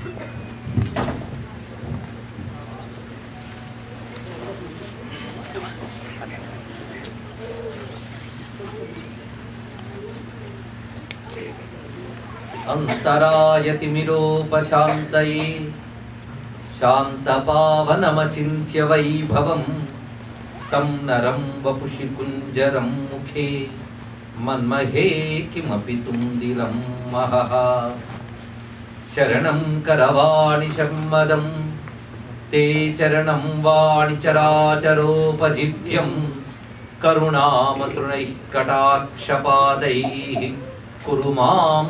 अन्तरायतिमिरोपशान्तये शान्तपावनमचिन्त्य वैभवं तं नरं वपुषि कुञ्जरं मुखे मन्महे किमपि तुन्दिलं महः शरणं करवाणि शर्मदं ते चरणं वाणि चराचरोपजीव्यं करुणामसृणैः कटाक्षपादैः कुरु माम्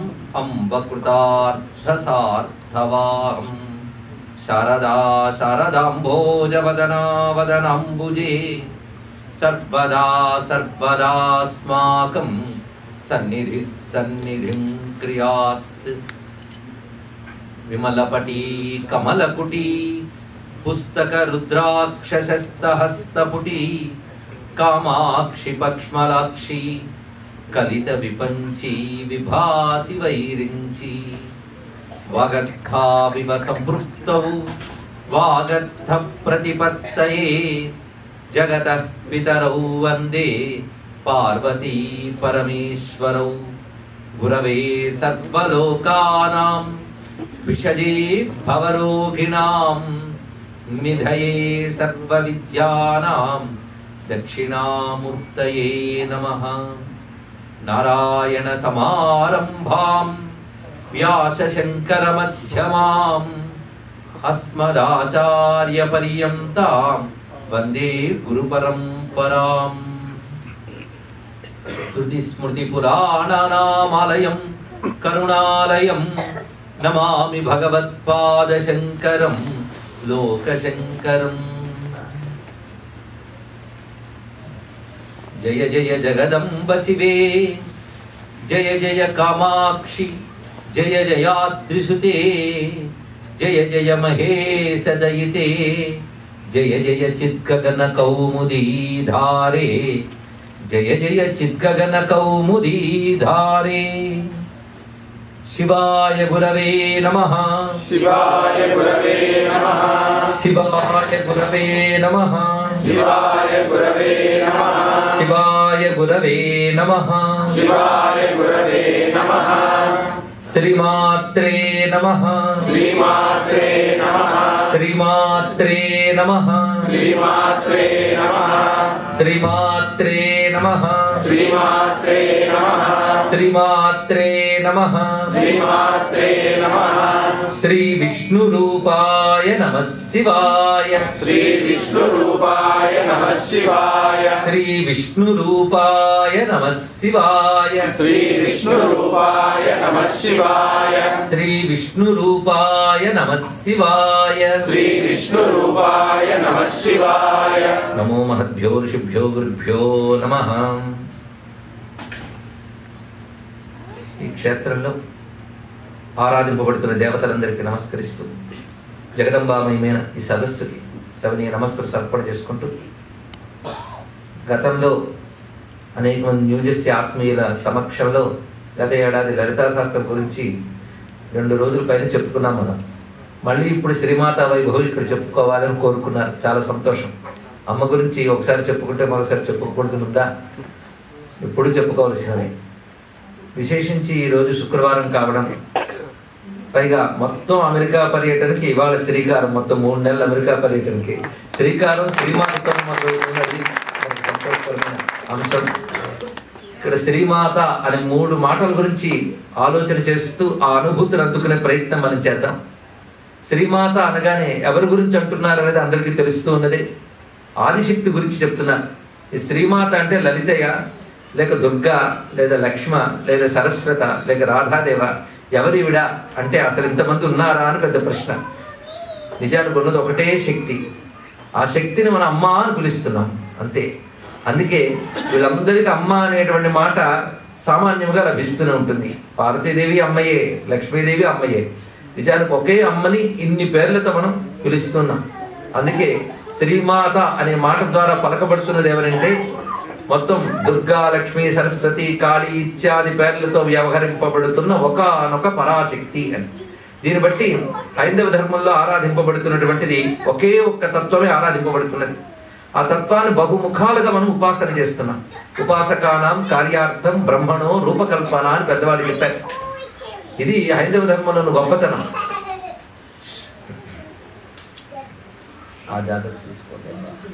अम्बकृतार्थसार्थवाहम् शारदा शारदाम्भोजवदना वदनाम्बुजे सर्वदा सर्वदास्माकं सन्निधिः सन्निधिं क्रियात् विमलपटी कमलकुटी पुस्तकरुद्राक्षशस्तहस्तपुटी कामाक्षि पक्ष्मलाक्षी कलितविपञ्ची विभासि वैरिञ्ची वागर्थाविव सम्पृक्तौ वागर्थप्रतिपत्तये जगतः पितरौ वन्दे पार्वती परमेश्वरौ गुरवे सर्वलोकानां विषजे भवरोगिणां निधये सर्वविद्यानां दक्षिणामूर्तये नमः नारायणसमारम्भां व्यासशङ्करमध्यमाम् अस्मदाचार्यपर्यन्तां वन्दे गुरुपरम्पराम् श्रुतिस्मृतिपुराणानामालयं करुणालयं नमामि भगवत्पादशङ्करं लोकशङ्करम् जय जय जगदम्ब शिवे जय जय कामाक्षि जय जयाद्रिसुते जय जय महेश दयिते जय जय चिद्गगन कौमुदी धारे जय जय चिद्गगन कौमुदी धारे शिवाय गुरवे नमः शिवाय गुरवे नमः शिवाय गुरवे नमः शिवाय गुरवे नमः शिवाय गुरवे नमः शिवाय गुरवे नमः श्रीमात्रे नमः श्रीमात्रे नमः श्रीमात्रे नमः श्रीमात्रे नमः श्रीमात्रे नमः श्रीमात्रे नमः श्रीमात्रे नमः श्रीमात्रे नमः श्री विष्णुरूपाय नमः शिवाय श्री विष्णुरूपाय नमः शिवाय श्री विष्णुरूपाय नमः शिवाय श्री विष्णुरूपाय नमः शिवाय श्री विष्णुरूपाय नमः शिवाय श्री विष्णुरूपाय नमः शिवाय నమో మహద్భ్యో ఋషిభ్యో గురుభ్యో నమ ఈ క్షేత్రంలో ఆరాధింపబడుతున్న దేవతలందరికీ నమస్కరిస్తూ జగదంబామయమైన ఈ సదస్సుకి సవనీయ నమస్సులు సమర్పణ చేసుకుంటూ గతంలో అనేక మంది న్యూజెర్సీ ఆత్మీయుల సమక్షంలో గత ఏడాది లలితా శాస్త్రం గురించి రెండు రోజుల పైన చెప్పుకున్నాం మనం మళ్ళీ ఇప్పుడు శ్రీమాత వైభవం ఇక్కడ చెప్పుకోవాలని కోరుకున్నారు చాలా సంతోషం అమ్మ గురించి ఒకసారి చెప్పుకుంటే మరోసారి చెప్పుకోకూడదు ఉందా ఎప్పుడు చెప్పుకోవాల్సినదే విశేషించి ఈరోజు శుక్రవారం కావడం పైగా మొత్తం అమెరికా పర్యటనకి ఇవాళ శ్రీకారం మొత్తం మూడు నెలల అమెరికా పర్యటనకి శ్రీకారం శ్రీమాతతో మొదలవుతున్నది ఒక సంతోషకరమైన అంశం ఇక్కడ శ్రీమాత అనే మూడు మాటల గురించి ఆలోచన చేస్తూ ఆ అనుభూతిని అందుకునే ప్రయత్నం మనం చేద్దాం శ్రీమాత అనగానే ఎవరి గురించి అంటున్నారు అనేది అందరికీ తెలుస్తూ ఉన్నది ఆదిశక్తి గురించి చెప్తున్నారు ఈ శ్రీమాత అంటే లలితయ్య లేక దుర్గా లేదా లక్ష్మ లేదా సరస్వత లేక రాధాదేవ ఎవరివిడ అంటే అసలు ఇంతమంది ఉన్నారా అని పెద్ద ప్రశ్న నిజానికి ఉన్నది ఒకటే శక్తి ఆ శక్తిని మనం అమ్మ అని పిలుస్తున్నాం అంతే అందుకే వీళ్ళందరికీ అమ్మ అనేటువంటి మాట సామాన్యంగా లభిస్తూనే ఉంటుంది పార్వతీదేవి అమ్మయే లక్ష్మీదేవి అమ్మయే నిజానికి ఒకే అమ్మని ఇన్ని పేర్లతో మనం పిలుస్తున్నాం అందుకే శ్రీమాత అనే మాట ద్వారా పలకబడుతున్నది ఎవరంటే మొత్తం దుర్గా లక్ష్మీ సరస్వతి కాళీ ఇత్యాది పేర్లతో వ్యవహరింపబడుతున్న ఒకనొక పరాశక్తి అని దీన్ని బట్టి హైందవ ధర్మంలో ఆరాధింపబడుతున్నటువంటిది ఒకే ఒక్క తత్వమే ఆరాధింపబడుతున్నది ఆ తత్వాన్ని బహుముఖాలుగా మనం ఉపాసన చేస్తున్నాం ఉపాసకానాం కార్యార్థం బ్రహ్మణో రూపకల్పన అని పెద్దవాళ్ళు చెప్పారు ఇది హైందవ ధర్మంలోని గొప్పతనం ఆ జాగ్రత్త తీసుకోండి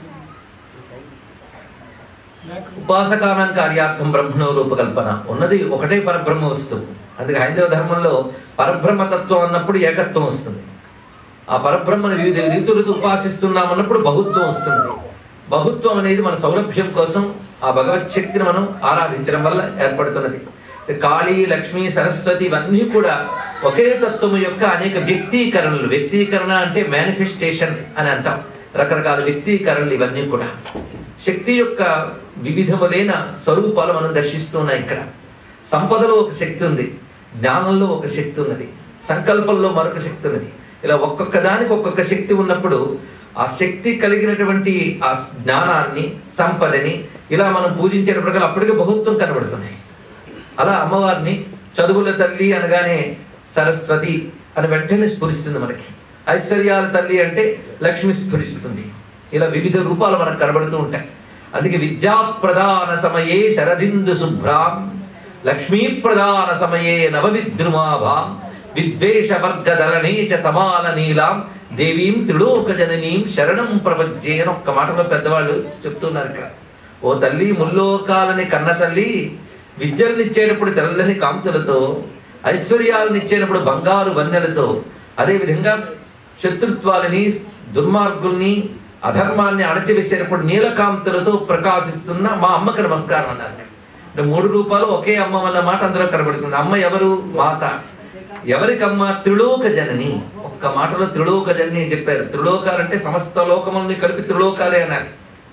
ఉపాసకానం కార్యార్థం బ్రహ్మణో రూపకల్పన ఉన్నది ఒకటే పరబ్రహ్మ వస్తువు అందుకే హైందవ ధర్మంలో పరబ్రహ్మ తత్వం అన్నప్పుడు ఏకత్వం వస్తుంది ఆ పరబ్రహ్మను వివిధ రీతులతో ఉపాసిస్తున్నాం అన్నప్పుడు బహుత్వం వస్తుంది బహుత్వం అనేది మన సౌలభ్యం కోసం ఆ భగవత్ శక్తిని మనం ఆరాధించడం వల్ల ఏర్పడుతున్నది కాళీ లక్ష్మి సరస్వతి ఇవన్నీ కూడా ఒకే తత్వం యొక్క అనేక వ్యక్తీకరణలు వ్యక్తీకరణ అంటే మేనిఫెస్టేషన్ అని అంటాం రకరకాల వ్యక్తీకరణలు ఇవన్నీ కూడా శక్తి యొక్క వివిధములైన స్వరూపాలు మనం దర్శిస్తున్నాం ఇక్కడ సంపదలో ఒక శక్తి ఉంది జ్ఞానంలో ఒక శక్తి ఉన్నది సంకల్పంలో మరొక శక్తి ఉన్నది ఇలా ఒక్కొక్క దానికి ఒక్కొక్క శక్తి ఉన్నప్పుడు ఆ శక్తి కలిగినటువంటి ఆ జ్ఞానాన్ని సంపదని ఇలా మనం పూజించేటప్పటికల్లా అప్పటికే బహుత్వం కనబడుతున్నాయి అలా అమ్మవారిని చదువుల తల్లి అనగానే సరస్వతి అని వెంటనే స్ఫురిస్తుంది మనకి ఐశ్వర్యాల తల్లి అంటే లక్ష్మి స్ఫురిస్తుంది ఇలా వివిధ రూపాలు మనకు కనబడుతూ ఉంటాయి అందుకే విద్యా ప్రధాన సమయే శరదిందు శుభ్రాం లక్ష్మీ ప్రధాన సమయే నవవిద్రుమాభాం విద్వేష వర్గధరణే చ తమాల నీలాం దేవీం త్రిలోక జననీం శరణం ప్రపంచే అని ఒక్క మాటలో పెద్దవాళ్ళు చెప్తున్నారు ఇక్కడ ఓ తల్లి ముల్లోకాలని కన్న తల్లి విద్యలనిచ్చేటప్పుడు తెల్లని కాంతులతో ఐశ్వర్యాలనిచ్చేటప్పుడు బంగారు వన్నెలతో అదేవిధంగా శత్రుత్వాలని దుర్మార్గుల్ని అధర్మాన్ని అణచివేసేటప్పుడు నీలకాంతులతో ప్రకాశిస్తున్న మా అమ్మకి నమస్కారం అన్నారు అంటే మూడు రూపాలు ఒకే అమ్మ అన్న మాట అందులో కనబడుతుంది అమ్మ ఎవరు మాత ఎవరికమ్మ త్రిలోక జనని ఒక్క మాటలో త్రిలోక జనని అని చెప్పారు త్రిలోకాలంటే సమస్త లోకముల్ని కలిపి త్రిలోకాలే అన్నారు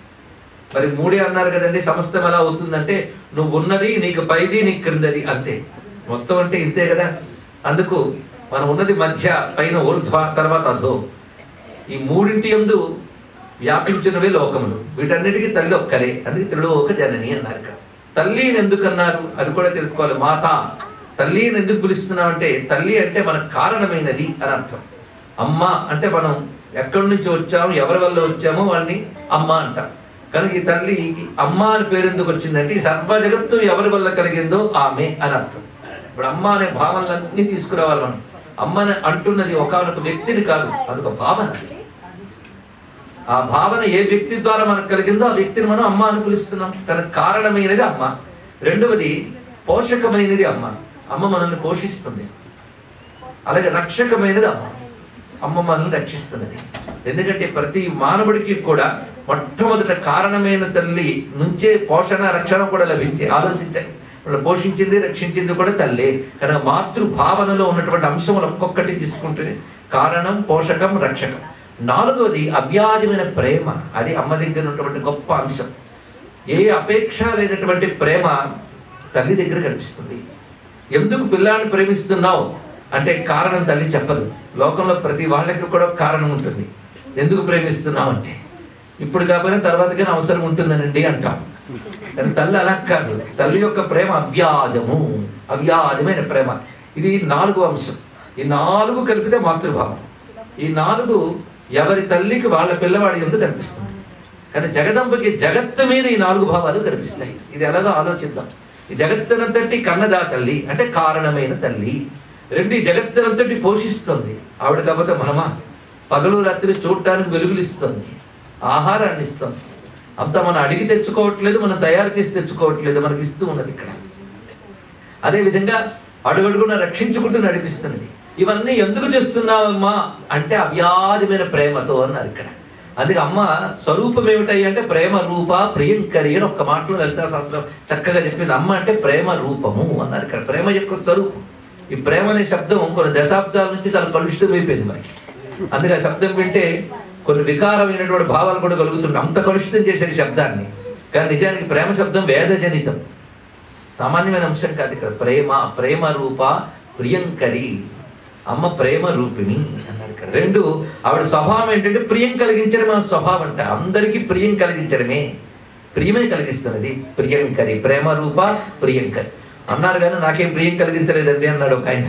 మరి మూడే అన్నారు కదండి సమస్తం ఎలా అవుతుందంటే నువ్వు ఉన్నది నీకు పైది నీకు క్రిందది అంతే మొత్తం అంటే ఇంతే కదా అందుకు మనం ఉన్నది మధ్య పైన ఊర్ధ్వ తర్వాత అధో ఈ మూడింటి ఎందు వ్యాపించినవే లోకములు వీటన్నిటికీ తల్లి ఒక్కరే అందుకే త్రిలోక జనని అన్నారు ఇక్కడ తల్లిని ఎందుకు అన్నారు అది కూడా తెలుసుకోవాలి మాత తల్లిని ఎందుకు పిలుస్తున్నాం అంటే తల్లి అంటే మనకు కారణమైనది అని అర్థం అమ్మ అంటే మనం ఎక్కడి నుంచి వచ్చాము ఎవరి వల్ల వచ్చామో వాడిని అమ్మ అంటాం కనుక ఈ తల్లి అమ్మ అని పేరు ఎందుకు వచ్చిందంటే ఈ సర్వ జగత్తు ఎవరి వల్ల కలిగిందో ఆమె అని అర్థం ఇప్పుడు అమ్మ అనే భావనలన్నీ తీసుకురావాలి మనం అమ్మని అంటున్నది ఒకనొక వ్యక్తిని కాదు అదొక భావన ఆ భావన ఏ వ్యక్తి ద్వారా మనకు కలిగిందో ఆ వ్యక్తిని మనం అమ్మ అని పిలుస్తున్నాం కనుక కారణమైనది అమ్మ రెండవది పోషకమైనది అమ్మ అమ్మ మనల్ని పోషిస్తుంది అలాగే రక్షకమైనది అమ్మ అమ్మ మనల్ని రక్షిస్తున్నది ఎందుకంటే ప్రతి మానవుడికి కూడా మొట్టమొదట కారణమైన తల్లి నుంచే పోషణ రక్షణ కూడా లభించే ఆలోచించాయి వాళ్ళు పోషించింది రక్షించింది కూడా తల్లే కనుక మాతృభావనలో ఉన్నటువంటి అంశములు ఒక్కొక్కటి తీసుకుంటే కారణం పోషకం రక్షకం నాలుగవది అవ్యాజమైన ప్రేమ అది అమ్మ దగ్గర ఉన్నటువంటి గొప్ప అంశం ఏ అపేక్ష లేనటువంటి ప్రేమ తల్లి దగ్గర కనిపిస్తుంది ఎందుకు పిల్లాన్ని ప్రేమిస్తున్నావు అంటే కారణం తల్లి చెప్పదు లోకంలో ప్రతి వాళ్ళకి కూడా ఒక కారణం ఉంటుంది ఎందుకు ప్రేమిస్తున్నావు అంటే ఇప్పుడు కాకపోయినా తర్వాత కానీ అవసరం ఉంటుందనండి అంటాం కానీ తల్లి అలా కాదు తల్లి యొక్క ప్రేమ అవ్యాజము అవ్యాజమైన ప్రేమ ఇది నాలుగు అంశం ఈ నాలుగు కలిపితే మాతృభావం ఈ నాలుగు ఎవరి తల్లికి వాళ్ళ పిల్లవాడి ఎందుకు కనిపిస్తుంది కానీ జగదంబకి జగత్తు మీద ఈ నాలుగు భావాలు కనిపిస్తాయి ఇది ఎలాగో ఆలోచిద్దాం ఈ జగత్తునంతటి కన్నదా తల్లి అంటే కారణమైన తల్లి రెండు ఈ జగత్తునంతటి పోషిస్తుంది ఆవిడ కాకపోతే మనమా పగలు రాత్రి చూడటానికి వెలుగులు ఇస్తుంది ఆహారాన్ని ఇస్తుంది అంతా మనం అడిగి తెచ్చుకోవట్లేదు మనం తయారు చేసి తెచ్చుకోవట్లేదు మనకి ఇస్తూ ఉన్నది ఇక్కడ అదేవిధంగా అడుగడుగున రక్షించుకుంటూ నడిపిస్తున్నది ఇవన్నీ ఎందుకు చేస్తున్నావమ్మా అంటే అవ్యాజమైన ప్రేమతో అన్నారు ఇక్కడ అందుకే అమ్మ స్వరూపం ఏమిటాయి అంటే ప్రేమ రూప ప్రియంకరి అని ఒక్క మాటలో లలితా శాస్త్రం చక్కగా చెప్పింది అమ్మ అంటే ప్రేమ రూపము అన్నారు ఇక్కడ ప్రేమ యొక్క స్వరూపం ఈ ప్రేమ అనే శబ్దం కొన్ని దశాబ్దాల నుంచి చాలా కలుషితం అయిపోయింది మనకి అందుకే ఆ శబ్దం వింటే కొన్ని వికారమైనటువంటి భావాలు కూడా కలుగుతుంటాయి అంత కలుషితం చేసే ఈ శబ్దాన్ని కానీ నిజానికి ప్రేమ శబ్దం వేదజనితం సామాన్యమైన అంశం కాదు ఇక్కడ ప్రేమ ప్రేమ రూప ప్రియంకరి అమ్మ ప్రేమ రూపిణి అన్నారు ఇక్కడ రెండు ఆవిడ స్వభావం ఏంటంటే ప్రియం కలిగించడమే ఆ స్వభావం అంట అందరికీ ప్రియం కలిగించడమే ప్రియమే కలిగిస్తున్నది ప్రియంకరి ప్రేమ రూప ప్రియంకరి అన్నారు కానీ నాకేం ప్రియం కలిగించలేదండి అన్నాడు ఒక ఆయన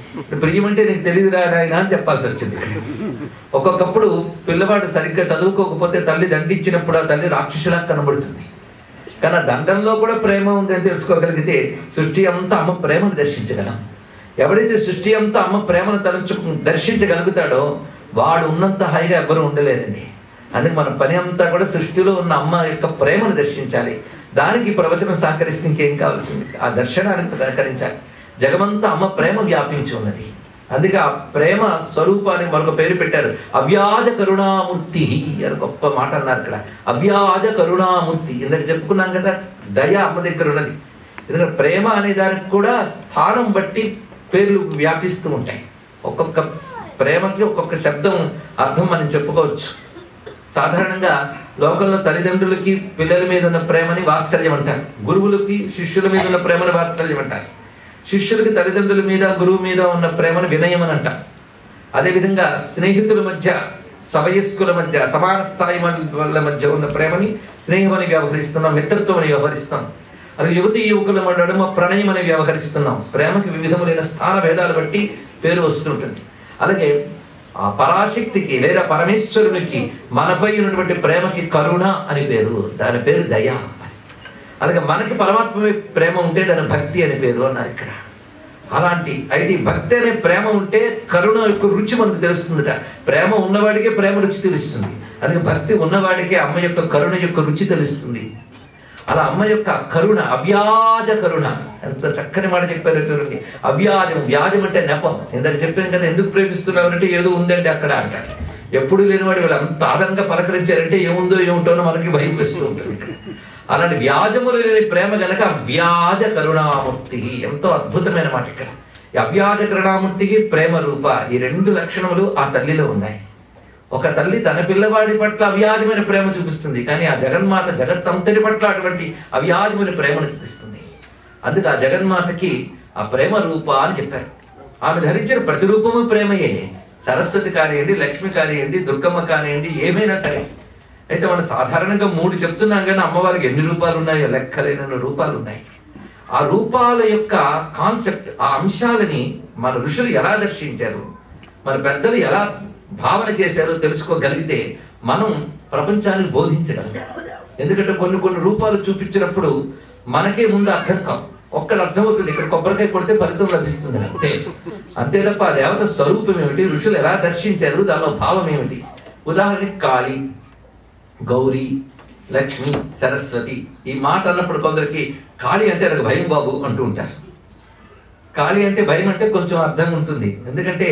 ప్రియం అంటే నీకు తెలియదురా నాయన అని చెప్పాల్సి వచ్చింది ఒక్కొక్కప్పుడు పిల్లవాడు సరిగ్గా చదువుకోకపోతే తల్లి దండించినప్పుడు ఆ తల్లి రాక్షసులా కనబడుతుంది కానీ ఆ దండంలో కూడా ప్రేమ ఉందని తెలుసుకోగలిగితే సృష్టి అంతా అమ్మ ప్రేమను దర్శించగలం ఎవడైతే సృష్టి అంతా అమ్మ ప్రేమను తలంచు దర్శించగలుగుతాడో వాడు ఉన్నంత హాయిగా ఎవరు ఉండలేరండి అందుకే మన పని అంతా కూడా సృష్టిలో ఉన్న అమ్మ యొక్క ప్రేమను దర్శించాలి దానికి ఈ ప్రవచనం సహకరిస్తే ఇంకేం కావాల్సింది ఆ దర్శనానికి సహకరించాలి జగమంతా అమ్మ ప్రేమ వ్యాపించి ఉన్నది అందుకే ఆ ప్రేమ స్వరూపానికి మరొక పేరు పెట్టారు అవ్యాజ కరుణామూర్తి అని గొప్ప మాట అన్నారు ఇక్కడ అవ్యాజ కరుణామూర్తి ఇందాక చెప్పుకున్నాం కదా దయ అమ్మ దగ్గర ఉన్నది ఎందుకంటే ప్రేమ అనే దానికి కూడా స్థానం బట్టి పేర్లు వ్యాపిస్తూ ఉంటాయి ఒక్కొక్క ప్రేమకి ఒక్కొక్క శబ్దం అర్థం మనం చెప్పుకోవచ్చు సాధారణంగా లోకంలో తల్లిదండ్రులకి పిల్లల మీద ఉన్న ప్రేమని వాత్సల్యం అంటారు గురువులకి శిష్యుల మీద ఉన్న ప్రేమని వాత్సల్యం అంటారు శిష్యులకి తల్లిదండ్రుల మీద గురువు మీద ఉన్న ప్రేమను వినయం అని అంటారు అదేవిధంగా స్నేహితుల మధ్య సవయస్కుల మధ్య సమాన స్థాయి వాళ్ళ మధ్య ఉన్న ప్రేమని స్నేహమని వ్యవహరిస్తున్నాం మిత్రత్వం అని వ్యవహరిస్తాం అది యువతి యువకుల నడుమ ప్రణయం అని వ్యవహరిస్తున్నాం ప్రేమకి వివిధములైన స్థాన భేదాలు బట్టి పేరు వస్తుంటుంది అలాగే ఆ పరాశక్తికి లేదా పరమేశ్వరునికి మనపై ఉన్నటువంటి ప్రేమకి కరుణ అని పేరు దాని పేరు దయ అలాగే మనకి పరమాత్మ మీద ప్రేమ ఉంటే దాని భక్తి అని పేరు అన్నారు ఇక్కడ అలాంటి అయితే ఈ భక్తి అనే ప్రేమ ఉంటే కరుణ యొక్క రుచి మనకు తెలుస్తుందట ప్రేమ ఉన్నవాడికే ప్రేమ రుచి తెలుస్తుంది అందుకే భక్తి ఉన్నవాడికే అమ్మ యొక్క కరుణ యొక్క రుచి తెలుస్తుంది అలా అమ్మ యొక్క కరుణ అవ్యాజ కరుణ ఎంత చక్కని మాట చెప్పారో చూడండి అవ్యాజం వ్యాజం అంటే నెపం ఇందాక చెప్పాను కదా ఎందుకు ప్రేమిస్తున్నావు అంటే ఏదో ఉందంటే అక్కడ అంటాడు ఎప్పుడు లేనివాడు వీళ్ళు అంత ఆదరంగా పలకరించారంటే ఏముందో ఏముంటోనో మనకి భయం వేస్తూ ఉంటుంది అలాంటి వ్యాజములు లేని ప్రేమ గనక వ్యాజ కరుణామూర్తి ఎంతో అద్భుతమైన మాట ఇక్కడ ఈ అవ్యాజ కరుణామూర్తికి ప్రేమ రూప ఈ రెండు లక్షణములు ఆ తల్లిలో ఉన్నాయి ఒక తల్లి తన పిల్లవాడి పట్ల అవ్యాజమైన ప్రేమ చూపిస్తుంది కానీ ఆ జగన్మాత జగత్తంతటి పట్ల అటువంటి అవ్యాజమైన ప్రేమను చూపిస్తుంది అందుకే ఆ జగన్మాతకి ఆ ప్రేమ రూప అని చెప్పారు ఆమె ధరించిన ప్రతి రూపము ప్రేమయే సరస్వతి కానివ్వండి లక్ష్మి కానివ్వండి దుర్గమ్మ కానివ్వండి ఏమైనా సరే అయితే మనం సాధారణంగా మూడు చెప్తున్నాం కానీ అమ్మవారికి ఎన్ని రూపాలు ఉన్నాయో లెక్కలేనన్ని రూపాలు ఉన్నాయి ఆ రూపాల యొక్క కాన్సెప్ట్ ఆ అంశాలని మన ఋషులు ఎలా దర్శించారు మన పెద్దలు ఎలా భావన చేశారో తెలుసుకోగలిగితే మనం ప్రపంచానికి బోధించగలం ఎందుకంటే కొన్ని కొన్ని రూపాలు చూపించినప్పుడు మనకే ముందు అర్థం కావు ఒక్కడు అర్థమవుతుంది ఇక్కడ కొబ్బరికాయ కొడితే ఫలితం లభిస్తుంది అంతే అంతే తప్ప ఆ దేవత స్వరూపం ఏమిటి ఋషులు ఎలా దర్శించారు దానిలో భావం ఏమిటి ఉదాహరణకి కాళీ గౌరీ లక్ష్మి సరస్వతి ఈ మాట అన్నప్పుడు కొందరికి కాళీ అంటే నాకు భయం బాబు అంటూ ఉంటారు కాళీ అంటే భయం అంటే కొంచెం అర్థం ఉంటుంది ఎందుకంటే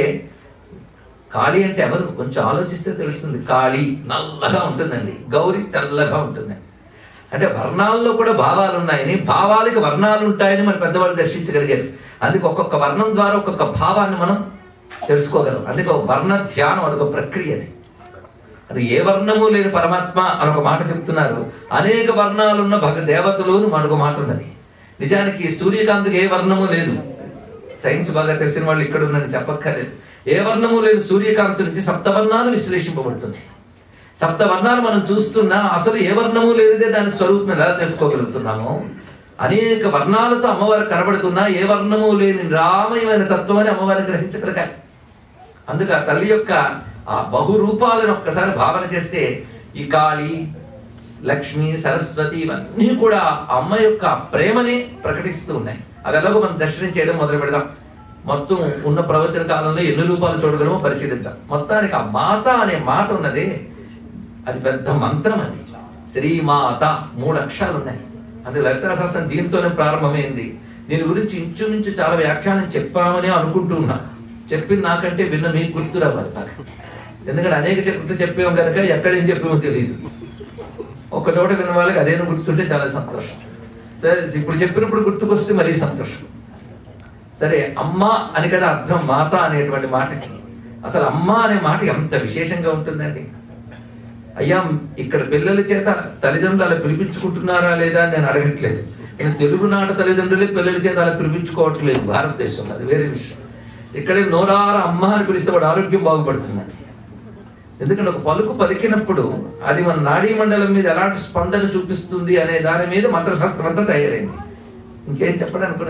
కాళీ అంటే ఎవరు కొంచెం ఆలోచిస్తే తెలుస్తుంది కాళీ నల్లగా ఉంటుందండి గౌరీ తెల్లగా ఉంటుందండి అంటే వర్ణాల్లో కూడా భావాలు ఉన్నాయని భావాలకి వర్ణాలు ఉంటాయని మన పెద్దవాళ్ళు దర్శించగలిగారు అందుకే ఒక్కొక్క వర్ణం ద్వారా ఒక్కొక్క భావాన్ని మనం తెలుసుకోగలం అందుకే ఒక వర్ణ ధ్యానం అదొక ప్రక్రియ అది అది ఏ వర్ణము లేని పరమాత్మ అని ఒక మాట చెప్తున్నారు అనేక వర్ణాలున్న భగ దేవతలు అని మరొక మాట ఉన్నది నిజానికి సూర్యకాంతికి ఏ వర్ణము లేదు సైన్స్ బాగా తెలిసిన వాళ్ళు ఇక్కడ ఉన్నది చెప్పక్కర్లేదు ఏ వర్ణము లేదు సూర్యకాంతి నుంచి సప్తవర్ణాలు విశ్లేషింపబడుతున్నాయి సప్తవర్ణాలు మనం చూస్తున్నా అసలు ఏ వర్ణము లేనిదే దాని స్వరూపం ఎలా తెలుసుకోగలుగుతున్నాము అనేక వర్ణాలతో అమ్మవారు కనబడుతున్నా ఏ వర్ణము లేని రామయమైన తత్వాన్ని అమ్మవారిని గ్రహించగలగాలి అందుకే ఆ తల్లి యొక్క ఆ బహురూపాలను ఒక్కసారి భావన చేస్తే ఈ కాళి లక్ష్మి సరస్వతి ఇవన్నీ కూడా ఆ అమ్మ యొక్క ప్రేమని ప్రకటిస్తూ ఉన్నాయి అవి ఎలాగో మనం దర్శనం చేయడం మొదలు పెడదాం మొత్తం ఉన్న ప్రవచన కాలంలో ఎన్ని రూపాలు చూడగలమో పరిశీలిద్దాం మొత్తానికి ఆ మాత అనే మాట ఉన్నది అది పెద్ద మంత్రం అది శ్రీమాత మూడు అక్షరాలు ఉన్నాయి అది లలితా శాస్త్రం దీంతోనే ప్రారంభమైంది దీని గురించి ఇంచుమించు చాలా వ్యాఖ్యానం చెప్పామని అనుకుంటూ ఉన్నా చెప్పిన నాకంటే విన్న మీకు గుర్తు రావాలి బాగా. ఎందుకంటే అనేక చెప్తే చెప్పాం కనుక ఎక్కడేం చెప్పామో తెలియదు ఒక్క చోట విన్న వాళ్ళకి అదేనా గుర్తుంటే చాలా సంతోషం సరే ఇప్పుడు చెప్పినప్పుడు గుర్తుకొస్తే మరీ సంతోషం సరే అమ్మ అని కదా అర్థం మాత అనేటువంటి మాటకి అసలు అమ్మ అనే మాట ఎంత విశేషంగా ఉంటుందండి అయ్యా ఇక్కడ పిల్లల చేత తల్లిదండ్రులు అలా పిలిపించుకుంటున్నారా లేదా అని నేను అడగట్లేదు నేను తెలుగునాట తల్లిదండ్రులే పిల్లల చేత అలా పిలిపించుకోవట్లేదు భారతదేశంలో అది వేరే విషయం ఇక్కడే నోరార అమ్మ అని పిలిస్తే వాడు ఆరోగ్యం బాగుపడుతుందండి ఎందుకంటే ఒక పలుకు పలికినప్పుడు అది మన నాడీ మండలం మీద ఎలాంటి స్పందన చూపిస్తుంది అనే దాని మీద మంత్రశాస్త్రం అంతా తయారైంది ఇంకేం చెప్పడం అనుకున్నది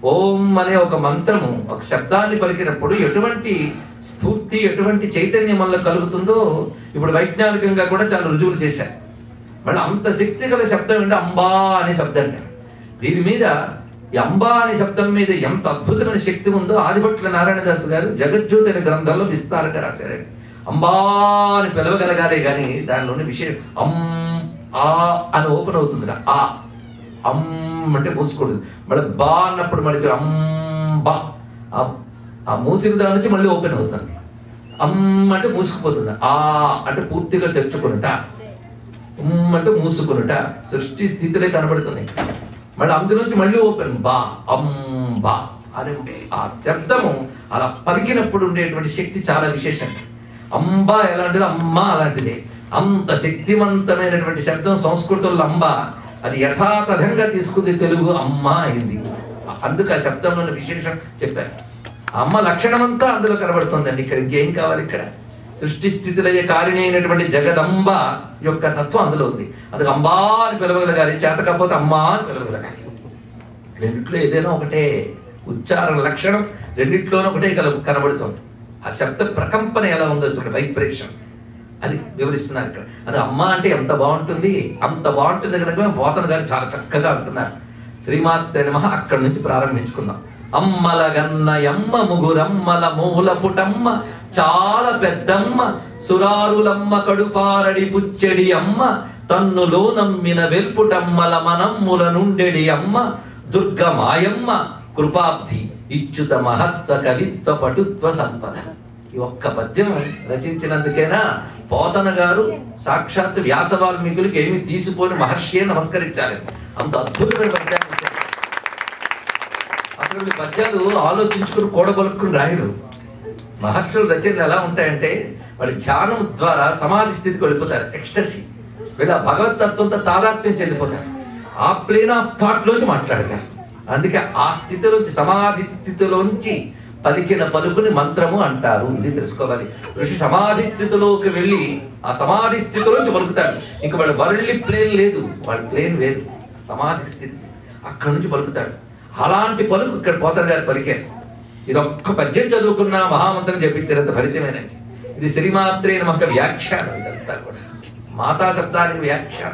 ఓం అనే ఒక మంత్రము ఒక శబ్దాన్ని పలికినప్పుడు ఎటువంటి స్ఫూర్తి ఎటువంటి చైతన్యం వల్ల కలుగుతుందో ఇప్పుడు వైజ్ఞానికంగా కూడా చాలా రుజువులు చేశారు మళ్ళీ అంత శక్తి గల శబ్దం ఏంటి అంబా అనే శబ్దం అంటారు దీని మీద ఈ అంబా అనే శబ్దం మీద ఎంత అద్భుతమైన శక్తి ఉందో ఆదిభట్ల నారాయణదాస్ గారు జగజ్యోతి అనే గ్రంథంలో విస్తారంగా రాశారండి అంబా అని పిలవగలగాలే కానీ దానిలోని విషయం అమ్ ఆ అని ఓపెన్ అవుతుంది ఆ అమ్ అంటే మూసుకోకూడదు మళ్ళీ బా అన్నప్పుడు మనకి అంబా ఆ- ఆ మూసిన దాని నుంచి మళ్ళీ ఓపెన్ అవుతుంది అమ్ అంటే మూసుకుపోతుంది ఆ అంటే పూర్తిగా తెచ్చుకునుట ఉమ్ అంటే మూసుకునుట సృష్టి స్థితిలో కనబడుతున్నాయి మళ్ళీ అందులోంచి మళ్ళీ ఓపెన్ బా అమ్ బా అని ఆ శబ్దము అలా పలికినప్పుడు ఉండేటువంటి శక్తి చాలా విశేషం అంబా ఎలాంటిది అమ్మ అలాంటిదే అంత శక్తివంతమైనటువంటి శబ్దం సంస్కృతంలో అంబ అది యథాతథంగా తీసుకుంది తెలుగు అమ్మ అయింది అందుకు ఆ శబ్దంలోని విశేషం చెప్పారు ఆ అమ్మ లక్షణమంతా అందులో కనబడుతుందండి ఇక్కడ ఇంకేం కావాలి ఇక్కడ సృష్టి స్థితిలయ్యే కారిణి అయినటువంటి జగదంబ యొక్క తత్వం అందులో ఉంది అందుకు అంబా అని పిలవగలగాలి చేత కాకపోతే అమ్మా అని పిలవగలగాలి రెండిట్లో ఏదైనా ఒకటే ఉచ్చారణ లక్షణం రెండిట్లోనూ ఒకటే కల కనబడుతుంది ఆ శబ్ద ప్రకంపన ఎలా ఉందో చూడండి వైబ్రేషన్ అది వివరిస్తున్నారు ఇక్కడ అది అమ్మ అంటే ఎంత బాగుంటుంది అంత బాగుంటుంది కనుక పోతన గారు చాలా చక్కగా అంటున్నారు శ్రీమాత్రే నమ అక్కడి నుంచి ప్రారంభించుకుందాం అమ్మల గన్నయమ్మ ముగురమ్మల మూల పుటమ్మ చాలా పెద్దమ్మ సురారులమ్మ కడుపారడి పుచ్చెడి అమ్మ తన్నులో నమ్మిన వెల్పుటమ్మల మనమ్ముల నుండెడి అమ్మ దుర్గ మాయమ్మ కృపాబ్ధి ఇచ్యుత మహత్వ కవిత్వ పటుత్వ సంపద ఈ ఒక్క పద్యం రచించినందుకేనా పోతన గారు సాక్షాత్ వ్యాస వాల్మీకులకి ఏమి తీసిపోని మహర్షియే నమస్కరించాలి అంత అద్భుతమైన పద్యాలు ఇచ్చారు. అసలు ఈ పద్యాలు ఆలోచించుకుని కూడబలుక్కుని రాయరు మహర్షుల రచనలు ఎలా ఉంటాయంటే వాళ్ళ ధ్యానం ద్వారా సమాధి స్థితికి వెళ్ళిపోతారు ఎక్స్టసీ వీళ్ళ భగవతత్వంతో తాదాత్మ్యం చెందిపోతారు ఆ ప్లేన్ ఆఫ్ థాట్ లోంచి మాట్లాడతారు అందుకే ఆ స్థితిలోంచి సమాధి స్థితిలోంచి పలికిన పలుకుని మంత్రము అంటారు ఇది తెలుసుకోవాలి ఋషి సమాధి స్థితిలోకి వెళ్ళి ఆ సమాధి స్థితిలోంచి పలుకుతాడు ఇంకా వాళ్ళ వరల్డ్ ప్లేన్ లేదు వాళ్ళ ప్లేన్ వేరు సమాధి స్థితి అక్కడి నుంచి పలుకుతాడు అలాంటి పలుకు ఇక్కడ పోతన గారు పలికారు ఇది ఒక్క పద్యం చదువుకున్న మహామంత్రం చెప్పించినంత ఫలితమేనండి ఇది శ్రీమాత్రే నమక వ్యాఖ్యానం ఇదంతా కూడా మాతా శబ్దానికి వ్యాఖ్యానం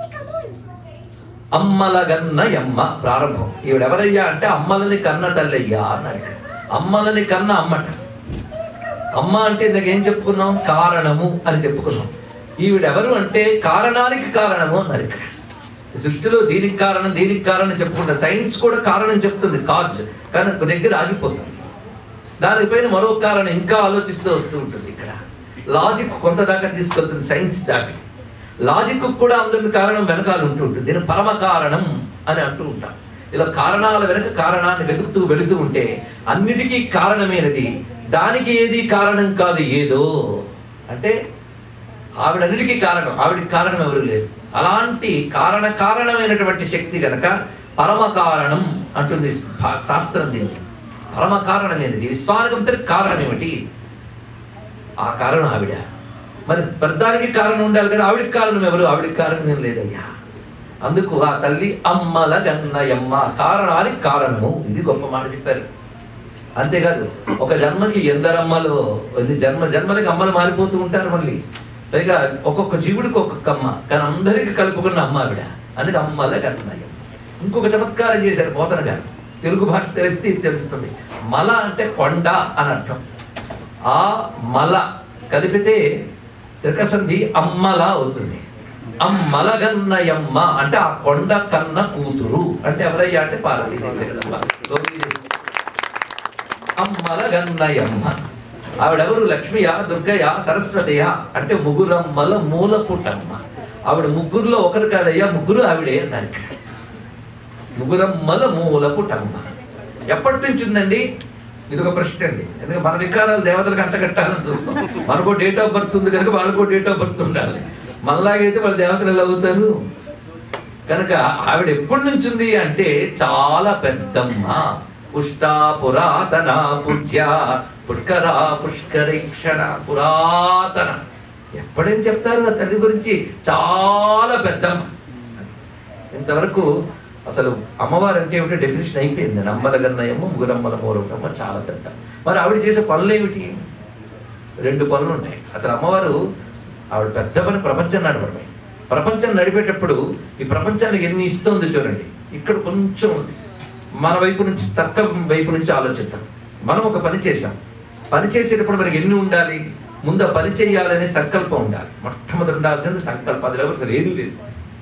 అమ్మల గన్న యమ్మ ప్రారంభం ఈవిడెవరయ్యా అంటే అమ్మలని కన్న తల్లయ్యా అన్నాడు అమ్మలని కన్న అమ్మట అమ్మ అంటే ఇందాక ఏం చెప్పుకున్నాం కారణము అని చెప్పుకున్నాం ఈవిడెవరు అంటే కారణానికి కారణము అన్నారు ఇక్కడ ఈ సృష్టిలో దీనికి కారణం దీనికి కారణం చెప్పుకుంటా సైన్స్ కూడా కారణం చెప్తుంది కాజ్ కానీ ఒక దగ్గర ఆగిపోతుంది దానిపైన మరో కారణం ఇంకా ఆలోచిస్తూ వస్తూ ఉంటుంది ఇక్కడ లాజిక్ కొంత దాకా తీసుకెళ్తుంది సైన్స్ దాటి లాజిక్ కూడా అందరికి కారణం వెనకాల ఉంటూ ఉంటుంది దీని పరమ కారణం అని అంటూ ఉంటాం ఇలా కారణాల వెనక కారణాన్ని వెతుకుతూ వెళుతూ ఉంటే అన్నిటికీ కారణమైనది దానికి ఏది కారణం కాదు ఏదో అంటే ఆవిడన్నిటికీ కారణం ఆవిడికి కారణం ఎవరు లేరు అలాంటి కారణ కారణమైనటువంటి శక్తి గనక పరమ కారణం అంటుంది భా- శాస్త్రం దీనికి పరమ కారణం ఏంటి విశ్వానికంతటి కారణం ఏమిటి ఆ కారణం ఆవిడ మరి పెద్దానికి కారణం ఉండాలి కదా ఆవిడికి కారణం ఎవరు ఆవిడికి కారణం ఏం లేదయ్యా అందుకు ఆ తల్లి అమ్మల గన్నయమ్మ కారణానికి కారణము ఇది గొప్ప మాట చెప్పారు అంతేకాదు ఒక జన్మకి ఎందరమ్మలు ఎన్ని జన్మ జన్మలకి అమ్మలు మారిపోతూ ఉంటారు మళ్ళీ పైగా ఒక్కొక్క జీవుడికి ఒక్కొక్క అమ్మ కానీ అందరికి కలుపుకున్న అమ్మ ఆవిడ అందుకే అమ్మల గన్నయ్య ఇంకొక చమత్కారం చేశారు పోతన గారు తెలుగు భాష తెలిస్తే ఇది తెలుస్తుంది మల అంటే కొండ అని అర్థం ఆ మల కలిపితే త్రికసంధి అమ్మల అవుతుంది అమ్మల గన్నయమ్మ అంటే ఆ కొండ కన్న కూతురు అంటే ఎవరయ్యా అంటే పార్వతీదేవి జగదంబ గౌరీదేవి అమ్మల గన్నయమ్మ ఆవిడెవరు లక్ష్మియ దుర్గయ సరస్వతయ అంటే ముగ్గురమ్మల మూల పుట్టమ్మ ఆవిడ ముగ్గురులో ఒకరు కాదయ్యా ముగ్గురు ఆవిడే అన్నారు ఇక్కడ ముగ్గురమ్మల మూల పుట్టమ్మ ఎప్పటి నుంచి ఉందండి ఇది ఒక ప్రశ్న అండి ఎందుకంటే మన వికారాలు దేవతలకు అంటగట్టాలని చూస్తాం మనకో డేట్ ఆఫ్ బర్త్ ఉంది కనుక వాళ్ళకో డేట్ ఆఫ్ బర్త్ ఉండాలి మనలాగైతే వాళ్ళ దేవతలు ఎలా అవుతారు కనుక ఆవిడ ఎప్పటి నుంచి ఉంది అంటే చాలా పెద్దమ్మ పుష్టా పురాతన పూజ్య పుష్కర పుష్కరీక్షణ పురాతన ఎప్పుడేం చెప్తారు ఆ తల్లి గురించి చాలా పెద్దమ్మ ఇంతవరకు అసలు అమ్మవారు అంటే ఏమిటో డెఫినేషన్ అయిపోయింది నమ్మల గన్నయమ్మ ముగురమ్మల మోరమ్మ చాలా పెద్ద మరి ఆవిడ చేసే పనులు ఏమిటి రెండు పనులు ఉంటాయి అసలు అమ్మవారు ఆవిడ పెద్ద పని ప్రపంచం నడపడమే ప్రపంచం నడిపేటప్పుడు ఈ ప్రపంచానికి ఎన్ని ఇస్తుంది చూడండి ఇక్కడ కొంచెం మన వైపు నుంచి తక్క వైపు నుంచి ఆలోచిద్దాం మనం ఒక పని చేసాం పని చేసేటప్పుడు మనకి ఎన్ని ఉండాలి ముందు ఆ పని చేయాలనే సంకల్పం ఉండాలి మొట్టమొదటి ఉండాల్సింది సంకల్పం అది లేకపోతే అసలు ఏదీ లేదు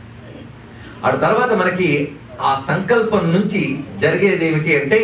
ఆ తర్వాత మనకి ఆ సంకల్పం నుంచి జరిగేది ఏమిటి అంటే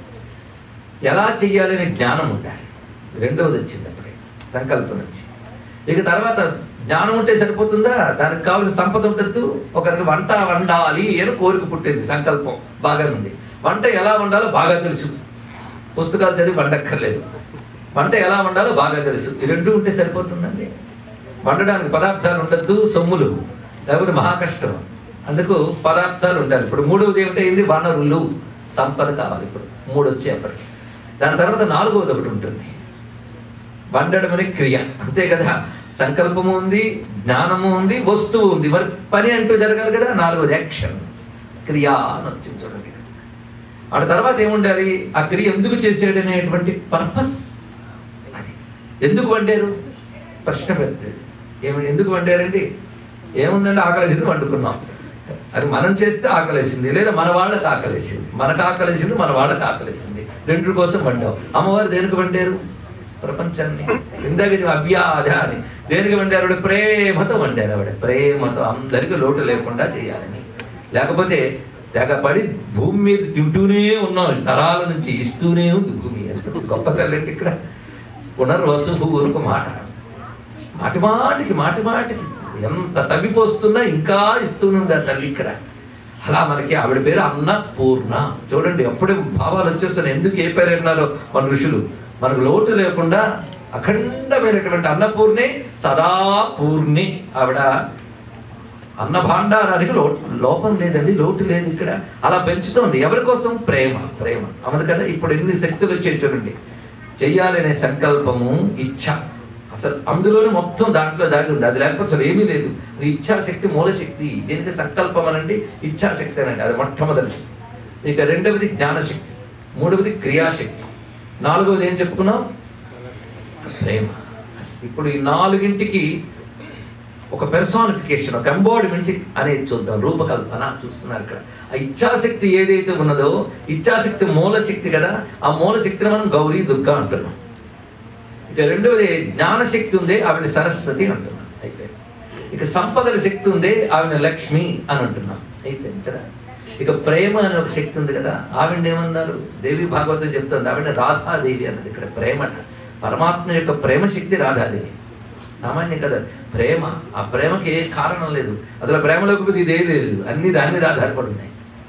ఎలా చెయ్యాలనే జ్ఞానం ఉండాలి రెండవది వచ్చింది అప్పుడే సంకల్పం నుంచి ఇక తర్వాత జ్ఞానం ఉంటే సరిపోతుందా దానికి కావాల్సిన సంపద ఉండద్దు ఒకరికి వంట వండాలి అని కోరిక పుట్టింది సంకల్పం బాగా ఉంది వంట ఎలా వండాలో బాగా తెలుసు పుస్తకాలు చదివి వండక్కర్లేదు వంట ఎలా వండాలో బాగా తెలుసు ఈ రెండు ఉంటే సరిపోతుందండి వండడానికి పదార్థాలు ఉండద్దు సొమ్ములు లేకపోతే మహా కష్టం అందుకు పదార్థాలు ఉండాలి ఇప్పుడు మూడవది ఏమిటైంది వనరులు సంపద కావాలి ఇప్పుడు మూడు వచ్చేప్పటికి దాని తర్వాత నాలుగవది ఒకటి ఉంటుంది వండడం అనే క్రియ అంతే కదా సంకల్పము ఉంది జ్ఞానము ఉంది వస్తువు ఉంది మరి పని అంటూ జరగాలి కదా నాలుగోది యాక్షన్ క్రియ అని వచ్చింది చూడండి ఆ తర్వాత ఏముండాలి ఆ క్రియ ఎందుకు చేసాడు అనేటువంటి పర్పస్ అది ఎందుకు వండారు ప్రశ్న పెద్దది ఏమి ఎందుకు వండారండి ఏముందంటే ఆకలేసింది వండుకున్నాం అది మనం చేస్తే ఆకలేసింది లేదా మన వాళ్ళకి ఆకలేసింది మనకు ఆకలేసింది మన వాళ్ళకి ఆకలేసింది రెండు కోసం వండాం అమ్మవారు దేనికి వండారు ప్రపంచాన్ని ఇందాక చెప్పిన అవ్యాధ అని దేనికి వండారు ఆవిడ ప్రేమతో వండారు ఆవిడ ప్రేమతో అందరికీ లోటు లేకుండా చేయాలని లేకపోతే తెగపడి భూమి మీద తింటూనే ఉన్నాం తరాల నుంచి ఇస్తూనే ఉంది భూమి ఎంత గొప్ప తల్లండి ఇక్కడ పునర్వసు ఊరుకు మాట మాటి మాటికి మాటి మాటికి ఎంత తవ్విపోస్తున్నా ఇంకా ఇస్తూనుంది ఆ తల్లి ఇక్కడ అలా మనకి ఆవిడ పేరు అన్నపూర్ణ చూడండి అప్పుడే భావాలు వచ్చేస్తున్నాయి ఎందుకు ఏ పేరు అన్నారో మన ఋషులు మనకు లోటు లేకుండా అఖండమైనటువంటి అన్నపూర్ణి సదా పూర్ణి ఆవిడ అన్న భాండారానికి లో లోపం లేదండి లోటు లేదు ఇక్కడ అలా పెంచుతోంది ఎవరి కోసం ప్రేమ ప్రేమ అవును కదా ఇప్పుడు ఎన్ని శక్తులు వచ్చాయి చూడండి చెయ్యాలనే సంకల్పము ఇచ్ఛ అసలు అందులోనే మొత్తం దాంట్లో దాగి ఉంది అది లేకపోతే అసలు ఏమీ లేదు అది ఇచ్ఛాశక్తి మూలశక్తి దీనికి సంకల్పం అనండి ఇచ్ఛాశక్తి అనండి అది మొట్టమొదటి ఇక రెండవది జ్ఞానశక్తి మూడవది క్రియాశక్తి నాలుగవది ఏం చెప్పుకున్నాం ప్రేమ ఇప్పుడు ఈ నాలుగింటికి ఒక పెర్సానిఫికేషన్ ఒక ఎంబాడిమెంట్ అనేది చూద్దాం రూపకల్పన చూస్తున్నారు ఇక్కడ ఆ ఇచ్ఛాశక్తి ఏదైతే ఉన్నదో ఇచ్ఛాశక్తి మూలశక్తి కదా ఆ మూలశక్తిని మనం గౌరీ దుర్గా అంటున్నాం ఇక రెండవది జ్ఞానశక్తి ఉందే ఆవిడ సరస్వతి అంటున్నాం అయితే ఇక సంపదల శక్తి ఉందే ఆవిడ లక్ష్మి అని అంటున్నాం అయిపోయింది కదా ఇక ప్రేమ అనే ఒక శక్తి ఉంది కదా ఆవిడ ఏమన్నారు దేవి భాగవతం చెప్తుంది ఆవిడ రాధాదేవి అన్నది ఇక్కడ ప్రేమ అంట. పరమాత్మ యొక్క ప్రేమ శక్తి రాధాదేవి సామాన్యం కదా ప్రేమ ఆ ప్రేమకి ఏ కారణం లేదు అసలు ప్రేమ లేకపోతే ఇదే లేదు అన్ని దాని మీద ఆధారపడి ఉన్నాయి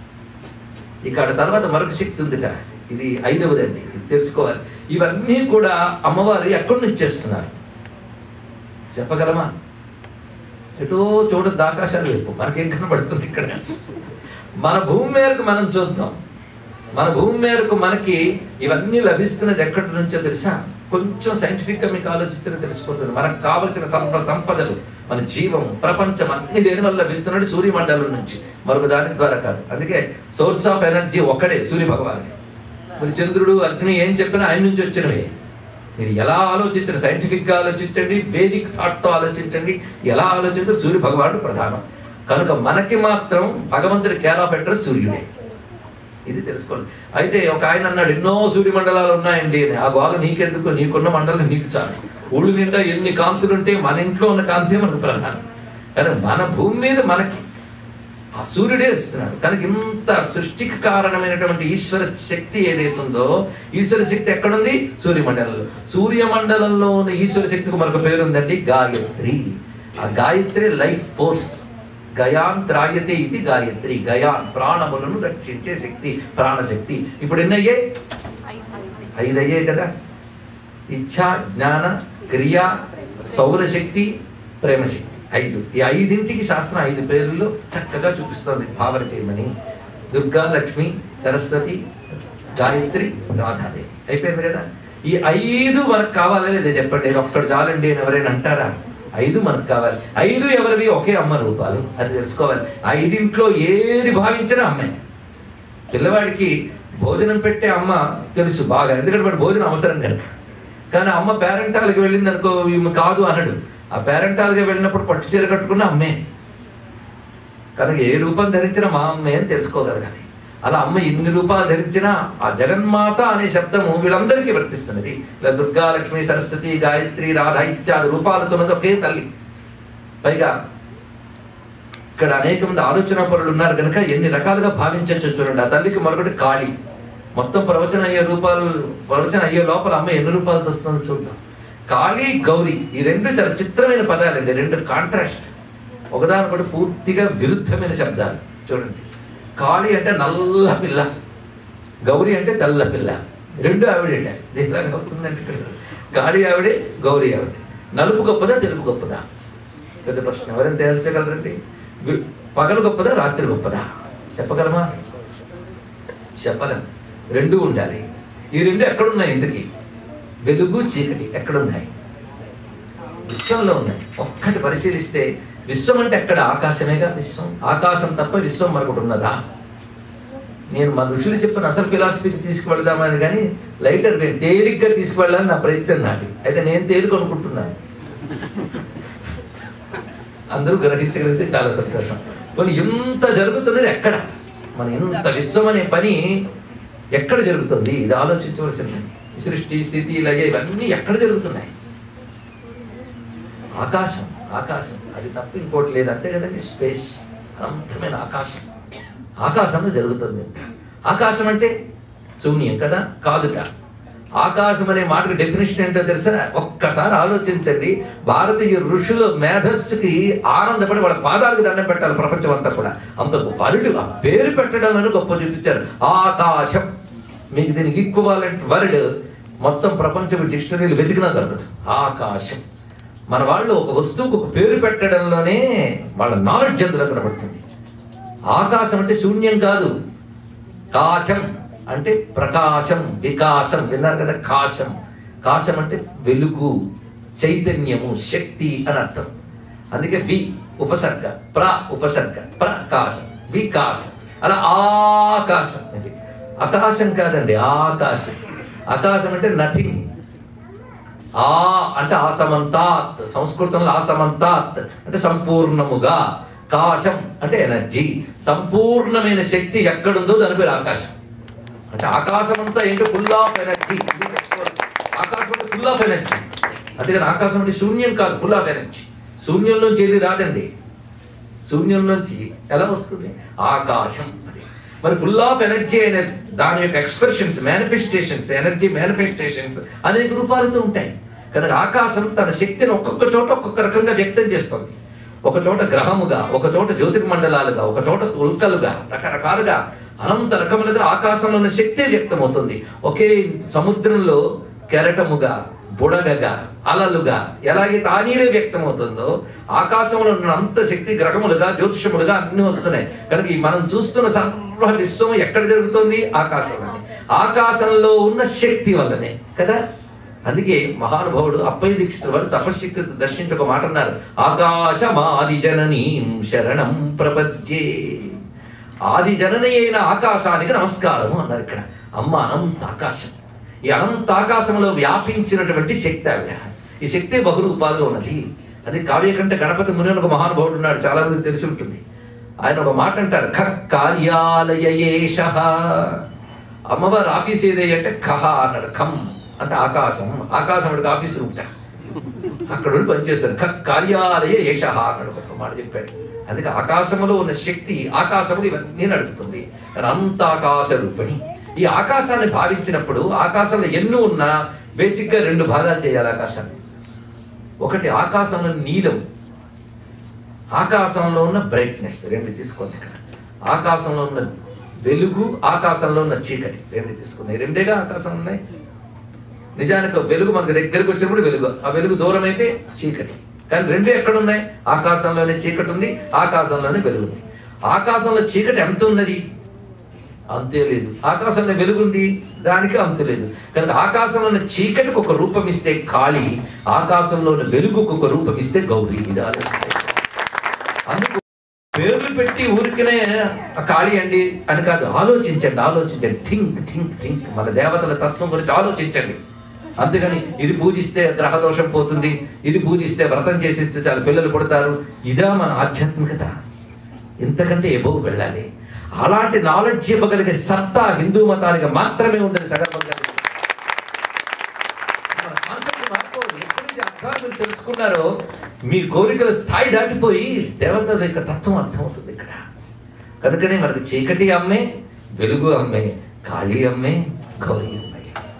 ఇక్కడ తర్వాత మరొక శక్తి ఉందిట ఇది ఐదవదండి ఇది తెలుసుకోవాలి ఇవన్నీ కూడా అమ్మవారు ఎక్కడి నుంచి చేస్తున్నారు చెప్పగలమా ఎటో చూడద్దు ఆకాశాలు వైపు మనకేం కనబడుతుంది ఇక్కడ మన భూమి మేరకు మనం చూద్దాం మన భూమి మేరకు మనకి ఇవన్నీ లభిస్తున్నది ఎక్కడి నుంచో తెలుసా కొంచెం సైంటిఫిక్ గా మీకు ఆలోచిస్తే తెలిసిపోతుంది మనకు కావలసిన సంప సంపదలు మన జీవము ప్రపంచం అన్ని దేని వల్ల లభిస్తున్నాడు సూర్యమండలం నుంచి మరొక దాని ద్వారా కాదు అందుకే సోర్స్ ఆఫ్ ఎనర్జీ ఒక్కడే సూర్య భగవాన్ మరి చంద్రుడు అగ్ని ఏం చెప్పినా ఆయన నుంచి వచ్చినవే మీరు ఎలా ఆలోచించండి సైంటిఫిక్ గా ఆలోచించండి వేదిక్ థాట్ తో ఆలోచించండి ఎలా ఆలోచించారు సూర్య భగవానుడు ప్రధానం కనుక మనకి మాత్రం భగవంతుడి కేర్ ఆఫ్ అడ్రస్ సూర్యుడే ఇది తెలుసుకోండి అయితే ఒక ఆయన అన్నాడు ఎన్నో సూర్యమండలాలు ఉన్నాయండి అని ఆ గోళ నీకెందుకు నీకున్న మండలం నీకు చాలు ఊళ్ళు నిండా ఎన్ని కాంతులు ఉంటే మన ఇంట్లో ఉన్న కాంతే మనకు ప్రధానం కానీ మన భూమి మీద మనకి ఆ సూర్యుడే ఇస్తున్నాడు కనుక ఇంత సృష్టికి కారణమైనటువంటి ఈశ్వర శక్తి ఏదైతే ఉందో ఈశ్వర శక్తి ఎక్కడుంది సూర్యమండలంలో సూర్యమండలంలో ఉన్న ఈశ్వర శక్తికి మరొక పేరు ఉందండి గాయత్రి ఆ గాయత్రి లైఫ్ ఫోర్స్ గయాన్ త్రాయతే ఇది గాయత్రి గయాన్ ప్రాణములను రక్షించే శక్తి ప్రాణశక్తి ఇప్పుడు ఎన్ని అయ్యాయి ఐదు అయ్యాయి కదా ఇచ్ఛ జ్ఞాన క్రియ సౌరశక్తి ప్రేమశక్తి ఐదు ఈ ఐదింటికి శాస్త్రం ఐదు పేర్లలో చక్కగా చూపిస్తోంది భావన చేయమని దుర్గా లక్ష్మి సరస్వతి గాయత్రి రాధాదేవి అయిపోయింది కదా ఈ ఐదు మనకు కావాలా లేదా చెప్పండి ఇది ఒక్కడు చాలండి అని ఎవరైనా అంటారా ఐదు మనకు కావాలి ఐదు ఎవరివి ఒకే అమ్మ రూపాలు అది తెలుసుకోవాలి ఐదింట్లో ఏది భావించినా అమ్మే పిల్లవాడికి భోజనం పెట్టే అమ్మ తెలుసు బాగా ఎందుకంటే వాడు భోజనం అవసరం కనుక కానీ అమ్మ పేరెంటాలకి వెళ్ళింది అనుకో ఈమె కాదు అనడు ఆ పేరెంటాలుగా వెళ్ళినప్పుడు పట్టు చీర కట్టుకున్న అమ్మే కనుక ఏ రూపం ధరించినా మా అమ్మే అని తెలుసుకోగలగాలి అలా అమ్మ ఇన్ని రూపాలు ధరించినా ఆ జగన్మాత అనే శబ్దము వీళ్ళందరికీ వర్తిస్తున్నది ఇలా దుర్గా లక్ష్మి సరస్వతి గాయత్రి రాధ ఇత్యాది రూపాలతో ఉన్నది ఒకే తల్లి పైగా ఇక్కడ అనేక మంది ఆలోచన పరులు ఉన్నారు కనుక ఎన్ని రకాలుగా భావించవచ్చు చూడండి ఆ తల్లికి మరొకటి కాళి మొత్తం ప్రవచనం అయ్యే రూపాలు ప్రవచనం అయ్యే లోపల అమ్మ ఎన్ని రూపాయలతో వస్తుందో చూద్దాం కాళీ గౌరీ ఈ రెండు చాలా చిత్రమైన పదాలండి రెండు కాంట్రాస్ట్ ఒకదానికొకటి పూర్తిగా విరుద్ధమైన శబ్దాలు చూడండి కాళీ అంటే నల్ల పిల్ల గౌరీ అంటే తెల్ల పిల్ల రెండు ఆవిడేట దీంట్లో అవుతుందంటే ఇక్కడ గాడి ఆవిడే గౌరీ ఆవిడే నలుపు గొప్పదా తెలుపు గొప్పదా పెద్ద ప్రశ్న ఎవరైనా తేల్చగలరండి వి- పగలు గొప్పదా రాత్రి గొప్పదా చెప్పగలమా చెప్పలేం రెండు ఉండాలి ఈ రెండు ఎక్కడున్నాయి ఇంతకి వెలుగు చీకటి ఎక్కడున్నాయి విశ్వంలో ఉన్నాయి ఒక్కటి పరిశీలిస్తే విశ్వం అంటే ఎక్కడ ఆకాశమేగా విశ్వం ఆకాశం తప్ప విశ్వం మరొకటి ఉన్నదా నేను మా ఋషులు చెప్పిన అసలు ఫిలాసఫీకి తీసుకువెళ్దామని కానీ లైటర్ నేను తేలిగ్గా తీసుకువెళ్ళాలని నా ప్రయత్నం నాది అయితే నేను తేలిక అనుకుంటున్నాను అందరూ గ్రహించగలిగితే చాలా సంతోషం మరి ఇంత జరుగుతున్నది ఎక్కడ మన ఇంత విశ్వం అనే పని ఎక్కడ జరుగుతుంది ఇది ఆలోచించవలసింది సృష్టి స్థితి లయ ఇవన్నీ ఎక్కడ జరుగుతున్నాయి ఆకాశం ఆకాశం అది తప్ప ఇంకోటి లేదు అంతే కదండి స్పేస్ అనంతమైన ఆకాశం ఆకాశంలో జరుగుతుంది ఆకాశం అంటే శూన్యం కదా కాదుగా ఆకాశం అనే మాటకు డెఫినేషన్ ఏంటో తెలుసా ఒక్కసారి ఆలోచించండి భారతీయ ఋషుల మేధస్సుకి ఆనందపడి వాళ్ళ పాదాలకు దండం పెట్టాలి ప్రపంచం అంతా కూడా అంత వరుడు ఆ పేరు పెట్టడం అని గొప్ప చూపించారు ఆకాశం మీకు దీనికి ఈక్వాలెంట్ వర్డ్ మొత్తం ప్రపంచం డిక్షనరీలు వెతికినా దొరకదు ఆకాశం మన వాళ్ళు ఒక వస్తువుకు ఒక పేరు పెట్టడంలోనే వాళ్ళ నాలెడ్జ్ అందులో కనబడుతుంది ఆకాశం అంటే శూన్యం కాదు కాశం అంటే ప్రకాశం వికాసం విన్నారు కదా కాశం కాశం అంటే వెలుగు చైతన్యము శక్తి అని అర్థం అందుకే వి ఉపసర్గ ప్ర ఉపసర్గ ప్రకాశం వికాసం అలా ఆకాశం ఇది ఆకాశం కాదండి ఆకాశం ఆకాశం అంటే నథింగ్ ఆ అంటే ఆసమంతాత్ సంస్కృతంలో ఆసమంతాత్ అంటే సంపూర్ణముగా కాశం అంటే ఎనర్జీ సంపూర్ణమైన శక్తి ఎక్కడుందో దాని పేరు ఆకాశం అంటే ఆకాశం అంతా ఏంటో ఫుల్ ఆఫ్ ఎనర్జీ ఆకాశం అంటే ఫుల్ ఆఫ్ ఎనర్జీ అందుకని ఆకాశం అంటే శూన్యం కాదు ఫుల్ ఆఫ్ ఎనర్జీ శూన్యం నుంచి ఏది రాదండి శూన్యం నుంచి ఎలా వస్తుంది ఆకాశం అది మరి ఫుల్ ఆఫ్ ఎనర్జీ అయిన దాని యొక్క ఎక్స్ప్రెషన్స్ మేనిఫెస్టేషన్స్ ఎనర్జీ మేనిఫెస్టేషన్స్ అనేక రూపాలతో ఉంటాయి కనుక ఆకాశం తన శక్తిని ఒక్కొక్క చోట ఒక్కొక్క రకంగా వ్యక్తం చేస్తుంది ఒక చోట గ్రహముగా ఒక చోట జ్యోతిర్మండలాలుగా ఒక చోట ఉల్కలుగా రకరకాలుగా అనంత రకములుగా ఆకాశంలో ఉన్న శక్తే వ్యక్తమవుతుంది ఒకే సముద్రంలో కెరటముగా బుడగగా అలలుగా ఎలాగైతే ఆ నీరే వ్యక్తమవుతుందో ఆకాశంలో ఉన్న అంత శక్తి గ్రహములుగా జ్యోతిషములుగా అన్ని వస్తున్నాయి కనుక ఈ మనం చూస్తున్న సర్వ విశ్వం ఎక్కడ జరుగుతుంది ఆకాశంలోనే ఆకాశంలో ఉన్న శక్తి వల్లనే కదా అందుకే మహానుభావుడు అప్పయ్య దీక్షితుడు వారు తపశ్శక్తితో దర్శించి ఒక మాట అన్నారు ఆకాశమాది జననీం శరణం ప్రపద్యే ఆది జనని అయిన ఆకాశానికి నమస్కారము అన్నారు ఇక్కడ అమ్మ అనంత ఆకాశం ఈ అనంత ఆకాశంలో వ్యాపించినటువంటి శక్తి ఆవిడ ఈ శక్తి బహురూపాలుగా ఉన్నది అది కావ్యకంటే గణపతి ముని అని ఒక మహానుభావుడు ఉన్నాడు చాలా మందికి తెలిసి ఉంటుంది ఆయన ఒక మాట అంటారు ఖ కార్యాలయేష అమ్మవారి ఆఫీస్ ఏదే అంటే ఖహ అన్నాడు ఖం అంటే ఆకాశం ఆకాశం అంటే ఆఫీస్ రూమ్ అక్కడ ఉండి పనిచేస్తారు ఖ కార్యాలయ ఏష అన్నాడు ఒక మాట చెప్పాడు అందుకే ఆకాశములో ఉన్న శక్తి ఆకాశములు ఇవన్నీ నడుపుతుంది అంత ఆకాశ రూపిణి ఈ ఆకాశాన్ని భావించినప్పుడు ఆకాశంలో ఎన్ని ఉన్నా బేసిక్ గా రెండు భాగాలు చేయాలి ఆకాశాన్ని ఒకటి ఆకాశంలో నీలం ఆకాశంలో ఉన్న బ్రైట్నెస్ రెండు తీసుకోండి ఇక్కడ ఆకాశంలో ఉన్న వెలుగు ఆకాశంలో ఉన్న చీకటి రెండు తీసుకున్నాయి రెండేగా ఆకాశం ఉన్నాయి నిజానికి వెలుగు మనకు దగ్గరకు వచ్చినప్పుడు వెలుగు ఆ వెలుగు దూరం అయితే చీకటి కానీ రెండు ఎక్కడ ఉన్నాయి ఆకాశంలోనే చీకటి ఉంది ఆకాశంలోనే వెలుగు ఉంది ఆకాశంలో చీకటి ఎంత ఉన్నది అంతే లేదు ఆకాశంలో వెలుగుంది దానికి అంత లేదు కనుక ఆకాశంలో ఉన్న చీకటికి ఒక రూపం ఇస్తే కాళి ఆకాశంలో ఉన్న వెలుగుకు ఒక రూపం ఇస్తే గౌరీ ఇది ఆలోచిస్తే అందుకు పేర్లు పెట్టి ఊరికనే ఆ కాళీ అండి అని కాదు ఆలోచించండి ఆలోచించండి థింక్ థింక్ థింక్ మన దేవతల తత్వం గురించి ఆలోచించండి అంతేగాని ఇది పూజిస్తే గ్రహదోషం పోతుంది ఇది పూజిస్తే వ్రతం చేసిస్తే చాలు పిల్లలు పుడతారు ఇదా మన ఆధ్యాత్మికత ఇంతకంటే ఎబోవ్ వెళ్ళాలి అలాంటి నాలెడ్జ్ ఇవ్వగలిగే సత్తా హిందూ మతానికి మాత్రమే ఉందని సగర్భంగా మన కాన్సెప్ట్ మార్చుకోవాలి. ఎప్పుడైతే అర్థాలు మీరు తెలుసుకున్నారో మీ కోరికల స్థాయి దాటిపోయి దేవతల యొక్క తత్వం అర్థమవుతుంది ఇక్కడ కనుకనే మనకు చీకటి అమ్మే వెలుగు అమ్మే కాళీ అమ్మే గౌరీ అమ్మే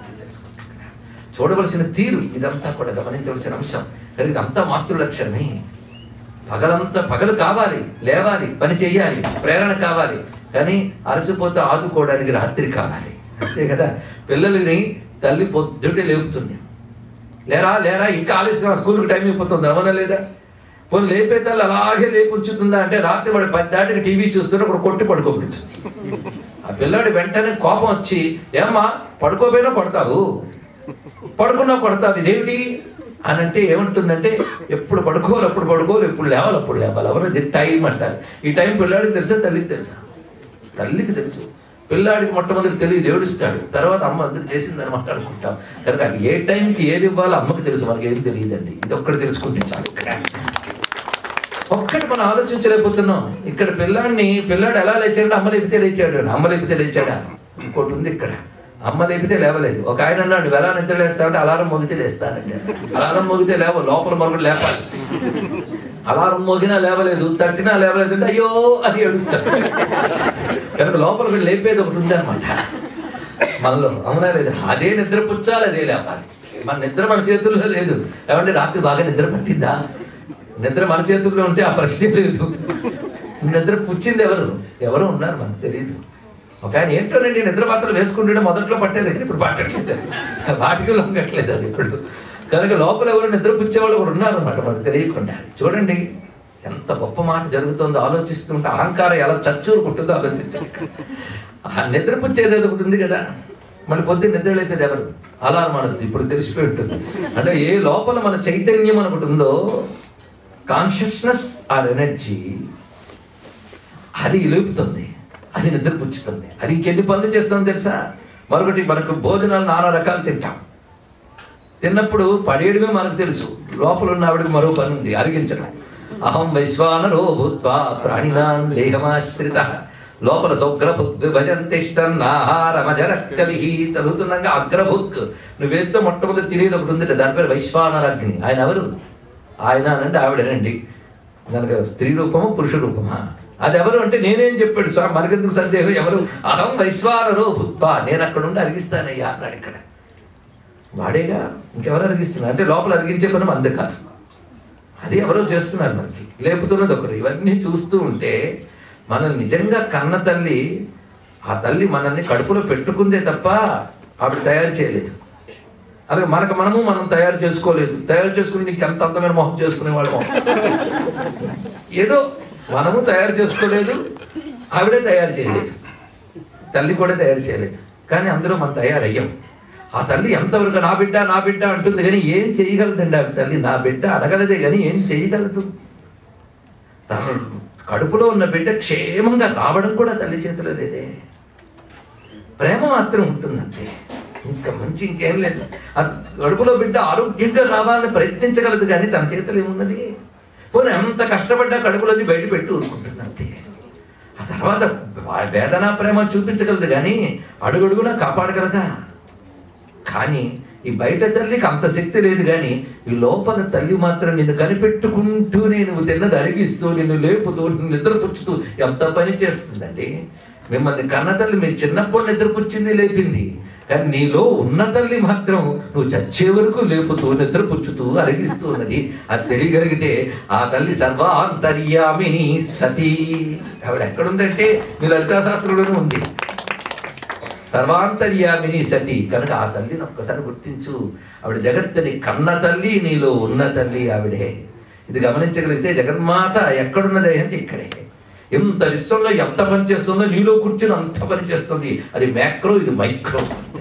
చూడవలసిన తీరు ఇదంతా కూడా గమనించవలసిన అంశం కానీ ఇదంతా మాతృలక్షణమే పగలంతా పగలు కావాలి లేవాలి పని చేయాలి ప్రేరణ కావాలి కానీ అలసిపోతే ఆదుకోవడానికి రాత్రి కావాలి అంతే కదా పిల్లల్ని తల్లి పొద్దుటే లేపుతుంది లేరా లేరా ఇంకా ఆలస్యం స్కూల్కి టైం అయిపోతుంది రమణ లేదా పోనీ లేపే తల్లి అలాగే లేపు ఉంచుతుందా అంటే రాత్రి వాడు పది దాటికి టీవీ చూస్తున్నప్పుడు కొట్టి పడుకోబెడుతుంది ఆ పిల్లాడి వెంటనే కోపం వచ్చి ఏమ్మా పడుకోపోయినా కొడతావు పడుకున్నా కొడతావు ఇదేమిటి అని అంటే ఏముంటుందంటే ఎప్పుడు పడుకోవాలి అప్పుడు పడుకోవాలి ఎప్పుడు లేవాలి అప్పుడు లేవాలి ఎవరు ఇది టైం అంటారు ఈ టైం పిల్లాడికి తెలుసా తల్లికి తెలుసా తల్లికి తెలుసు పిల్లాడికి మొట్టమొదటి తెలియదు ఏడుస్తాడు తర్వాత అమ్మ అందరు చేసిందని మాట్లాడుకుంటాం కనుక అది ఏ టైంకి ఏది ఇవ్వాలో అమ్మకి తెలుసు మనకి ఏం తెలియదండి ఇది ఒక్కటి తెలుసుకుంటే చాలు ఇక్కడ ఒక్కటి మనం ఆలోచించలేకపోతున్నాం ఇక్కడ పిల్లాడిని పిల్లాడు ఎలా లేచాడు అమ్మ లేపితే లేచాడు అమ్మ లేపితే లేచాడా ఇంకోటి ఉంది ఇక్కడ అమ్మ లేపితే లేవలేదు ఒక ఆయన అన్నాడు "నువ్వు ఎలా నిద్ర లేస్తావంటే అలారం మోగితే లేస్తానంటే అలారం మోగితే లేవ లోపల మరొకటి లేపాలి అలారం మోగినా లేవలేదు తట్టినా లేవలేదు అంటే అయ్యో అని ఏడుస్తాడు కనుక లోపల వీళ్ళు లేపేది ఒకటి ఉందన్నమాట మనలో అవునా లేదు అదే నిద్ర పుచ్చాలి అదే లేపాలి మన నిద్ర మన చేతుల్లో లేదు ఏమంటే రాత్రి బాగా నిద్ర పట్టిందా నిద్ర మన చేతుల్లో ఉంటే ఆ ప్రశ్నే లేదు నిద్ర పుచ్చింది ఎవరు ఎవరు ఉన్నారు మనకు తెలియదు ఒక ఆయన ఏంటోనండి నిద్ర మాత్రం వేసుకుంటుంటే మొదట్లో పట్టేది కానీ ఇప్పుడు పట్టట్లేదు వాటికి లొంగట్లేదు అది ఇప్పుడు కనుక లోపల ఎవరు నిద్ర పుచ్చేవాళ్ళు కూడా ఉన్నారు అన్నమాట మనకు తెలియకుండా చూడండి ఎంత గొప్ప మాట జరుగుతుందో ఆలోచిస్తుంటే అహంకారం ఎలా చచ్చూరుకుంటుందో ఆలోచించాలి ఆ నిద్ర పుచ్చేది ఏదో ఒకటి ఉంది కదా మళ్ళీ పొద్దున్న నిద్ర లేపేది ఎవరు అలారం మనది ఇప్పుడు తెలిసిపోయి ఉంటుంది అంటే ఏ లోపల మన చైతన్యం అని ఒకటి ఉందో కాన్షియస్నెస్ ఆర్ ఎనర్జీ అది లేపుతుంది అది నిద్రపుచ్చుతుంది అది ఇంకెన్ని పనులు చేస్తుంది తెలుసా మరొకటి మనకు భోజనాలు నానా రకాలు తింటాం తిన్నప్పుడు పడేయడమే మనకు తెలుసు లోపల ఉన్న ఆవిడకి మరో పని ఉంది అరిగించడం అహం వైశ్వానరో భూత్వా ప్రాణినాన్ దేహమాశ్రిత లోపల సౌగ్రభుక్ భజంతిష్టన్నాహారమజర కవి చదువుతున్నాగా అగ్రభుక్ నువ్వు వేస్తే మొట్టమొదటి తినేది ఒకటి ఉంది దాని పేరు వైశ్వానరాగ్ని ఆయన ఎవరు ఆయన అనంటే ఆవిడనండి కనుక స్త్రీ రూపమా పురుష రూపమా అది ఎవరు అంటే నేనేం చెప్పాడు స్వామి మనకెందుకు సందేహం ఎవరు అహం వైశ్వానరో భూత్వా నేను అక్కడ ఉండి అరిగిస్తానయ్యా అన్నాడు ఇక్కడ వాడేగా ఇంకెవరు అరిగిస్తున్నారు అంటే లోపల అరిగించే పని మంది కాదు అది ఎవరో చేస్తున్నారు మనకి లేపుతున్నది ఒకరు ఇవన్నీ చూస్తూ ఉంటే మనల్ని నిజంగా కన్న తల్లి ఆ తల్లి మనల్ని కడుపులో పెట్టుకుందే తప్ప ఆవిడ తయారు చేయలేదు అలాగే మనకు మనము మనం తయారు చేసుకోలేదు తయారు చేసుకుని నీకు ఎంత అందమైన మొహం చేసుకునే వాళ్ళం ఏదో మనము తయారు చేసుకోలేదు ఆవిడే తయారు చేయలేదు తల్లి కూడా తయారు చేయలేదు కానీ అందులో మనం తయారయ్యాం ఆ తల్లి ఎంతవరకు నా బిడ్డ నా బిడ్డ అంటుంది కానీ ఏం చేయగలదండి ఆ తల్లి నా బిడ్డ అనగలదే కానీ ఏం చేయగలదు తన కడుపులో ఉన్న బిడ్డ క్షేమంగా రావడం కూడా తల్లి చేతిలో లేదే ప్రేమ మాత్రం ఉంటుందంతే ఇంకా మంచి ఇంకేం లేదు ఆ కడుపులో బిడ్డ ఆరోగ్యంగా రావాలని ప్రయత్నించగలదు కానీ తన చేతిలో ఏమున్నది పోనీ ఎంత కష్టపడ్డా కడుపులోని బయట పెట్టి ఊరుకుంటుంది అంతే ఆ తర్వాత వా- వేదన ప్రేమ చూపించగలదు కానీ అడుగడుగునా కాపాడగలదా కానీ ఈ బయట తల్లికి అంత శక్తి లేదు కానీ ఈ లోపల తల్లి మాత్రం నిన్ను కనిపెట్టుకుంటూనే నువ్వు తిన్నది అరిగిస్తూ నిన్ను లేపుతూ నిన్ను నిద్రపుచ్చుతూ ఎంత పని చేస్తుందండి మిమ్మల్ని కన్న తల్లి మీరు చిన్నప్పుడు నిద్రపుచ్చింది లేపింది కానీ నీలో ఉన్న తల్లి మాత్రం నువ్వు చచ్చే వరకు లేపుతూ నిద్రపుచ్చుతూ అరిగిస్తూ ఉన్నది అది తెలియగలిగితే ఆ తల్లి సర్వాంతర్యామిని సతీ ఆవిడ ఎక్కడుందంటే మీ లలితాశాస్త్రంలోనే ఉంది సర్వాంతర్యామిని సతి కనుక ఆ తల్లిని ఒక్కసారి గుర్తించు ఆవిడ జగత్తుని కన్న తల్లి నీలో ఉన్న తల్లి ఆవిడే ఇది గమనించగలిగితే జగన్మాత ఎక్కడున్నది అంటే ఇక్కడే ఎంత విశ్వంలో ఎంత పని చేస్తుందో నీలో కూర్చుని అంత పని చేస్తుంది అది మ్యాక్రో ఇది మైక్రో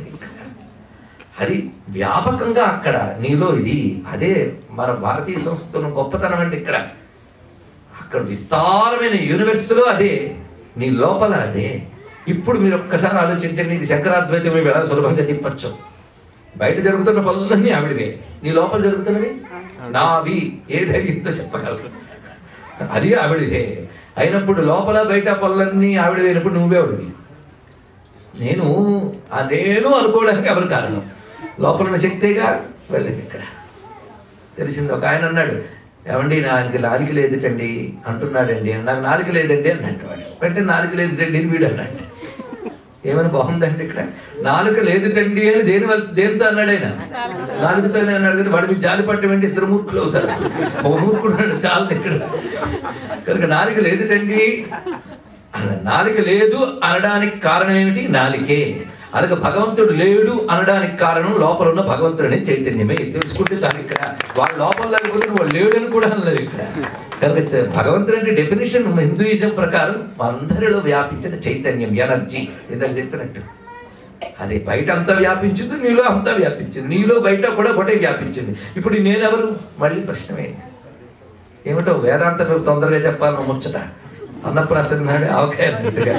అది వ్యాపకంగా అక్కడ నీలో ఇది అదే మన భారతీయ సంస్కృతిలో గొప్పతనం అంటే ఇక్కడ ఇక్కడ విస్తారమైన యూనివర్స్లో అదే నీ లోపల అదే ఇప్పుడు మీరు ఒక్కసారి ఆలోచించండి ఇది శంకరాద్వైతం మేము ఎలా సులభంగా తిప్పచ్చు బయట జరుగుతున్న పనులన్నీ ఆవిడవే నీ లోపల జరుగుతున్నవి నావి ఏ ధైర్యంతో చెప్పగలరు అది ఆవిడదే అయినప్పుడు లోపల బయట పనులన్నీ ఆవిడవేనప్పుడు నువ్వే ఆవిడవి నేను ఆ నేను అనుకోవడానికి ఎవరు కారణం లోపల ఉన్న శక్తిగా వెళ్ళండి ఇక్కడ తెలిసింది ఒక ఆయన అన్నాడు ఏమండి నాకు నాలుక లేదుటండి అంటున్నాడండి నాకు నాలుక లేదండి అన్నట్టు వాడు వెంటనే నాలుక లేదుటండి అని వీడు అన్నాడు ఏమని బాగుందండి ఇక్కడ నాలుక లేదుటండి అని దేని వల్ల దేనితో అన్నాడు ఆయన నాలుగుతోనే అన్నాడు కదా వాడు మీకు జాలి పట్టమంటే ఇద్దరు మూర్ఖులు అవుతారు ఒక మూర్ఖుడు అన్నాడు చాలా ఇక్కడ కనుక నాలుక లేదుటండి అన్న నాలుక లేదు అనడానికి కారణం ఏమిటి నాలికే అలాగే భగవంతుడు లేడు అనడానికి కారణం లోపల ఉన్న భగవంతుడు అనే చైతన్యమే ఇది తెలుసుకుంటే చాలు ఇక్కడ వాళ్ళ లోపల లేకపోతే నువ్వు లేడని కూడా అనలేదు ఇక్కడ కనుక చ- భగవంతుడు అంటే డెఫినేషన్ హిందూయిజం ప్రకారం అందరిలో వ్యాపించిన చైతన్యం ఎనర్జీ ఇదని చెప్పినట్టు అది బయట అంతా వ్యాపించింది నీలో అంతా వ్యాపించింది నీలో బయట కూడా ఒకటే వ్యాపించింది ఇప్పుడు ఈ నేనెవరు మళ్ళీ ప్రశ్నమే ఏమిటో వేదాంతం నువ్వు తొందరగా చెప్పాలని ముచ్చట అన్నప్రాసన్న నాడు ఆవకాయ అన్నట్టుగా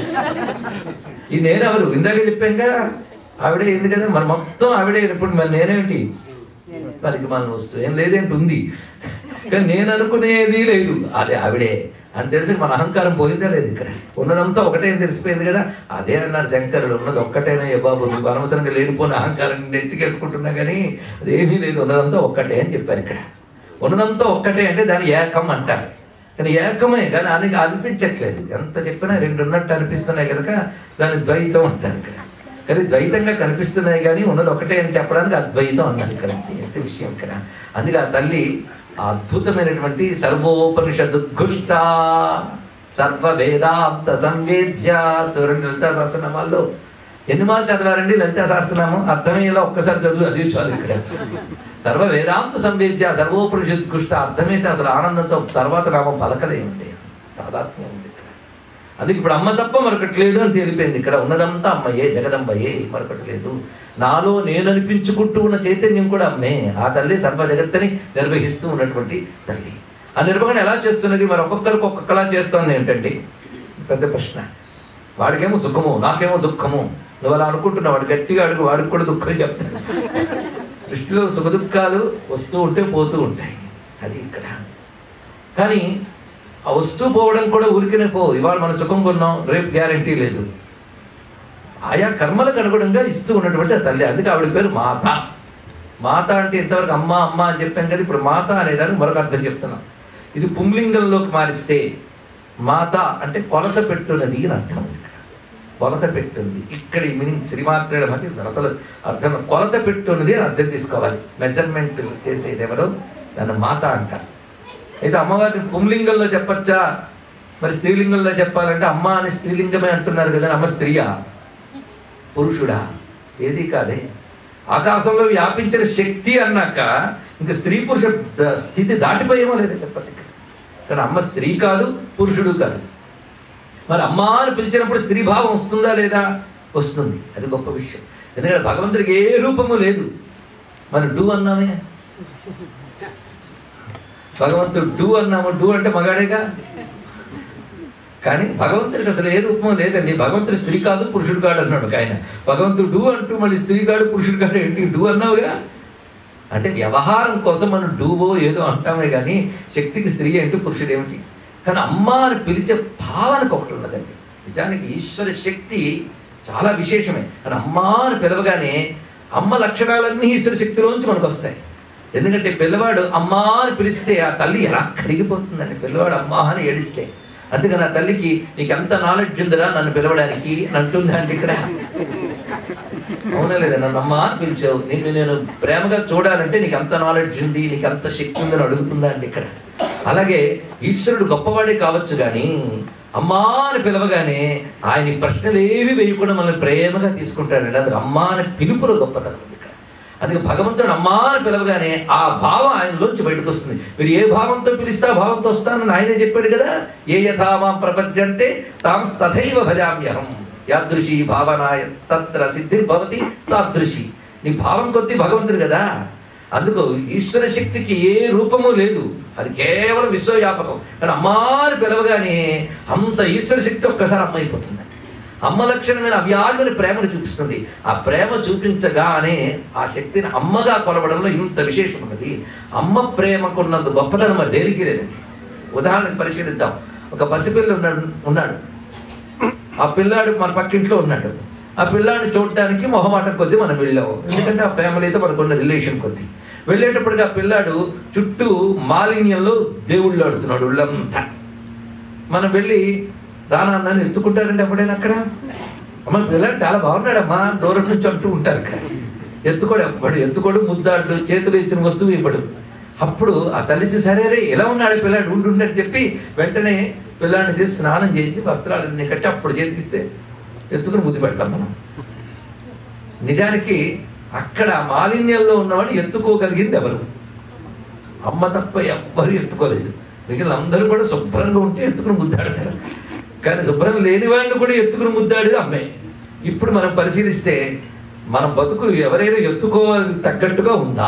ఈ నేనెవరు ఇందాక చెప్పాక ఆవిడే ఏంది కదా మరి మొత్తం ఆవిడే ఇప్పుడు మరి నేనేమిటి పనికి మన వస్తువు ఏం లేదేంటి ఉంది కానీ నేను అనుకునేది లేదు అదే ఆవిడే అని తెలిసి మన అహంకారం పోయిందా లేదు ఇక్కడ ఉన్నదంతా ఒకటే అని తెలిసిపోయింది కదా అదే అన్నాడు శంకరుడు ఉన్నది ఒక్కటేనే ఏ బాబు నువ్వు అనవసరంగా లేనిపోయిన అహంకారం ఎత్తికేసుకుంటున్నా కానీ అదేమీ లేదు ఉన్నదంతా ఒక్కటే అని చెప్పారు ఇక్కడ ఉన్నదంతా ఒక్కటే అంటే దాని ఏకం అంటారు కానీ ఏకమే కానీ ఆయనకి అనిపించట్లేదు ఎంత చెప్పినా రెండు ఉన్నట్టు అనిపిస్తున్నాయి కనుక దాన్ని ద్వైతం అంటారు ఇక్కడ కానీ ద్వైతంగా కనిపిస్తున్నాయి కానీ ఉన్నది ఒకటే అని చెప్పడానికి అద్వైతం అన్నది ఇక్కడ ఎంత విషయం ఇక్కడ అందుకే ఆ తల్లి ఆ అద్భుతమైనటువంటి సర్వోపనిషదుద్ఘుష్ట సర్వ వేదాంత సంవేద్య చూడండి లలితా సహస్రనామాల్లో ఎన్ని మార్లు చదవారండి లలితా సహస్రనామం అర్థమయ్యేలా ఒక్కసారి చదువు అది చాలు ఇక్కడ సర్వ వేదాంత సంవేద్య సర్వోపనిషదుద్ఘుష్ట అర్థమైతే అసలు ఆనందంతో తర్వాత నామం పలకలేమండి తాదాత్మ్యం ఉంది ఇక్కడ అందుకే ఇప్పుడు అమ్మ తప్ప మరొకటి లేదు అని తెలిపింది ఇక్కడ ఉన్నదంతా అమ్మయే జగదంబయే మరొకటి లేదు నాలో నేను అనిపించుకుంటూ ఉన్న చైతన్యం కూడా అమ్మే ఆ తల్లి సర్వ జగత్తని నిర్వహిస్తూ ఉన్నటువంటి తల్లి ఆ నిర్వహణ ఎలా చేస్తున్నది మరి ఒక్కొక్కరికి ఒక్కొక్కలా చేస్తుంది ఏంటండి పెద్ద ప్రశ్న వాడికేమో సుఖము నాకేమో దుఃఖము నువ్వు అలా అనుకుంటున్నావు వాడు గట్టిగా అడుగు వాడికి కూడా దుఃఖం చెప్తాడు దృష్టిలో సుఖ దుఃఖాలు వస్తూ ఉంటే పోతూ ఉంటాయి అది ఇక్కడ కానీ ఆ వస్తూ పోవడం కూడా ఊరికనే పో ఇవాళ మన సుఖం కొన్నాం రేపు గ్యారంటీ లేదు ఆయా కర్మలకు అనుగుణంగా ఇస్తూ ఉన్నటువంటి ఆ తల్లి అందుకే ఆవిడ పేరు మాత మాత అంటే ఇంతవరకు అమ్మ అమ్మ అని చెప్పాం కదా ఇప్పుడు మాత అనేదానికి మరొక అర్థం చెప్తున్నాం ఇది పుంలింగంలోకి మారిస్తే మాత అంటే కొలత పెట్టున్నది అని అర్థం కొలత పెట్టుంది ఇక్కడ ఈ మీనింగ్ శ్రీమాత్రేడ మధ్య అసలు అర్థం కొలత పెట్టున్నది అని అర్థం తీసుకోవాలి మెజర్మెంట్ చేసేది ఎవరో దాన్ని మాత అంటారు అయితే అమ్మవారిని పుంలింగంలో చెప్పచ్చా మరి స్త్రీలింగంలో చెప్పాలంటే అమ్మ అని స్త్రీలింగమే అంటున్నారు కదా అమ్మ స్త్రీయా పురుషుడా ఏది కాదే ఆకాశంలో వ్యాపించిన శక్తి అన్నాక ఇంకా స్త్రీ పురుష ద- స్థితి దాటిపోయేమో లేదా చెప్పండి ఇక్కడ కానీ అమ్మ స్త్రీ కాదు పురుషుడు కాదు మరి అమ్మ అని పిలిచినప్పుడు స్త్రీ భావం వస్తుందా లేదా వస్తుంది అది గొప్ప విషయం ఎందుకంటే భగవంతుడికి ఏ రూపము లేదు మరి డూ అన్నామే భగవంతుడు డూ అన్నాము డూ అంటే మగాడేగా కానీ భగవంతుడికి అసలు ఏ రూపం లేదండి భగవంతుడు స్త్రీ కాదు పురుషుడు కాడు అన్నాడు ఒక ఆయన భగవంతుడు డూ అంటూ మళ్ళీ స్త్రీ కాడు పురుషుడు కాడు ఏంటి డూ అన్నావుగా అంటే వ్యవహారం కోసం మనం డూవో ఏదో అంటామే కానీ శక్తికి స్త్రీ ఏంటి పురుషుడు ఏమిటి కానీ అమ్మ అని పిలిచే భావనకు ఒకటి ఉన్నదండి నిజానికి ఈశ్వర శక్తి చాలా విశేషమే కానీ అమ్మ అని పిలవగానే అమ్మ లక్షణాలన్నీ ఈశ్వర శక్తిలోంచి మనకు వస్తాయి ఎందుకంటే పిల్లవాడు అమ్మా అని పిలిస్తే ఆ తల్లి ఎలా కరిగిపోతుందండి పిల్లవాడు అమ్మా అని ఏడిస్తే అందుకని ఆ తల్లికి నీకు ఎంత నాలెడ్జ్ ఉందిరా నన్ను పిలవడానికి అని అంటుందా అంటే ఇక్కడ అవునా లేదా నన్ను అమ్మా అని పిలిచావు నిన్ను నేను ప్రేమగా చూడాలంటే నీకు అంత నాలెడ్జ్ ఉంది నీకు అంత శక్తి ఉందని అడుగుతుందా అంటే ఇక్కడ అలాగే ఈశ్వరుడు గొప్పవాడే కావచ్చు కానీ అమ్మా అని పిలవగానే ఆయన ఈ ప్రశ్నలు ఏవి వేయకుండా మనల్ని ప్రేమగా తీసుకుంటాడండి అందుకు అమ్మా అని పిలుపులో గొప్పతనం ఉంది ఇక్కడ అందుకే భగవంతుడు అమ్మా అని పిలవగానే ఆ భావం ఆయనలోంచి బయటకు వస్తుంది మీరు ఏ భావంతో పిలిస్తే ఆ భావంతో వస్తానని ఆయనే చెప్పాడు కదా ఏ యథామాం ప్రపంచంతే తాం తథైవ భజామ్యహం యాదృశి భావనాయ తత్ర సిద్ధి భవతి తాదృశి నీ భావం కొద్దీ భగవంతుడు కదా అందుకు ఈశ్వర శక్తికి ఏ రూపము లేదు అది కేవలం విశ్వవ్యాపకం కానీ అమ్మాని పిలవగానే అంత ఈశ్వర శక్తి ఒక్కసారి అమ్మ అయిపోతుంది అమ్మ లక్షణమైన అవ్యాజమైన ప్రేమను చూపిస్తుంది ఆ ప్రేమ చూపించగానే ఆ శక్తిని అమ్మగా కొలవడంలో ఇంత విశేషం ఉన్నది అమ్మ ప్రేమకున్నంత గొప్పతనం మరి దేనికి లేదండి ఉదాహరణకు పరిశీలిద్దాం ఒక పసిపిల్ల ఉన్నాడు ఉన్నాడు ఆ పిల్లాడు మన పక్కింట్లో ఉన్నాడు ఆ పిల్లాడిని చూడటానికి మొహమాటం కొద్దీ మనం వెళ్ళాము ఎందుకంటే ఆ ఫ్యామిలీతో మనకున్న రిలేషన్ కొద్దీ వెళ్ళేటప్పటికి ఆ పిల్లాడు చుట్టూ మాలిన్యంలో దేవుళ్ళు ఆడుతున్నాడు ఒళ్ళంతా మనం వెళ్ళి రానాన్నని ఎత్తుకుంటారంటే ఎప్పుడైనా అక్కడ అమ్మ పిల్లాడు చాలా బాగున్నాడమ్మా దూరం నుంచి అంటూ ఉంటారు ఇక్కడ ఎత్తుకోడు ఎప్పుడు ఎత్తుకోడు ముద్దాడు చేతులు ఇచ్చిన వస్తువు ఇవ్వడు అప్పుడు ఆ తల్లి చూసి సరే రే ఎలా ఉన్నాడు పిల్లాడు ఉండుండని చెప్పి వెంటనే పిల్లాడిని చేసి స్నానం చేయించి వస్త్రాలన్నీ కట్టి అప్పుడు చేతికిస్తే ఎత్తుకుని ముద్దు పెడతాం మనం నిజానికి అక్కడ మాలిన్యంలో ఉన్నవాడు ఎత్తుకోగలిగింది ఎవరు అమ్మ తప్ప ఎవ్వరు ఎత్తుకోలేదు మిగిలిన అందరూ కూడా శుభ్రంగా ఉంటే ఎత్తుకుని ముద్దాడతారు కానీ శుభ్రం లేని వాడిని కూడా ఎత్తుకుని ముద్దాడేది అమ్మే ఇప్పుడు మనం పరిశీలిస్తే మన బతుకు ఎవరైనా ఎత్తుకోవాలని తగ్గట్టుగా ఉందా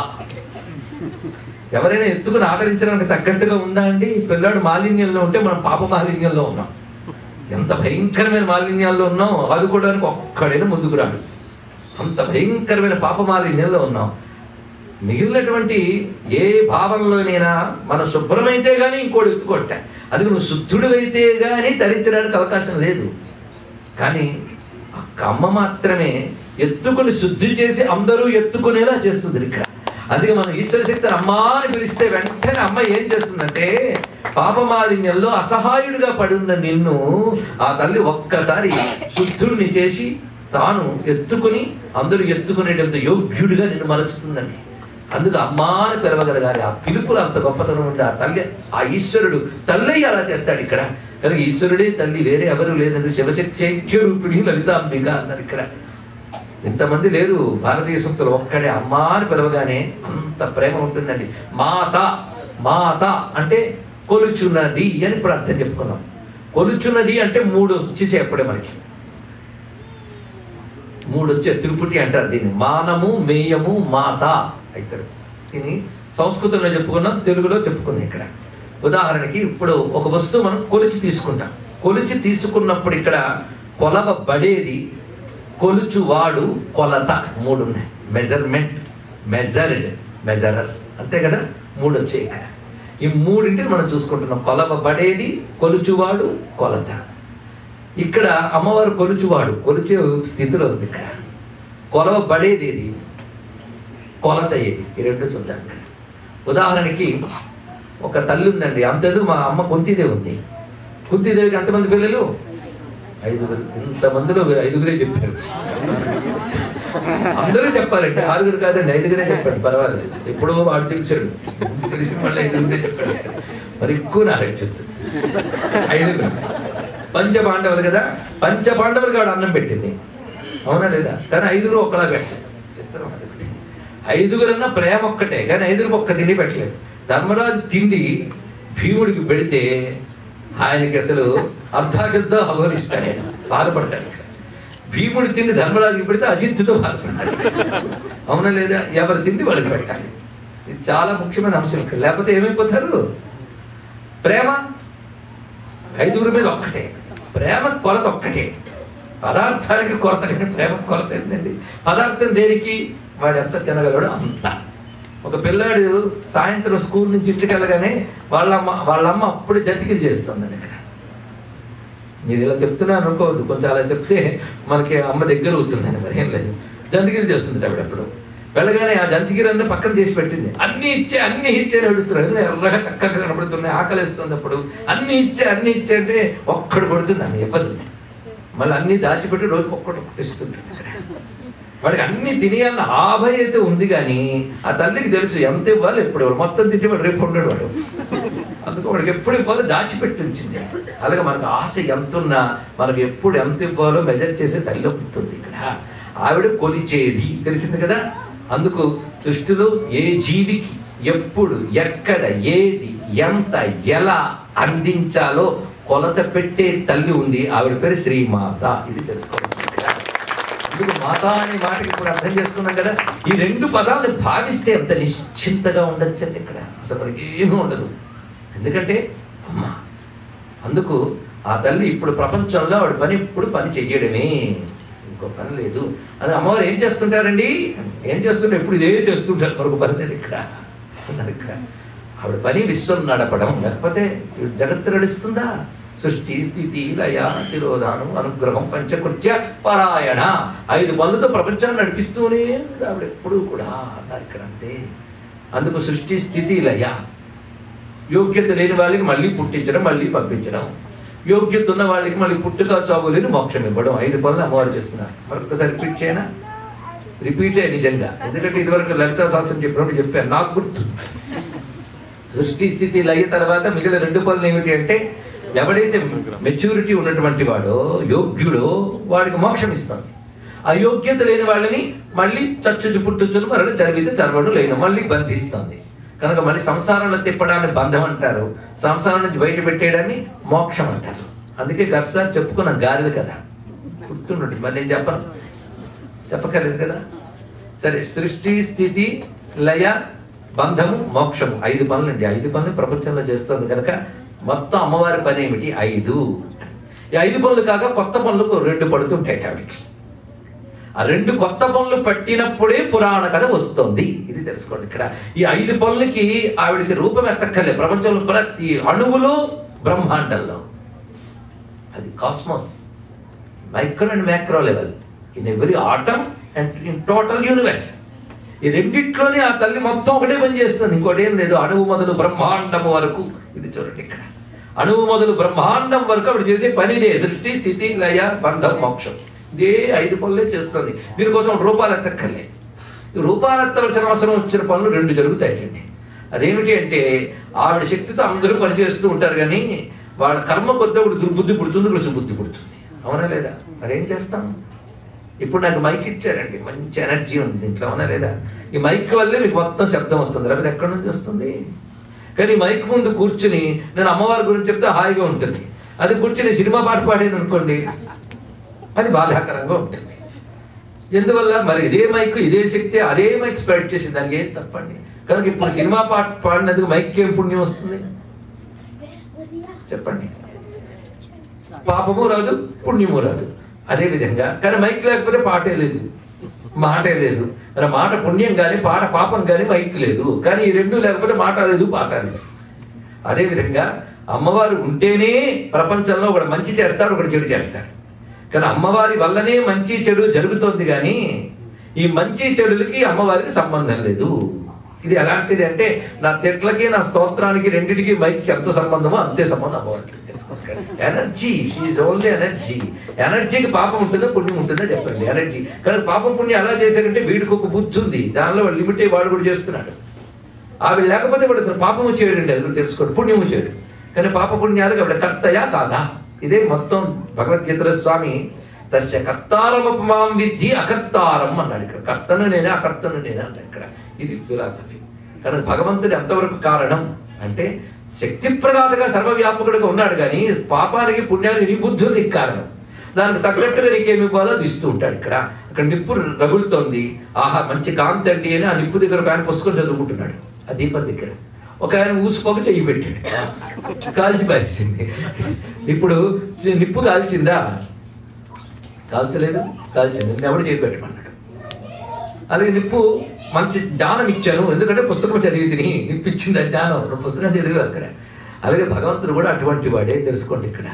ఎవరైనా ఎత్తుకుని ఆదరించడానికి తగ్గట్టుగా ఉందా అండి పిల్లాడు మాలిన్యంలో ఉంటే మనం పాప మాలిన్యంలో ఉన్నాం ఎంత భయంకరమైన మాలిన్యాల్లో ఉన్నాం ఆదుకోవడానికి ఒక్కడైనా ముందుకు రాడు అంత భయంకరమైన పాప మాలిన్యంలో ఉన్నాం మిగిలినటువంటి ఏ భావంలోనైనా మన శుభ్రమైతే గానీ ఇంకోటి ఎత్తుకోట అందుకు నువ్వు శుద్ధుడివైతే గానీ ధరించడానికి అవకాశం లేదు కానీ ఒక్క అమ్మ మాత్రమే ఎత్తుకుని శుద్ధి చేసి అందరూ ఎత్తుకునేలా చేస్తుంది ఇక్కడ అందుకే మనం ఈశ్వర శక్తిని అమ్మా అని పిలిస్తే వెంటనే అమ్మ ఏం చేస్తుందంటే పాపమాలిన్యంలో అసహాయుడిగా పడున్న నిన్ను ఆ తల్లి ఒక్కసారి శుద్ధుడిని చేసి తాను ఎత్తుకుని అందరూ ఎత్తుకునేటంత యోగ్యుడిగా నిన్ను మలచుతుందండి అందుకు అమ్మా అని పిలవగలగాలి ఆ పిలుపులు అంత గొప్పతనం ఉంది ఆ తల్లి ఆ ఈశ్వరుడు తల్లి అలా చేస్తాడు ఇక్కడ కనుక ఈశ్వరుడే తల్లి వేరే ఎవరు లేదంటే శివశక్తి ఐక్య రూపిణి లలితాంబిక అన్నారు ఇక్కడ ఇంతమంది లేరు భారతీయ సంస్థలు ఒక్కడే అమ్మా అని పిలవగానే అంత ప్రేమ ఉంటుందండి మాత మాత అంటే కొలుచున్నది అని ఇప్పుడు అర్థం చెప్పుకున్నాం కొలుచున్నది అంటే మూడు వచ్చేసి అప్పుడే మనకి మూడు వచ్చే తిరుపతి అంటారు దీన్ని మానము మేయము మాత ఇక్కడ దీన్ని సంస్కృతంలో చెప్పుకున్నాం తెలుగులో చెప్పుకుంది ఇక్కడ ఉదాహరణకి ఇప్పుడు ఒక వస్తువు మనం కొలిచి తీసుకుంటాం కొలిచి తీసుకున్నప్పుడు ఇక్కడ కొలవబడేది కొలుచువాడు కొలత మూడు ఉన్నాయి మెజర్మెంట్ మెజర్డ్ మెజరర్ అంతే కదా మూడు వచ్చాయి ఇక్కడ ఈ మూడింటిని మనం చూసుకుంటున్నాం కొలవబడేది కొలుచువాడు కొలత ఇక్కడ అమ్మవారు కొలుచువాడు కొలిచే స్థితిలో ఉంది ఇక్కడ కొలవబడేది ఏది కొలత ఏది ఈ రెండు చూద్దాం ఇక్కడ ఉదాహరణకి ఒక తల్లి ఉందండి అంతేందుకు మా అమ్మ కుంతిదేవి ఉంది కుంతిదేవికి ఎంతమంది పిల్లలు ఐదుగురు ఇంతమందిలో ఐదుగురే చెప్పారు అందరూ చెప్పాలంటే ఆరుగురు కాదండి ఐదుగురే చెప్పాడు పర్వాలేదు ఎప్పుడో వాడు తెలిసాడు తెలిసిన మళ్ళీ ఐదుగురే చెప్పాడు మరి ఎక్కువ నారాయణ చెప్తుంది ఐదుగురు పంచ పాండవులు కదా పంచ పాండవులకి వాడు అన్నం పెట్టింది అవునా లేదా కానీ ఐదుగురు ఒకలా పెట్టలేదు చిత్రం అదొకటి ఐదుగురన్నా ప్రేమ ఒక్కటే కానీ ఐదుగురు ఒక్క తిండి పెట్టలేదు ధర్మరాజు తిండి భీముడికి పెడితే ఆయనకి అసలు అర్ధాగద్దా అవహరిస్తాడు ఆయన బాధపడతాడు ఇక్కడ భీముడి తిండి ధర్మరాజుకి పెడితే అజిత్తుతో బాధపడతాడు అవునా లేదా ఎవరి తిండి వాళ్ళకి పెట్టాలి ఇది చాలా ముఖ్యమైన అంశం ఇక్కడ లేకపోతే ఏమైపోతారు ప్రేమ ఐదుగురి మీద ఒక్కటే ప్రేమ కొలత ఒక్కటే పదార్థానికి కొరత కానీ ప్రేమ కొరత ఏంటండి పదార్థం దేనికి వాడు ఎంత తినగలడు అంత ఒక పిల్లాడు సాయంత్రం స్కూల్ నుంచి ఇంటికి వెళ్ళగానే వాళ్ళమ్మ వాళ్ళమ్మ అప్పుడు జతికిలు చేస్తుందని ఇక్కడ మీరు ఇలా చెప్తున్నాను అనుకోవద్దు కొంచెం అలా చెప్తే మనకి అమ్మ దగ్గర కూర్చుందని మరి ఏం లేదు జంతిగిరి చేస్తుంది ఆవిడ అప్పుడు వెళ్ళగానే ఆ జంతిగిరి పక్కన చేసి పెట్టింది అన్ని ఇచ్చే అన్ని ఇచ్చే అని అడుగుతున్నాడు ఎందుకంటే ఎర్రగా చక్కగా కనపడుతున్నాయి ఆకలిస్తుంది అప్పుడు అన్ని ఇచ్చే అన్ని ఇచ్చే అంటే ఒక్కడు కొడుతుంది ఆమె ఇవ్వదు మళ్ళీ అన్ని దాచిపెట్టి రోజుకి ఒక్కడు ఇస్తుంటాడు వాడికి అన్ని తినేయాలన్న ఆభయ అయితే ఉంది కానీ ఆ తల్లికి తెలుసు ఎంత ఇవ్వాలి ఎప్పుడు ఇవ్వాలి మొత్తం తింటే వాడు రేపు ఉండడు వాడు అందుకు వాడికి ఎప్పుడు ఇవ్వాలో దాచిపెట్టి ఉంచింది అలాగే మనకు ఆశ ఎంత ఉన్నా మనకు ఎప్పుడు ఎంత ఇవ్వాలో మెజర్ చేసే తల్లి ఉంటుంది ఇక్కడ ఆవిడ కొలిచేది తెలిసింది కదా అందుకు సృష్టిలో ఏ జీవికి ఎప్పుడు ఎక్కడ ఏది ఎంత ఎలా అందించాలో కొలత పెట్టే తల్లి ఉంది ఆవిడ పేరు శ్రీమాత ఇది తెలుసుకోవాలి ఇక్కడ అందుకు మాత అనే మాటకి ఇప్పుడు అర్థం చేసుకున్నాం కదా ఈ రెండు పదాలను భావిస్తే ఎంత నిశ్చింతగా ఉండొచ్చండి ఇక్కడ అసలు మనకి ఏమీ ఉండదు ఎందుకంటే అమ్మ అందుకు ఆ తల్లి ఇప్పుడు ప్రపంచంలో ఆవిడ పని ఇప్పుడు పని చెయ్యడమే ఇంకో పని లేదు అది అమ్మవారు ఏం చేస్తుంటారండి ఏం చేస్తుంటారు ఎప్పుడు ఇదే చేస్తుంటారు మరొక పని లేదు ఇక్కడ అన్నారు ఇక్కడ ఆవిడ పని విశ్వం నడపడం లేకపోతే ఈ జగత్తు నడుస్తుందా సృష్టి స్థితి లయ తిరోధానం అనుగ్రహం పంచకృత్య పారాయణ ఐదు పనులతో ప్రపంచాన్ని నడిపిస్తూనే ఉంది ఆవిడ ఎప్పుడు కూడా అన్నారు ఇక్కడ అంతే అందుకు సృష్టి స్థితి లయ యోగ్యత లేని వాళ్ళకి మళ్ళీ పుట్టించడం మళ్ళీ పంపించడం యోగ్యత ఉన్న వాళ్ళకి మళ్ళీ పుట్టుక చావు లేని మోక్షం ఇవ్వడం ఐదు పనులు అమ్మవారు చేస్తున్నారు మరొకసారి రిపీట్ చేయనా రిపీటే నిజంగా ఎందుకంటే ఇదివరకు లలితా శాస్త్రం చెప్పినప్పుడు చెప్పాను నాకు గుర్తు సృష్టి స్థితి లయ తర్వాత మిగిలిన రెండు పనులు ఏమిటి అంటే ఎవడైతే మెచ్యూరిటీ ఉన్నటువంటి వాడో యోగ్యుడో వాడికి మోక్షం ఇస్తుంది అయోగ్యత లేని వాళ్ళని మళ్ళీ చచ్చుచు పుట్టుచును మరల చదివితే చదవడు లేను మళ్ళీ బంధిస్తుంది కనుక మళ్ళీ సంసారంలో తిప్పడాన్ని బంధం అంటారు సంసారం నుంచి బయట పెట్టేయడాన్ని మోక్షం అంటారు అందుకే గతసారి చెప్పుకున్న గారెలు కదా గుర్తుండండి మరి నేను చెప్పను చెప్పకలేదు కదా సరే సృష్టి స్థితి లయ బంధము మోక్షము ఐదు పనులు అండి ఐదు పనులు ప్రపంచంలో చేస్తుంది కనుక మొత్తం అమ్మవారి పని ఏమిటి ఐదు ఈ ఐదు పనులు కాక కొత్త పనులకు రెండు పడుతుంటాయి ఆవిడకి ఆ రెండు కొత్త పనులు పట్టినప్పుడే పురాణ కథ వస్తుంది ఇది తెలుసుకోండి ఇక్కడ ఈ ఐదు పనులకి ఆవిడకి రూపం ఎత్తక్కర్లే ప్రపంచంలో ప్రతి అణువులో బ్రహ్మాండంలో అది cosmos micro and macro level in every atom and in total universe ఈ రెండిట్లోనే ఆ తల్లి మొత్తం ఒకటే పని చేస్తుంది ఇంకోటి ఏం లేదు అణువు మొదలు బ్రహ్మాండం వరకు ఇది చూడండి ఇక్కడ అణువు మొదలు బ్రహ్మాండం వరకు ఆవిడ చేసే పని ఇదే సృష్టి స్థితి లయ బంధం మోక్షం ఇదే ఐదు పనులే చేస్తుంది దీనికోసం రూపాలు ఎత్తక్కర్లే ఈ రూపాలు ఎత్తవలసిన అవసరం వచ్చిన పనులు రెండు జరుగుతాయండి అదేమిటి అంటే ఆవిడ శక్తితో అందరూ పనిచేస్తూ ఉంటారు కానీ వాళ్ళ కర్మ కొద్ది ఒకటి దుర్బుద్ధి పుడుతుంది ఒకటి సుబుద్ధి పుడుతుంది అవునా లేదా మరేం చేస్తాం ఇప్పుడు నాకు మైక్ ఇచ్చారండి మంచి ఎనర్జీ ఉంది దీంట్లో అవునా లేదా ఈ మైక్ వల్లే మీకు మొత్తం శబ్దం వస్తుంది లేకపోతే ఎక్కడి నుంచి వస్తుంది కానీ ఈ మైక్ ముందు కూర్చుని నేను అమ్మవారి గురించి చెప్తే హాయిగా ఉంటుంది అది కూర్చుని సినిమా పాట పాడాను అనుకోండి అది బాధాకరంగా ఉంటుంది ఎందువల్ల మరి ఇదే మైక్ ఇదే శక్తి అదే మైక్ స్ప్రెడ్ చేసి దానికి ఏం తప్పండి కనుక ఇప్పుడు సినిమా పాట పాడినందుకు మైక్ ఏం పుణ్యం వస్తుంది చెప్పండి పాపము రాదు పుణ్యము రాదు అదే విధంగా కానీ మైక్ లేకపోతే పాటే లేదు మాటే లేదు మరి మాట పుణ్యం కానీ పాట పాపం కానీ మైక్ లేదు కానీ ఈ రెండు లేకపోతే మాట లేదు పాట లేదు అదే విధంగా అమ్మవారు ఉంటేనే ప్రపంచంలో ఒకడు మంచి చేస్తాడు ఒకడు చెడు చేస్తాడు కానీ అమ్మవారి వల్లనే మంచి చెడు జరుగుతోంది కానీ ఈ మంచి చెడులకి అమ్మవారికి సంబంధం లేదు ఇది ఎలాంటిది అంటే నా తిట్లకి నా స్తోత్రానికి రెండింటికి మైక్ ఎంత సంబంధమో అంతే సంబంధం అమ్మవారికి ఎనర్జీ షీఈ్ ఓన్లీ ఎనర్జీ ఎనర్జీకి పాపం ఉంటుందో పుణ్యం ఉంటుందో చెప్పండి ఎనర్జీ కానీ పాపం పుణ్యం ఎలా చేశారంటే వీడికి ఒక బుద్ధి ఉంది దానిలో లిమిట్ వాడు కూడా చేస్తున్నాడు ఆవిడ లేకపోతే వాడు అసలు పాపము చేయడండి అది కూడా తెలుసుకోండి పుణ్యము చేయడు కానీ పాప పుణ్యాలకు ఆవిడ కర్తయా కాదా ఇదే మొత్తం భగవద్గీతలో స్వామి తస్య కర్తారమపమాం విద్ధి అకర్తారం అన్నాడు ఇక్కడ కర్తను నేనే అకర్తను నేనే అన్నాడు ఇక్కడ ఇది ఫిలాసఫీ కానీ భగవంతుడు ఎంతవరకు కారణం అంటే శక్తి ప్రదాతగా సర్వవ్యాపకుడుగా ఉన్నాడు కానీ పాపానికి పుణ్యానికి నీ బుద్ధులు నీకు కారణం దానికి తగ్గట్టుగా నీకేమి ఇవ్వాలో అది ఇస్తూ ఉంటాడు ఇక్కడ అక్కడ నిప్పు రగులుతోంది ఆహా మంచి కాంతి అండి అని ఆ నిప్పు దగ్గర ఒక ఆయన పుస్తకం చదువుకుంటున్నాడు ఆ దీపం దగ్గర ఒక ఆయన ఊసుకోక చెయ్యి పెట్టాడు కాల్చి పారేసింది ఇప్పుడు చి- నిప్పు కాల్చిందా కాల్చలేదు కాల్చింది నిన్ను ఎవడు చేయి పెట్టమన్నాడు అలాగే నిప్పు మంచి జ్ఞానం ఇచ్చాను ఎందుకంటే పుస్తకం చదివి తిని నిప్పు ఇచ్చింది ఆ జ్ఞానం నువ్వు పుస్తకం చదివి అక్కడ అలాగే భగవంతుడు కూడా అటువంటి వాడే తెలుసుకోండి ఇక్కడ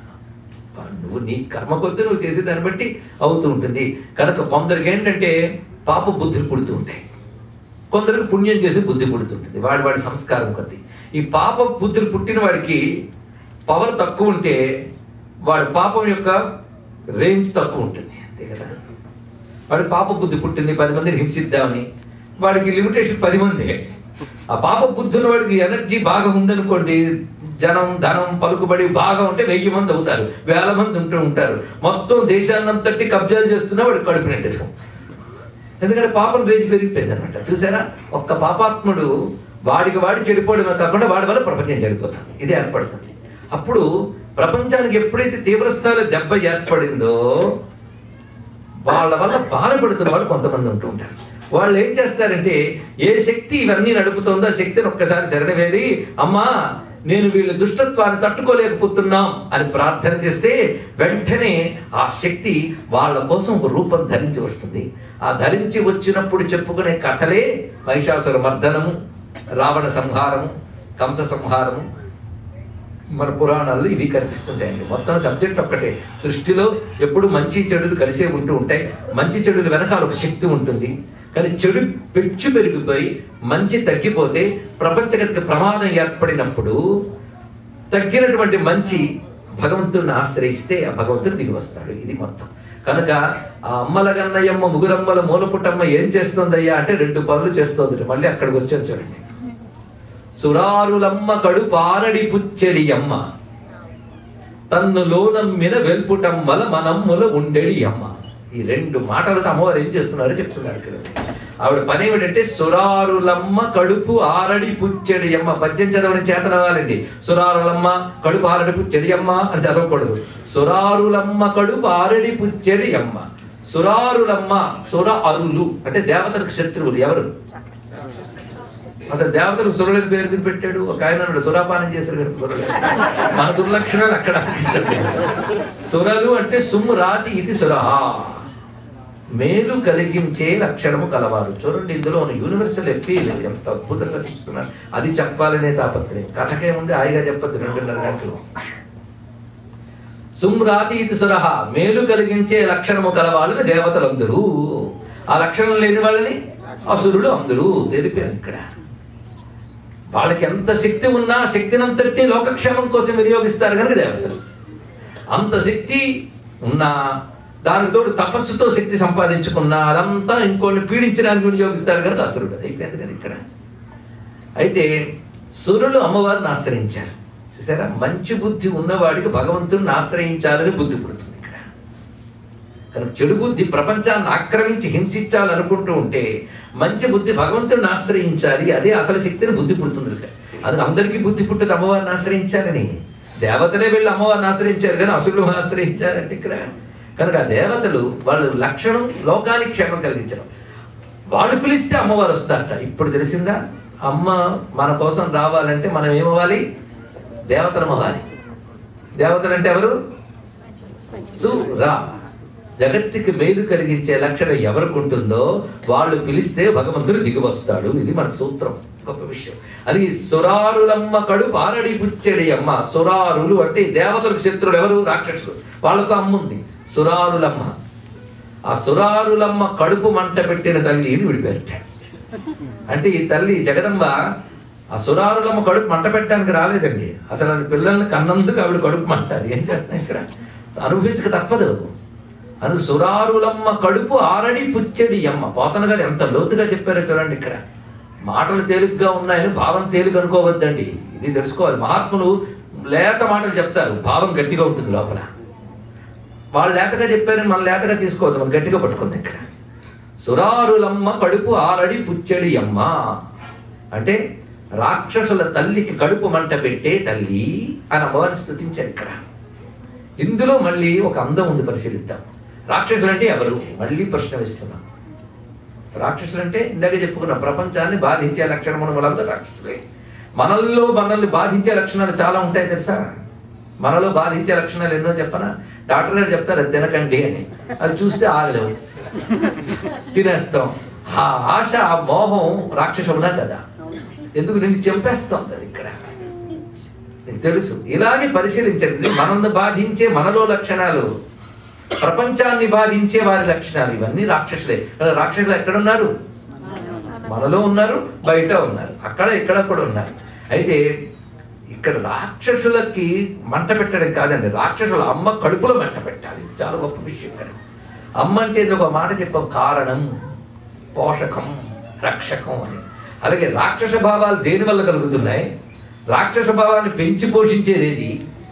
నువ్వు నీ కర్మ కొద్ది నువ్వు చేసే దాన్ని బట్టి అవుతూ ఉంటుంది కనుక కొందరికి ఏంటంటే పాప బుద్ధులు పుడుతూ ఉంటాయి కొందరికి పుణ్యం చేసి బుద్ధి పుడుతుంటుంది వాడి వాడి సంస్కారం కొద్ది ఈ పాప బుద్ధులు పుట్టిన వాడికి పవర్ తక్కువ ఉంటే వాడి పాపం యొక్క రేంజ్ తక్కువ ఉంటుంది అంతే కదా వాడి పాప బుద్ధి పుట్టింది పది మందిని హింసిద్దామని వాడికి లిమిటేషన్ పది మంది ఆ పాప బుద్ధుల వాడికి ఎనర్జీ బాగా ఉందనుకోండి జనం ధనం పలుకుబడి బాగా ఉంటే వెయ్యి మంది అవుతారు వేల మంది ఉంటూ ఉంటారు మొత్తం దేశాన్నంతటి కబ్జాలు చేస్తున్నా వాడు కడుపు నిండదు ఎందుకంటే పాపం రేంజ్ పెరిగిపోయింది అనమాట చూసారా ఒక్క పాపాత్ముడు వాడికి వాడి చెడిపోవడమే కాకుండా వాడి వల్ల ప్రపంచం చెడిపోతుంది ఇది ఏర్పడుతుంది అప్పుడు ప్రపంచానికి ఎప్పుడైతే తీవ్రస్థాయిలో దెబ్బ ఏర్పడిందో వాళ్ళ వల్ల బాధపడుతున్న వాళ్ళు కొంతమంది ఉంటూ ఉంటారు వాళ్ళు ఏం చేస్తారంటే ఏ శక్తి ఇవన్నీ నడుపుతుందో ఆ శక్తిని ఒక్కసారి శరణవేది అమ్మా నేను వీళ్ళ దుష్టత్వాన్ని తట్టుకోలేకపోతున్నాం అని ప్రార్థన చేస్తే వెంటనే ఆ శక్తి వాళ్ళ కోసం ఒక రూపం ధరించి వస్తుంది ఆ ధరించి వచ్చినప్పుడు చెప్పుకునే కథలే మహిషాసుర మర్దనము రావణ సంహారము కంస సంహారము మన పురాణాల్లో ఇవి కనిపిస్తుంటాయండి మొత్తం సబ్జెక్ట్ ఒక్కటే సృష్టిలో ఎప్పుడు మంచి చెడులు కలిసే ఉంటూ ఉంటాయి మంచి చెడుల వెనకాల ఒక శక్తి ఉంటుంది కానీ చెడు పెచ్చు పెరిగిపోయి మంచి తగ్గిపోతే ప్రపంచగతికి ప్రమాదం ఏర్పడినప్పుడు తగ్గినటువంటి మంచి భగవంతుడిని ఆశ్రయిస్తే ఆ భగవంతుడు దిగి వస్తాడు ఇది మొత్తం కనుక ఆ అమ్మల గన్నయ్యమ్మ ముగురమ్మల మూలపుటమ్మ ఏం చేస్తుందయ్యా అంటే రెండు పనులు చేస్తుంది మళ్ళీ అక్కడికి వచ్చాను చూడండి సురారులమ్మ కడు పారడి పుచ్చెడి అమ్మ తన్ను లోనమ్మిన వెల్పుటమ్మల మనమ్ముల ఉండెడి అమ్మ ఈ రెండు మాటలతో అమ్మవారు ఏం చేస్తున్నారో చెప్తున్నారు ఇక్కడ ఆవిడ పని ఏమిటంటే సురారులమ్మ కడుపు ఆరడి పుచ్చెడి అమ్మ పద్యం చదవని చేత రావాలండి సురారులమ్మ కడుపు ఆరడి పుచ్చెడి అమ్మ అని చదవకూడదు సురారులమ్మ కడుపు ఆరడి పుచ్చెడి అమ్మ సురారులమ్మ సుర అరులు అంటే దేవతలకు శత్రువులు ఎవరు అతను దేవతలకు సురులని పేరు ఎందుకు పెట్టాడు ఒక ఆయన అన్నాడు సురాపానం చేశారు కనుక సురులు మన దుర్లక్షణాలు అక్కడ అనిపించట్లేదు. సురలు అంటే సుమ్ము రాతి ఇది సురహ మేలు కలిగించే లక్షణము కలవారు చూడండి ఇందులో ఉన్న యూనివర్సల్ ఎప్పీల్ ఎంత అద్భుతంగా చూస్తున్నారు అది చెప్పాలనే తాపత్రయం కథకేముంది హాయిగా చెప్పద్దు రెండున్నర గంటలు సుమ్రాతి ఇది సురహ మేలు కలిగించే లక్షణము కలవాలని దేవతలందరూ ఆ లక్షణం లేని వాళ్ళని అసురులు అందరూ తెలిపారు ఇక్కడ వాళ్ళకి ఎంత శక్తి ఉన్నా ఆ శక్తినంతటినీ లోకక్షేమం కోసం వినియోగిస్తారు కనుక దేవతలు అంత శక్తి ఉన్నా దానికి తోడు తపస్సుతో శక్తి సంపాదించుకున్నా అదంతా ఇంకోళ్ళని పీడించడానికి వినియోగిస్తారు కనుక అసురుడు అయిపోయింది కదా ఇక్కడ అయితే సురులు అమ్మవారిని ఆశ్రయించారు చూసారా మంచి బుద్ధి ఉన్నవాడికి భగవంతుడిని ఆశ్రయించాలని బుద్ధి పుడుతుంది ఇక్కడ కనుక చెడు బుద్ధి ప్రపంచాన్ని ఆక్రమించి హింసించాలనుకుంటూ ఉంటే మంచి బుద్ధి భగవంతుడిని ఆశ్రయించాలి అదే అసలు శక్తిని బుద్ధి పుడుతుంది ఇక్కడ. అది అందరికీ బుద్ధి పుట్టదు అమ్మవారిని ఆశ్రయించాలని దేవతలే వెళ్ళి అమ్మవారిని ఆశ్రయించారు కానీ అసురులు ఆశ్రయించారంటే ఇక్కడ కనుక ఆ దేవతలు వాళ్ళ లక్షణం లోకానికి క్షేమం కలిగించడం వాళ్ళు పిలిస్తే అమ్మవారు వస్తారట ఇప్పుడు తెలిసిందా అమ్మ మన కోసం రావాలంటే మనం ఏమవ్వాలి దేవతలం అవ్వాలి దేవతలు అంటే ఎవరు సురా జగత్తుకి మేలు కలిగించే లక్షణం ఎవరికి ఉంటుందో వాళ్ళు పిలిస్తే భగవంతుడు దిగి వస్తాడు ఇది మన సూత్రం గొప్ప విషయం అది సురారులమ్మ కడు పారడి పుచ్చడి అమ్మ సురారులు అంటే దేవతలకు శత్రుడు ఎవరు రాక్షసులు వాళ్ళకు అమ్మ ఉంది సురారులమ్మ ఆ సురారులమ్మ కడుపు మంట పెట్టిన తల్లి అని విడిపోయారట అంటే ఈ తల్లి జగదంబ ఆ సురారులమ్మ కడుపు మంట పెట్టడానికి రాలేదండి అసలు ఆవిడ పిల్లల్ని కన్నందుకు ఆవిడ కడుపు మంట అది ఏం చేస్తాం ఇక్కడ అనుభవించక తప్పదు అది సురారులమ్మ కడుపు ఆరడి పుచ్చడి అమ్మ పోతన గారు ఎంత లోతుగా చెప్పారో చూడండి ఇక్కడ మాటలు తేలిగ్గా ఉన్నాయని భావం తేలిక అనుకోవద్దండి ఇది తెలుసుకోవాలి మహాత్ములు లేత మాటలు చెప్తారు భావం గట్టిగా ఉంటుంది లోపల వాళ్ళు లేతగా చెప్పారని మనం లేతగా తీసుకోవద్దు మనం గట్టిగా పట్టుకుంది ఇక్కడ సురారులమ్మ కడుపు ఆరడి పుచ్చడి అమ్మ అంటే రాక్షసుల తల్లికి కడుపు మంట పెట్టే తల్లి అని అమ్మవారిని స్థుతించారు ఇక్కడ ఇందులో మళ్ళీ ఒక అందం ఉంది పరిశీలిద్దాం రాక్షసులు అంటే ఎవరు మళ్ళీ ప్రశ్న వేస్తున్నాం రాక్షసులు అంటే ఇందాక చెప్పుకున్న ప్రపంచాన్ని బాధించే లక్షణం ఉన్న వాళ్ళందరూ రాక్షసులే మనల్లో మనల్ని బాధించే లక్షణాలు చాలా ఉంటాయి తెలుసా మనలో బాధించే లక్షణాలు ఎన్నో చెప్పనా డాక్టర్ గారు చెప్తారు అది తినకండి అని అది చూస్తే ఆగలేవు తినేస్తాం ఆ ఆశ ఆ మోహం రాక్షసులా కదా ఎందుకు నిన్ను చంపేస్తుంది అది ఇక్కడ నీకు తెలుసు ఇలాగే పరిశీలించండి మనల్ని బాధించే మనలో లక్షణాలు ప్రపంచాన్ని బాధించే వారి లక్షణాలు ఇవన్నీ రాక్షసులే కానీ రాక్షసులు ఎక్కడున్నారు మనలో ఉన్నారు బయట ఉన్నారు అక్కడ ఇక్కడ కూడా ఉన్నారు అయితే ఇక్కడ రాక్షసులకి మంట పెట్టడం కాదండి రాక్షసుల అమ్మ కడుపులో మంట పెట్టాలి ఇది చాలా గొప్ప విషయం ఇక్కడ అమ్మ అంటే ఇది ఒక మాట చెప్పాం కారణం పోషకం రక్షకం అని అలాగే రాక్షస భావాలు దేని వల్ల కలుగుతున్నాయి రాక్షస భావాన్ని పెంచి పోషించేది ఏది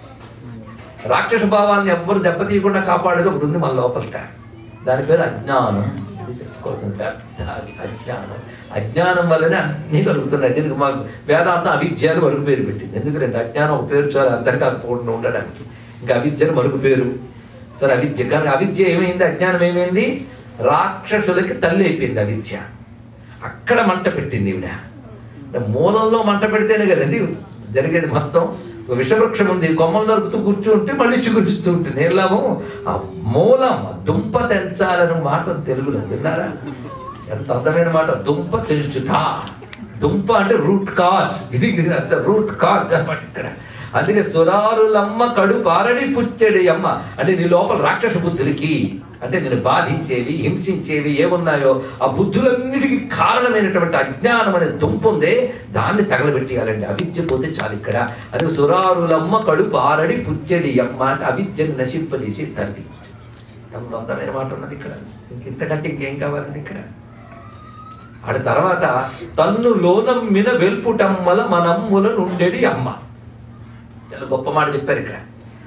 రాక్షస భావాన్ని ఎవ్వరు దెబ్బతీయకుండా కాపాడేది ఒకటి ఉంది మన లోపలట దాని పేరు అజ్ఞానం ఇది తెలుసుకోవాల్సిన పెద్ద అజ్ఞానం అజ్ఞానం వల్లనే అన్నీ కలుగుతున్నాయి దీనికి మాకు వేదాంతం అవిద్యాలు మరుగు పేరు పెట్టింది ఎందుకంటే అజ్ఞానం ఒక పేరు చాలా అర్థం కాకపోకుండా ఉండడానికి ఇంకా అవిద్యను మరుగు పేరు సరే అవిద్య కనుక అవిద్య ఏమైంది అజ్ఞానం ఏమైంది రాక్షసులకి తల్లి అయిపోయింది అవిద్య అక్కడ మంట పెట్టింది ఈవిడ అంటే మూలంలో మంట పెడితేనే కదండి జరిగేది మొత్తం ఒక విషవృక్షం ఉంది కొమ్మలు నరుకుతూ కూర్చుంటే మళ్ళీ చిగురిస్తూ ఉంటుంది ఏం లాభం ఆ మూలం ఆ దుంప తెంచాలని మాట తెలుగులో విన్నారా ఎంత అందమైన మాట దుంప తెంచుట దుంప అంటే రూట్ కాజ్ ఇది అంత రూట్ కాజ్ అన్నమాట ఇక్కడ అందుకే సురారులమ్మ కడు పారడి పుచ్చెడి అమ్మ అంటే నీ లోపల రాక్షస బుద్ధులకి అంటే నేను బాధించేవి హింసించేవి ఏమున్నాయో ఆ బుద్ధులన్నిటికీ కారణమైనటువంటి అజ్ఞానం అనే దుంప ఉందే దాన్ని తగలబెట్టేయాలండి అవిద్య పోతే చాలు ఇక్కడ అది సురారులమ్మ కడుపు ఆరడి పుచ్చెడి అమ్మ అంటే అవిద్యను నశింపజేసి తల్లి ఎంత అందమైన మాట ఉన్నది ఇక్కడ ఇంతకంటే ఇంకేం కావాలండి ఇక్కడ ఆడ తర్వాత తన్ను లోనమ్మిన వెల్పుటమ్మల మనమ్ముల నుండెడి అమ్మ చాలా గొప్ప మాట చెప్పారు ఇక్కడ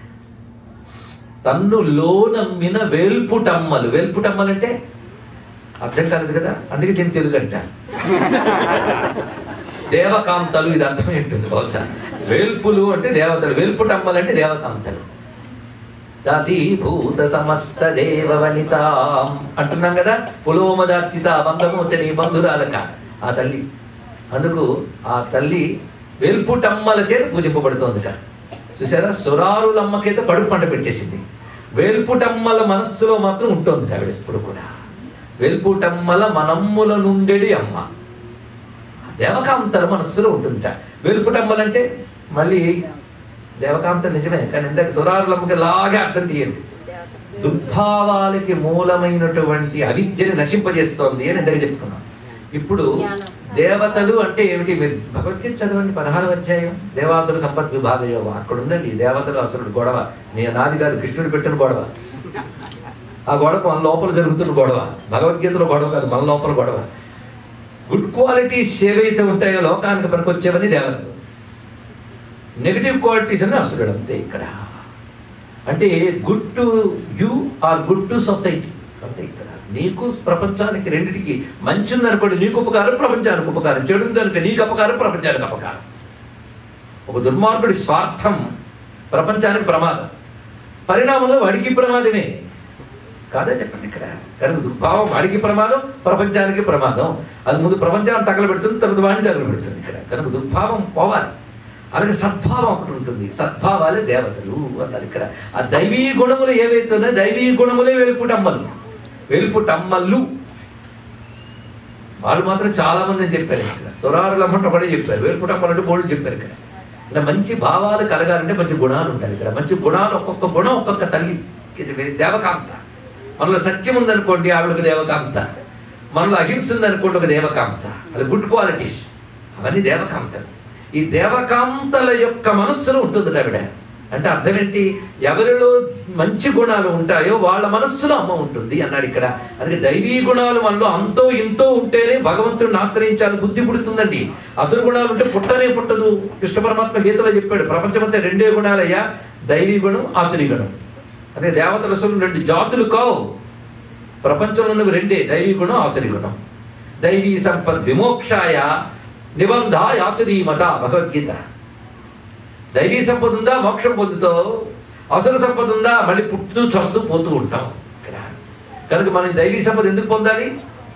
తన్ను లోనమ్మిన వేల్పుటమ్మలు వేల్పుటమ్మలు అంటే అర్థం కాలేదు కదా అందుకే దీన్ని తెలుగు అంటారు దేవకాంతలు ఇది అర్థమై ఉంటుంది బహుశా వేల్పులు అంటే దేవతలు వేల్పుటమ్మలు అంటే దేవకాంతలు దాసీభూత సమస్త దేవ వనితాం అంటున్నాం కదా పులోమదార్చిత బంధమోచని బంధురాలక ఆ తల్లి అందుకు ఆ తల్లి వేల్పుటమ్మల చేత పూజింపబడుతోంది కదా చూసారా సురారులమ్మకైతే కడుపు పంట పెట్టేసింది వేల్పుటమ్మల మనస్సులో మాత్రం ఉంటుంది ఆవిడ ఎప్పుడు కూడా వేల్పుటమ్మల మనమ్ముల నుండెడి అమ్మ దేవకాంతల మనస్సులో ఉంటుందిట వేల్పుటమ్మలంటే మళ్ళీ దేవకాంత నిజమే కానీ ఇందాక సురారులమ్మకి లాగా అర్థం తీయండి దుర్భావాలకి మూలమైనటువంటి అవిద్యని నశింపజేస్తోంది అని ఇందాక చెప్పుకున్నాం ఇప్పుడు దేవతలు అంటే ఏమిటి మీరు భగవద్గీత చదవండి పదహారు అధ్యాయం దేవాతుల సంపత్ విభాగ యోగం అక్కడ ఉందండి దేవతలు అసలు గొడవ నేను నాది కాదు కృష్ణుడు పెట్టిన గొడవ ఆ గొడవ మన లోపల జరుగుతున్న గొడవ భగవద్గీతలో గొడవ కాదు మన లోపల గొడవ గుడ్ క్వాలిటీస్ ఏవైతే ఉంటాయో లోకానికి పనికొచ్చేవని దేవతలు నెగిటివ్ క్వాలిటీస్ అని అసలు అంతే ఇక్కడ అంటే good to you are good to society అంతే ఇక్కడ నీకు ప్రపంచానికి రెండిటికి మంచి ఉందనుకోండి నీకు ఉపకారం ప్రపంచానికి ఉపకారం చెడు ఉందనుకో నీకు అపకారం ప్రపంచానికి అపకారం ఒక దుర్మార్గుడి స్వార్థం ప్రపంచానికి ప్రమాదం పరిణామంలో వాడికి ప్రమాదమే కాదా చెప్పండి ఇక్కడ కనుక దుర్భావం వాడికి ప్రమాదం ప్రపంచానికి ప్రమాదం అది ముందు ప్రపంచాన్ని తగలబెడుతుంది తర్వాత వాడిని తగలబెడుతుంది ఇక్కడ కనుక దుర్భావం పోవాలి అలాగే సద్భావం ఒకటి ఉంటుంది సద్భావాలే దేవతలు అన్నారు ఇక్కడ ఆ దైవీ గుణములు ఏవైతే ఉన్నాయో దైవీ గుణములే వెలుపుటమ్మలు వెలుపుటమ్మలు వాళ్ళు మాత్రం చాలా మంది చెప్పారు ఇక్కడ సురారులమ్మంట ఒకటే చెప్పారు వెలుపుటమ్మలు అంటే బోళ్ళు చెప్పారు ఇక్కడ ఇలా మంచి భావాలు కలగాలంటే మంచి గుణాలు ఉండాలి ఇక్కడ మంచి గుణాలు ఒక్కొక్క గుణం ఒక్కొక్క తల్లి దేవకాంత మనలో సత్యం ఉందనుకోండి ఆవిడకు దేవకాంత మనలో అహింస ఉందనుకోండి ఒక దేవకాంత అది గుడ్ క్వాలిటీస్ అవన్నీ దేవకాంతలు ఈ దేవకాంతల యొక్క మనస్సులో ఉంటుంది ఆవిడ అంటే అర్థం ఏంటి ఎవరిలో మంచి గుణాలు ఉంటాయో వాళ్ళ మనస్సులో అమ్మ ఉంటుంది అన్నాడు ఇక్కడ అందుకే దైవీ గుణాలు మనలో అంతో ఇంతో ఉంటేనే భగవంతుడిని ఆశ్రయించాలని బుద్ధి పుడుతుందండి అసలు గుణాలు ఉంటే పుట్టనే పుట్టదు కృష్ణ పరమాత్మ గీతలో చెప్పాడు ప్రపంచమంతా రెండే గుణాలయ్యా దైవీ గుణం ఆసురీ గుణం అదే దేవతల అసలు రెండు జాతులు కావు ప్రపంచంలో ఉన్నవి రెండే దైవీ గుణం ఆసురీ గుణం దైవీ సంపద్ విమోక్షాయ నిబంధ యాసురీమత భగవద్గీత దైవీ సంపద ఉందా మోక్షం పొందుతావు అసలు సంపద ఉందా మళ్ళీ పుట్టుతూ చస్తూ పోతూ ఉంటాం ఇక్కడ కనుక మనం దైవీ సంపద ఎందుకు పొందాలి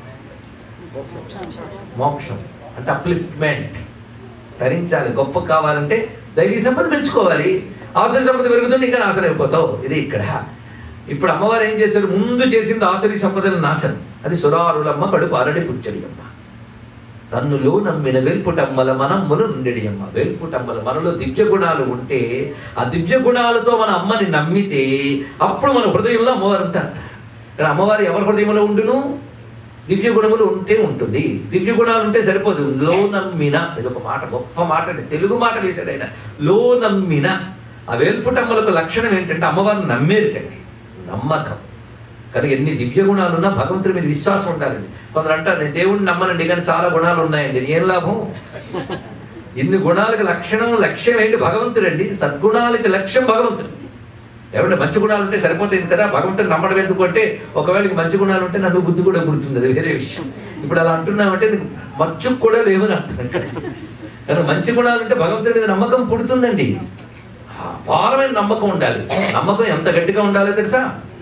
మోక్షం అంటే అప్లిఫ్ట్మెంట్ ధరించాలి గొప్ప కావాలంటే దైవీ సంపద పెంచుకోవాలి ఆసురి సంపద పెరుగుతుంది ఇంకా నాశనం అయిపోతావు ఇది ఇక్కడ ఇప్పుడు అమ్మవారు ఏం చేశారు ముందు చేసింది ఆసురి సంపదల నాశనం అది సురారులమ్మ కడుపు అరడి పుచ్చడి అమ్మ తన్నులో నమ్మిన వెల్పుటమ్మల మనమ్ములు నుండి అమ్మ వెల్పుటమ్మల మనలో దివ్య గుణాలు ఉంటే ఆ దివ్య గుణాలతో మన అమ్మని నమ్మితే అప్పుడు మన హృదయంలో అమ్మవారు ఉంటారు ఇక్కడ అమ్మవారు ఎవరి హృదయంలో ఉండును దివ్య గుణములు ఉంటే ఉంటుంది దివ్య గుణాలు ఉంటే సరిపోదు లో నమ్మిన ఇది ఒక మాట గొప్ప మాట అంటే తెలుగు మాట వేశాడు ఆయన లో నమ్మిన ఆ వేల్పుటమ్మలకు లక్షణం ఏంటంటే అమ్మవారిని నమ్మేరుటండి నమ్మకం కనుక ఎన్ని దివ్య గుణాలు ఉన్నా భగవంతుడి మీద విశ్వాసం ఉండాలండి కొందరు అంటారు నేను దేవుడిని నమ్మనండి కానీ చాలా గుణాలు ఉన్నాయండి ఏం లాభం ఇన్ని గుణాలకు లక్షణం లక్ష్యం ఏంటి భగవంతుడండి సద్గుణాలకి లక్ష్యం భగవంతుడు ఎవరి మంచి గుణాలు ఉంటే సరిపోతుంది కదా భగవంతుని నమ్మడం ఎందుకు అంటే ఒకవేళ నీకు మంచి గుణాలు ఉంటే నన్ను బుద్ధి కూడా పుడుతుంది అది వేరే విషయం ఇప్పుడు అలా అంటున్నామంటే నీకు మచ్చుకు కూడా లేవు అని అర్థం కానీ మంచి గుణాలు ఉంటే భగవంతుడి మీద నమ్మకం పుడుతుందండి అపారమైన నమ్మకం ఉండాలి నమ్మకం ఎంత గట్టిగా ఉండాలో తెలుసా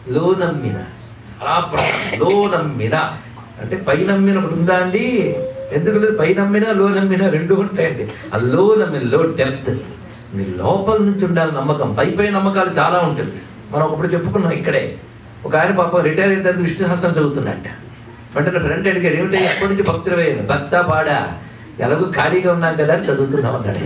లో నమ్మిన చాలా ప్రధానం. లో నమ్మిన అంటే పై నమ్మిన ఒకటి ఉందా అండి ఎందుకు లేదు పై నమ్మిన లో నమ్మిన రెండు ఉంటాయండి ఆ లో నమ్మిన లో డెప్త్ నీ లోపల నుంచి ఉండాలి నమ్మకం పై పై నమ్మకాలు చాలా ఉంటుంది మనం ఒకప్పుడు చెప్పుకున్నాం ఇక్కడే ఒక ఆయన పాపం రిటైర్ అయిన తర్వాత విష్ణు సహస్రం చదువుతున్నట్ట వెంటనే ఫ్రెండ్ అడిగాడు ఏమిటి ఎప్పటి నుంచి భక్తులు వేయను భక్త పాడా ఎలాగో ఖాళీగా ఉన్నాం కదా అని చదువుతున్నాం అన్నాడు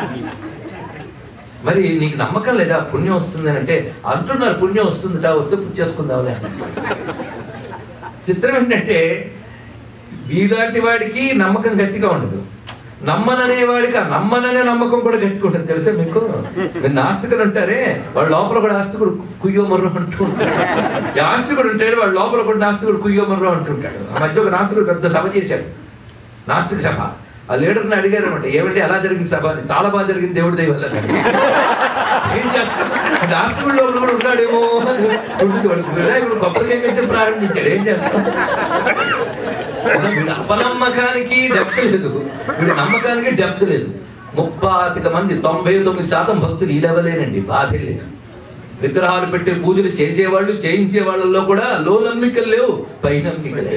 మరి నీకు నమ్మకం లేదా పుణ్యం వస్తుంది అని అంటే అంటున్నారు పుణ్యం వస్తుందిట వస్తే పుణ్యం చేసుకుందాంలే అన్నాడు. చిత్రం ఏంటంటే వీలాంటి వాడికి నమ్మకం గట్టిగా ఉండదు నమ్మననే వాడికి ఆ నమ్మననే నమ్మకం కూడా గట్టిగా ఉంటుంది తెలుసా మీకు మీరు నాస్తికులు ఉంటారే వాళ్ళ లోపల కూడా ఆస్తికుడు కుయ్యో మర్రో అంటూ ఉంటాడు ఈ ఆస్తికుడు ఉంటాడు వాళ్ళ లోపల కూడా నాస్తికుడు కుయ్యో మర్రో అంటుంటాడు ఆ మధ్య ఒక నాస్తికుడు పెద్ద సభ చేశాడు నాస్తిక సభ ఆ లీడర్ని అడిగారు అనమాట ఏమంటే ఎలా జరిగింది సభ అని చాలా బాగా జరిగింది దేవుడి దయ వల్ల అన్నాడు. ఏం చేస్తాం నాస్తికుడు లోపల కూడా ఉన్నాడేమో అని ఉంటుంది వాడికి వినాయకుడు కొత్తగా ఏంటంటే ప్రారంభించాడు ఏం చేస్తాం వీడు అపనమ్మకానికి డెప్త్ లేదు వీడి నమ్మకానికి డెప్త్ లేదు ముప్పాతిక మంది తొంభై తొమ్మిది శాతం భక్తులు ఈ లెవలేనండి బాధ లేదు విగ్రహాలు పెట్టే పూజలు చేసేవాళ్ళు చేయించే వాళ్ళల్లో కూడా లో నమ్మికలు లేవు పై నమ్మికలే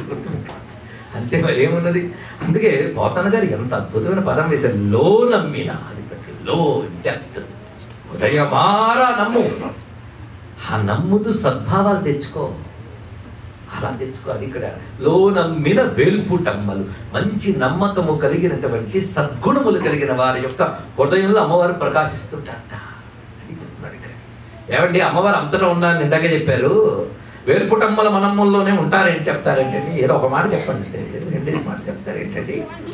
అంతే మరి ఏమున్నది అందుకే పోతన గారు ఎంత అద్భుతమైన పదం వేశారు లో నమ్మిన అది పెట్టి లో డెప్త్ ఉదయమారా నమ్ము ఆ నమ్ముతూ సద్భావాలు తెచ్చుకో అలా తెచ్చుకోవాలి ఇక్కడ లో నమ్మిన వేల్పుటమ్మలు మంచి నమ్మకము కలిగినటువంటి సద్గుణములు కలిగిన వారి యొక్క హృదయంలో అమ్మవారు ప్రకాశిస్తుంటారట అది చెప్తున్నాడు ఇక్కడ ఏమండి అమ్మవారు అంతటా ఉన్నారని ఇందాక చెప్పారు వేల్పుటమ్మల మనమ్మల్లోనే ఉంటారేంటి చెప్తారేంటండి ఏదో ఒక మాట చెప్పండి రెండేసి మాట చెప్తారేంటండి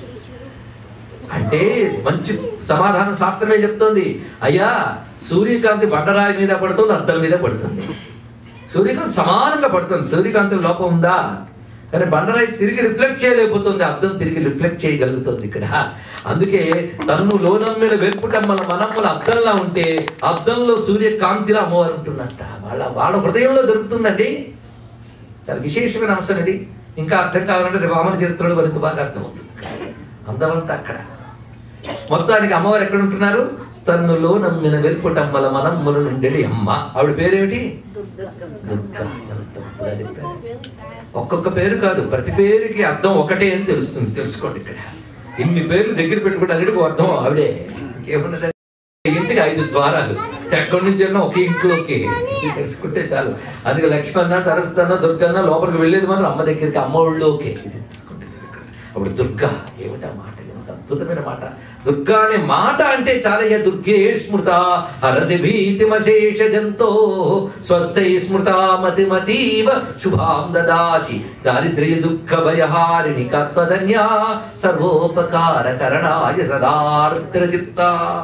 అంటే మంచి సమాధాన శాస్త్రమే చెప్తోంది అయ్యా సూర్యకాంతి బండరాయి మీద పడుతుంది అద్దం మీద పడుతుంది సూర్యకాంతి సమానంగా పడుతుంది సూర్యకాంతి లోపం ఉందా కానీ బండరాయి తిరిగి రిఫ్లెక్ట్ చేయలేకపోతుంది అద్దం తిరిగి రిఫ్లెక్ట్ చేయగలుగుతుంది ఇక్కడ అందుకే తన్ను లోనమ్మిన వెలుపుటమ్మల మనమ్మల అద్దంలా ఉంటే అద్దంలో సూర్యకాంతిలా అమ్మవారు ఉంటున్నట్ట వాళ్ళ వాళ్ళ హృదయంలో దొరుకుతుందండి చాలా విశేషమైన అంశం ఇది ఇంకా అర్థం కావాలంటే రేపు వామన చరిత్రలో మరింత బాగా అర్థమవుతుంది అందమంతా అక్కడ మొత్తానికి అమ్మవారు ఎక్కడ ఉంటున్నారు తన్నులో నమ్మిన వెలుపుటమ్మల మనమ్మల నుండి అమ్మ ఆవిడ పేరేమిటి దుర్గ ఎంత గొప్పగా చెప్పారు. ఒక్కొక్క పేరు కాదు ప్రతి పేరుకి అర్థం ఒకటే అని తెలుస్తుంది తెలుసుకోండి ఇక్కడ ఇన్ని పేర్లు దగ్గర పెట్టుకుంటే అన్నిటికీ అర్థం ఆవిడే ఏమున్నది ఇంటికి ఐదు ద్వారాలు ఎక్కడి నుంచి అయినా ఒక ఇంట్లోకి ఇది తెలుసుకుంటే చాలు అందుకే లక్ష్మణ సరస్వతన్న దుర్గన్న లోపలికి వెళ్ళేది మాత్రం అమ్మ దగ్గరికి అమ్మ ఒళ్ళోకి ఇది తెలుసుకుంటే చాలు ఇక్కడ. అప్పుడు దుర్గా ఏమిటి ఆ మాట ఎంత అద్భుతమైన మాట దుర్గా అనే మాట అంటే చాలయ్య దుర్గే స్మృత హరసి భీతిమశేష జంతో స్వస్థై స్మృత మతిమతీవ శుభాం దదాసి దారిద్ర్య దుఃఖ భయహారిణి కత్వధన్యా సర్వోపకార కరణాయ సదార్ద్ర చిత్త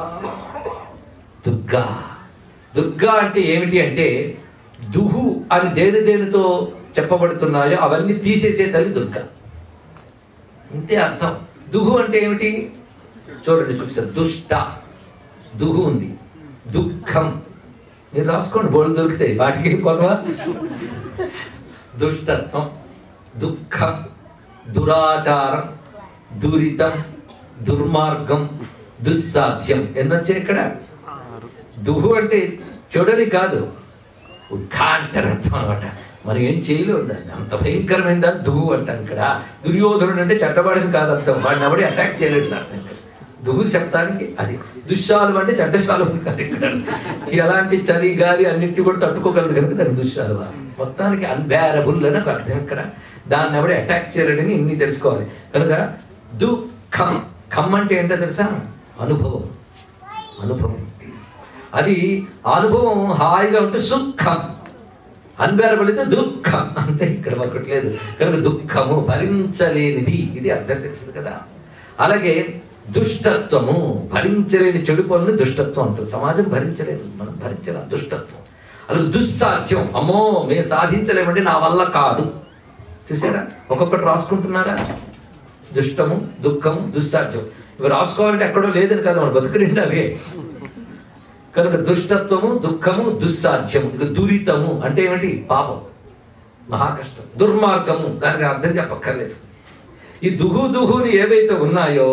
దుర్గా దుర్గా అంటే ఏమిటి అంటే దుహు అని దేని దేనితో చెప్పబడుతున్నాయో అవన్నీ తీసేసే తల్లి దుర్గా ఇంతే అర్థం దుహు అంటే ఏమిటి చూడండి చూపిస్తా దుష్ట దుహు ఉంది దుఃఖం మీరు రాసుకోండి బోర్డు దొరుకుతాయి వాటికి కొలవా దుష్టత్వం దుఃఖం దురాచారం దురితం దుర్మార్గం దుస్సాధ్యం ఎన్నొచ్చాయి ఇక్కడ దుహు అంటే చెడని కాదు ఉద్ఘాంతర అర్థం అనమాట మనం ఏం చేయలేము దాన్ని అంత భయంకరమైన దాన్ని దుహు అంటాం ఇక్కడ దుర్యోధనుడు అంటే చెడ్డవాడిని కాదు అర్థం వాడిని ఎవడి అటాక్ చేయలేదు అర్థం ఇక్కడ దుహు శబ్దానికి అది దుశ్శాలు అంటే చెడ్డశాలు కాదు ఇక్కడ ఎలాంటి చలి గాలి అన్నింటి కూడా తట్టుకోగలదు కనుక దాని దుశ్శాలు మొత్తానికి అన్బేరబుల్ అని ఒక అర్థం ఇక్కడ దాన్ని ఎవడే అటాక్ చేయలేడని ఇన్ని తెలుసుకోవాలి కనుక దుఃఖం ఖం అంటే ఏంటో తెలుసా అనుభవం అనుభవం అది ఆ అనుభవం హాయిగా ఉంటే సుఖం అన్బేరబుల్ అయితే దుఃఖం అంతే ఇక్కడ ఒకటి లేదు కనుక దుఃఖము భరించలేనిది ఇది అర్థం తెలుస్తుంది కదా అలాగే దుష్టత్వము భరించలేని చెడు పనులు దుష్టత్వం అంటుంది సమాజం భరించలేదు మనం భరించలేం దుష్టత్వం అలాగే దుస్సాధ్యం అమ్మో మేము సాధించలేమంటే నా వల్ల కాదు చూసారా ఒక్కొక్కటి రాసుకుంటున్నారా దుష్టము దుఃఖము దుస్సాధ్యం ఇవి రాసుకోవాలంటే ఎక్కడో లేదని కాదు మన బతుకు నిండా అవే కనుక దుష్టత్వము దుఃఖము దుస్సాధ్యము ఇక దురితము అంటే ఏమిటి పాపం మహాకష్టం దుర్మార్గము దానికి అర్థం చెప్పక్కర్లేదు ఈ దుహు దుహుని ఏవైతే ఉన్నాయో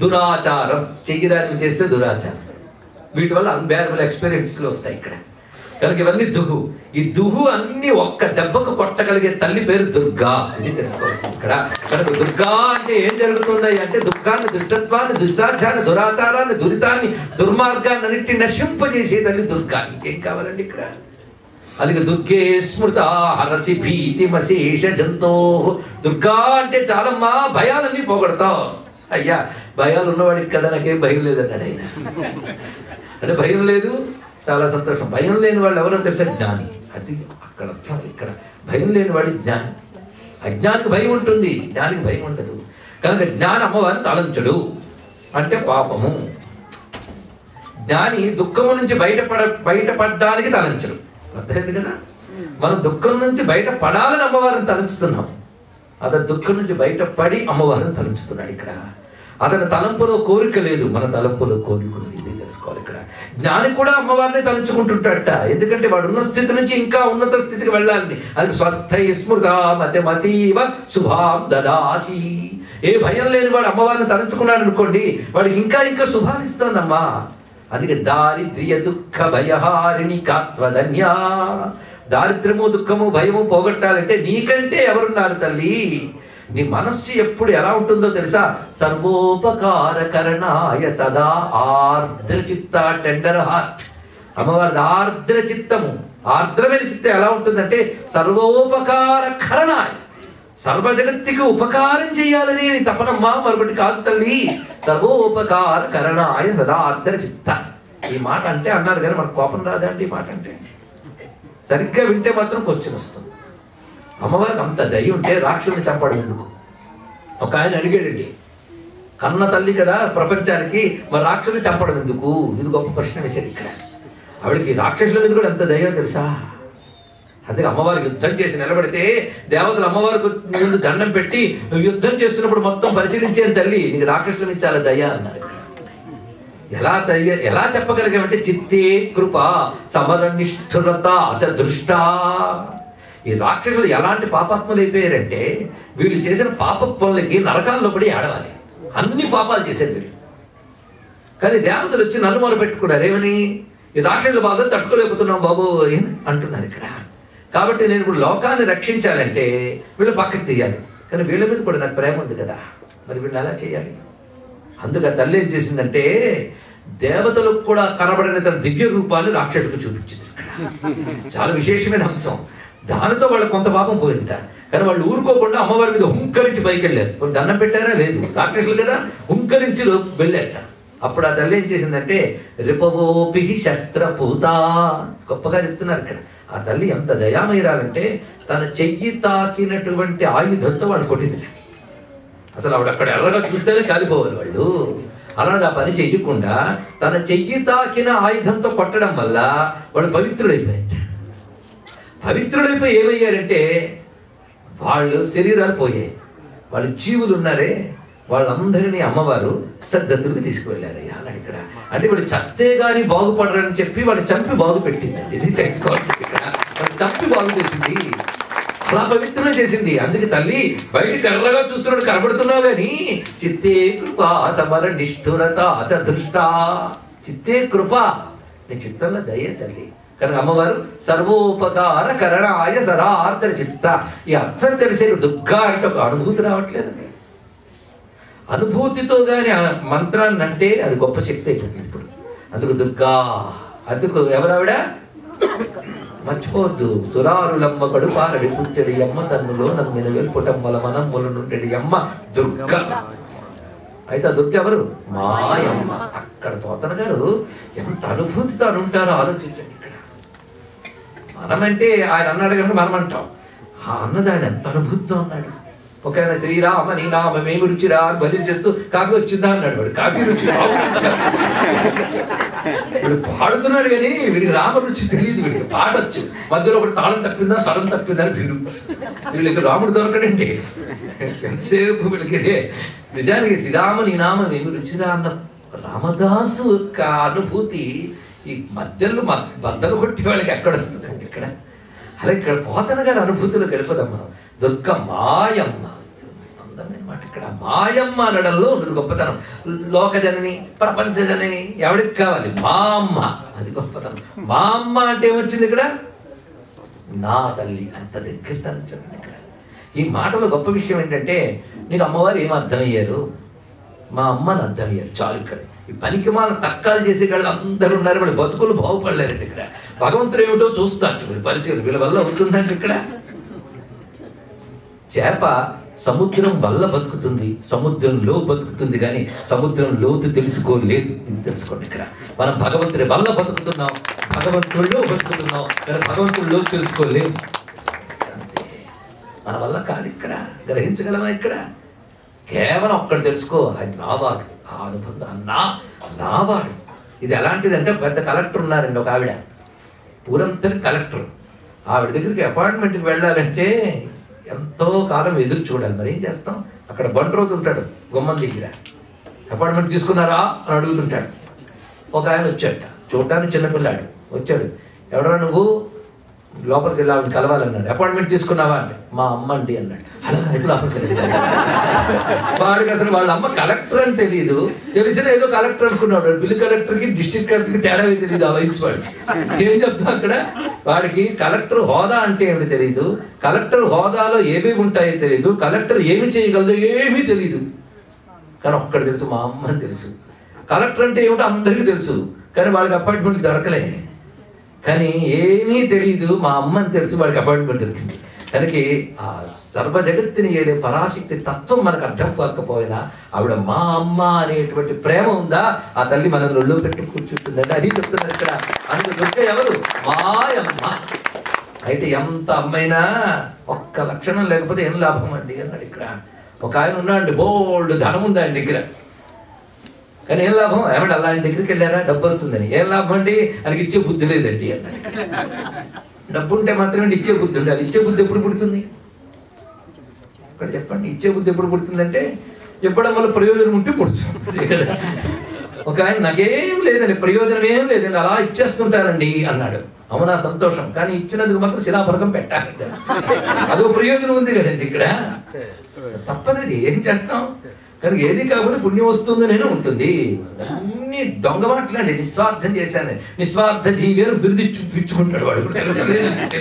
దురాచారం చెయ్యడానికి చేస్తే దురాచారం వీటి వల్ల అన్బేరబుల్ ఎక్స్పీరియన్స్లు వస్తాయి ఇక్కడ కనుక ఇవన్నీ దుహు ఈ దుహు అన్ని ఒక్క దెబ్బకు కొట్టగలిగే తల్లి పేరు దుర్గా ఇది తెలుసుకోవచ్చు ఇక్కడ కనుక దుర్గా అంటే ఏం జరుగుతుంది అంటే దుఃఖాన్ని దుష్టత్వాన్ని దుస్సాధ్యాన్ని దురాచారాన్ని దురితాన్ని దుర్మార్గాన్ని అన్నింటినీ నశింపజేసే తల్లి దుర్గా ఇంకేం కావాలండి ఇక్కడ అది దుర్గే స్మృత హరసి భీతిమశేష జంతో దుర్గా అంటే చాలమ్మా భయాలన్నీ పోగొడతావు అయ్యా భయాలు ఉన్నవాడికి కదా నాకేం భయం లేదన్నాడు ఆయన అంటే భయం లేదు చాలా సంతోషం భయం లేని వాళ్ళు ఎవరో తెలిసే జ్ఞాని అది అక్కడ అర్థం ఇక్కడ భయం లేని వాడి జ్ఞాని అజ్ఞానికి భయం ఉంటుంది జ్ఞానికి భయం ఉండదు కనుక జ్ఞాని అమ్మవారిని తలంచడు అంటే పాపము జ్ఞాని దుఃఖము నుంచి బయటపడ బయటపడడానికి తలంచడు అర్థమైంది కదా మనం దుఃఖం నుంచి బయట పడాలని అమ్మవారిని తలంచుతున్నాం అతను దుఃఖం నుంచి బయటపడి అమ్మవారిని తలంచుతున్నాడు ఇక్కడ అతని తలంపులో కోరిక లేదు మన తలంపులో కోరిక ఉంది ఇది తెలుసుకోవాలి ఇక్కడ జ్ఞాని కూడా అమ్మవారిని తలంచుకుంటుంటాడట ఎందుకంటే వాడు ఉన్న స్థితి నుంచి ఇంకా ఉన్నత స్థితికి వెళ్ళాలని అది స్వస్థ స్మృత మతమతీవ శుభాం దదాసి ఏ భయం లేని వాడు అమ్మవారిని తలంచుకున్నాడు అనుకోండి వాడికి ఇంకా ఇంకా శుభాలు ఇస్తుందమ్మా అందుకే దారిద్ర్య దుఃఖ భయహారిణి కాత్వధన్యా దారిద్రము దుఃఖము భయము పోగొట్టాలంటే నీకంటే ఎవరున్నారు తల్లి నీ మనస్సు ఎప్పుడు ఎలా ఉంటుందో తెలుసా సర్వోపకార కరణాయ సదా ఆర్ద్ర చిత్త టెండర్ హార్ట్ అమ్మవారి ఆర్ద్ర చిత్తము ఆర్ద్రమైన చిత్తం ఎలా ఉంటుందంటే సర్వోపకార కరణాయ సర్వ జగత్తుకి ఉపకారం చేయాలని నీ తపనమ్మా మరొకటి కాదు తల్లి సర్వోపకార కరణాయ సదా ఆర్ద్ర చిత్త ఈ మాట అంటే అన్నారు కానీ మనకు కోపం రాదండి ఈ మాట అంటే సరిగ్గా వింటే మాత్రం క్వశ్చన్ వస్తుంది అమ్మవారికి అంత దయ ఉంటే రాక్షసుని చంపడం ఎందుకు ఒక ఆయన అడిగాడండి కన్న తల్లి కదా ప్రపంచానికి మరి రాక్షసుని చంపడం ఎందుకు ఇది గొప్ప ప్రశ్న వేశారు ఇక్కడ ఆవిడకి రాక్షసుల మీద కూడా ఎంత దయ్యో తెలుసా అందుకే అమ్మవారికి యుద్ధం చేసి నిలబడితే దేవతలు అమ్మవారికి ముందు దండం పెట్టి నువ్వు యుద్ధం చేస్తున్నప్పుడు మొత్తం పరిశీలించేది తల్లి నీకు రాక్షసుల మీద చాలా దయ అన్నారు ఎలా దయ ఎలా చెప్పగలిగామంటే చిత్తే కృప సమర నిష్ఠురత అచ దృష్ట ఈ రాక్షసులు ఎలాంటి పాపాత్మలు అయిపోయారంటే వీళ్ళు చేసిన పాప పనులకి నరకాల్లో పడి ఆడవాలి అన్ని పాపాలు చేశారు వీళ్ళు కానీ దేవతలు వచ్చి నన్ను మొర పెట్టుకున్నారు ఏమని ఈ రాక్షసుల బాధ తట్టుకోలేకపోతున్నాం బాబు అని అంటున్నారు ఇక్కడ కాబట్టి నేను ఇప్పుడు లోకాన్ని రక్షించాలంటే వీళ్ళు పక్కకి తీయాలి కానీ వీళ్ళ మీద కూడా నాకు ప్రేమ ఉంది కదా మరి వీళ్ళు ఎలా చేయాలి అందుకు ఆ తల్లి ఏం చేసిందంటే దేవతలకు కూడా కనబడిన తన దివ్య రూపాన్ని రాక్షసుడికి చూపించింది ఇక్కడ. చాలా విశేషమైన అంశం దానితో వాళ్ళకి కొంత పాపం పోయిందిట కానీ వాళ్ళు ఊరుకోకుండా అమ్మవారి మీద హుంకరించి పైకి వెళ్ళారు ఇప్పుడు దండం పెట్టారా లేదు రాక్షసులు కదా హుంకరించి లో- వెళ్ళారట అప్పుడు ఆ తల్లి ఏం చేసిందంటే రిపవోపి శస్త్రపూత గొప్పగా చెప్తున్నారు ఇక్కడ ఆ తల్లి ఎంత దయామయురాలంటే తన చెయ్యి తాకినటువంటి ఆయుధంతో వాడు కొట్టింది అసలు ఆవిడ అక్కడ ఎర్రగా చూస్తేనే కాలిపోవాలి వాళ్ళు అలాగే ఆ పని చెయ్యకుండా తన చెయ్యి తాకిన ఆయుధంతో కొట్టడం వల్ల వాళ్ళు పవిత్రుడైపోయారు పవిత్రుడైపోయి ఏమయ్యారంటే వాళ్ళు శరీరాలు పోయాయి వాళ్ళు జీవులు ఉన్నారే వాళ్ళందరినీ అమ్మవారు సద్గతులకు తీసుకువెళ్ళారయ్యా అన్నాడు ఇక్కడ అంటే వీళ్ళు చస్తే గాని బాగుపడరని చెప్పి వాళ్ళు చంపి బాగు పెట్టిందండి ఇది తెలుసుకోవాల్సింది ఇక్కడ వాళ్ళు చంపి బాగు చేసింది అలా పవిత్రం చేసింది అందుకే తల్లి బయటికి ఎర్రగా చూస్తున్నాడు కనబడుతున్నావు గాని చిత్తే కృప సమర నిష్ఠురత చదృష్ట చిత్తే కృప నీ చిత్తంలో దయ తల్లి కనుక అమ్మవారు సర్వోపకార కరణాయ సదార్థ చిత్త ఈ అర్థం తెలిసే దుర్గా అంటే ఒక అనుభూతి రావట్లేదండి అనుభూతితో గాని ఆ మంత్రాన్ని అంటే అది గొప్ప శక్తి అయిపోతుంది ఇప్పుడు అందుకు దుర్గా అందుకు ఎవరావిడ మర్చిపోవద్దు సురారులమ్మ కడుపారడి పుట్టెడి అమ్మ తన్నులో నమ్మిన వెల్పుటమ్మల మనమ్ముల నుండి అమ్మ దుర్గ అయితే ఆ దుర్గ ఎవరు మాయమ్మ అక్కడ పోతన గారు ఎంత అనుభూతితో అని ఉంటారో ఆలోచించండి ఇక్కడ మనమంటే ఆయన అన్నాడు కనుక మనం అంటాం ఆ అన్నది ఆయన ఎంత అనుభూతితో ఉన్నాడు ఒక ఆయన శ్రీరామ నీ నామేమి రుచిరా అని బలి చేస్తూ కాఫీ వచ్చిందా అన్నాడు వాడు కాఫీ రుచి బాగుంది. వీడు పాడుతున్నాడు కానీ వీడికి రామ రుచి తెలియదు వీడికి పాడొచ్చు మధ్యలో ఒకటి తాళం తప్పిందా స్వరం తప్పిందా అని వీడు వీళ్ళకి రాముడు దొరకడండి ఎంతసేపు వీళ్ళకి ఇదే. నిజానికి శ్రీరామ నీ నామం ఏమి రుచిరా అన్న రామదాసు యొక్క అనుభూతి ఈ మధ్యలో మ- బద్దలు కొట్టి వాళ్ళకి ఎక్కడ వస్తుందండి ఇక్కడ అలా ఇక్కడ పోతన గారి అనుభూతిలోకి వెళ్ళిపోదాం మనం దుర్గ మాయమ్మ అందమైన మాట ఇక్కడ ఇక్కడ మాయమ్మ అనడంలో ఉన్నది గొప్పతనం లోకజనని ప్రపంచ జనని ఎవడికి కావాలి మా అమ్మ అది గొప్పతనం మా అమ్మ అంటే ఏమొచ్చింది ఇక్కడ నా తల్లి అంత దగ్గర చెప్పండి ఇక్కడ ఈ మాటలో గొప్ప విషయం ఏంటంటే నీకు అమ్మవారు ఏం అర్థమయ్యారు మా అమ్మని అర్థమయ్యారు చాలు ఇక్కడ ఈ పనికి మన తక్కాలు చేసే వాళ్ళు అందరూ ఉన్నారు వీళ్ళ బతుకులు బాగుపడలేరండి ఇక్కడ భగవంతుడు ఏమిటో చూస్తాడు వీళ్ళ పరిశీలన వీళ్ళ వల్ల అవుతుందండి ఇక్కడ చేప సముద్రం వల్ల బతుకుతుంది సముద్రంలో బతుకుతుంది కానీ సముద్రం లోతు తెలుసుకోలేదు ఇది తెలుసుకోండి ఇక్కడ మనం భగవంతుడి వల్ల బతుకుతున్నాం భగవంతుడిలో బతుకుతున్నాం కానీ భగవంతుడి లోతు తెలుసుకోలేదు అంతే. మన వల్ల కాదు ఇక్కడ గ్రహించగలమా ఇక్కడ కేవలం ఒక్కడు తెలుసుకో అది నావాడు ఆ అనుబంధం నా నావాడు ఇది ఎలాంటిదంటే పెద్ద కలెక్టర్ ఉన్నారండి ఒక ఆవిడ ఊరంతటి కలెక్టర్ ఆవిడ దగ్గరికి అపాయింట్మెంట్కి వెళ్ళాలంటే ఎంతో కాలం ఎదురు చూడాలి మరి ఏం చేస్తాం అక్కడ బండి రోజు ఉంటాడు గుమ్మం దగ్గర అపాయింట్మెంట్ తీసుకున్నారా అని అడుగుతుంటాడు ఒక ఆయన వచ్చాట చూడడానికి చిన్నపిల్లాడు వచ్చాడు ఎవడరా నువ్వు లోపలికి వెళ్ళి ఆవిడ కలవాలన్నాడు అపాయింట్మెంట్ తీసుకున్నావా అంటే మా అమ్మ అండి అన్నాడు అలా అయితే లోపలికి వెళ్ళాడు. వాడికి అసలు వాళ్ళ అమ్మ కలెక్టర్ అని తెలియదు తెలిసిన ఏదో కలెక్టర్ అనుకున్నాడు బిల్లు కలెక్టర్ కి డిస్ట్రిక్ట్ కలెక్టర్ కి తేడా తెలియదు ఆ వయసు వాడికి ఏం చెప్తా అక్కడ వాడికి కలెక్టర్ హోదా అంటే ఏమిటి తెలియదు కలెక్టర్ హోదాలో ఏమేమి ఉంటాయో తెలియదు కలెక్టర్ ఏమి చేయగలదో ఏమీ తెలియదు కానీ ఒక్కడు తెలుసు మా అమ్మ అని తెలుసు కలెక్టర్ అంటే ఏమిటో అందరికీ తెలుసు కానీ వాళ్ళకి అపాయింట్మెంట్ దొరకలే కానీ ఏమీ తెలియదు మా అమ్మ అని తెలుసు వాడికి అపాయింట్మెంట్ దొరికింది కనుక ఆ సర్వ జగత్తుని ఏడే పరాశక్తి తత్వం మనకు అర్థం కాకపోయినా ఆవిడ మా అమ్మ అనేటువంటి ప్రేమ ఉందా ఆ తల్లి మన ఒళ్ళో పెట్టి కూర్చుంటుందండి అది చెప్తున్నారు ఇక్కడ అందుకు దుర్గ ఎవరు మాయమ్మ అయితే ఎంత అమ్మైనా ఒక్క లక్షణం లేకపోతే ఏం లాభం అండి అన్నాడు ఇక్కడ ఒక ఆయన ఉన్నాడు బోల్డ్ ధనం ఉంది ఆయన దగ్గర కానీ ఏం లాభం ఏమంటే అలా ఆయన దగ్గరికి వెళ్ళారా డబ్బు వస్తుందని ఏం లాభం అండి ఆయనకి ఇచ్చే బుద్ధి లేదండి అన్నాడు డబ్బు ఉంటే మాత్రమే ఇచ్చే బుద్ధి ఉండాలి ఇచ్చే బుద్ధి ఎప్పుడు పుడుతుంది ఇక్కడ చెప్పండి ఇచ్చే బుద్ధి ఎప్పుడు పుడుతుందంటే చెప్పడం వల్ల ప్రయోజనం ఉంటే పుడుతుంది కదా ఒక ఆయన నాకేం లేదండి ప్రయోజనం ఏం లేదండి అలా ఇచ్చేస్తుంటారండి అన్నాడు అవునా సంతోషం కానీ ఇచ్చినందుకు మాత్రం శిలాఫలకం పెట్టాలి అదో ప్రయోజనం ఉంది కదండి ఇక్కడ తప్పదది ఏం చేస్తాం కనుక ఏది కాకపోతే పుణ్యం వస్తుంది నేను ఉంటుంది అన్ని దొంగ మాటలండి నిస్వార్థం చేశాను నిస్వార్థ జీవి అని బిరుది చూపించుకుంటాడు వాడు తెలుసలేదండి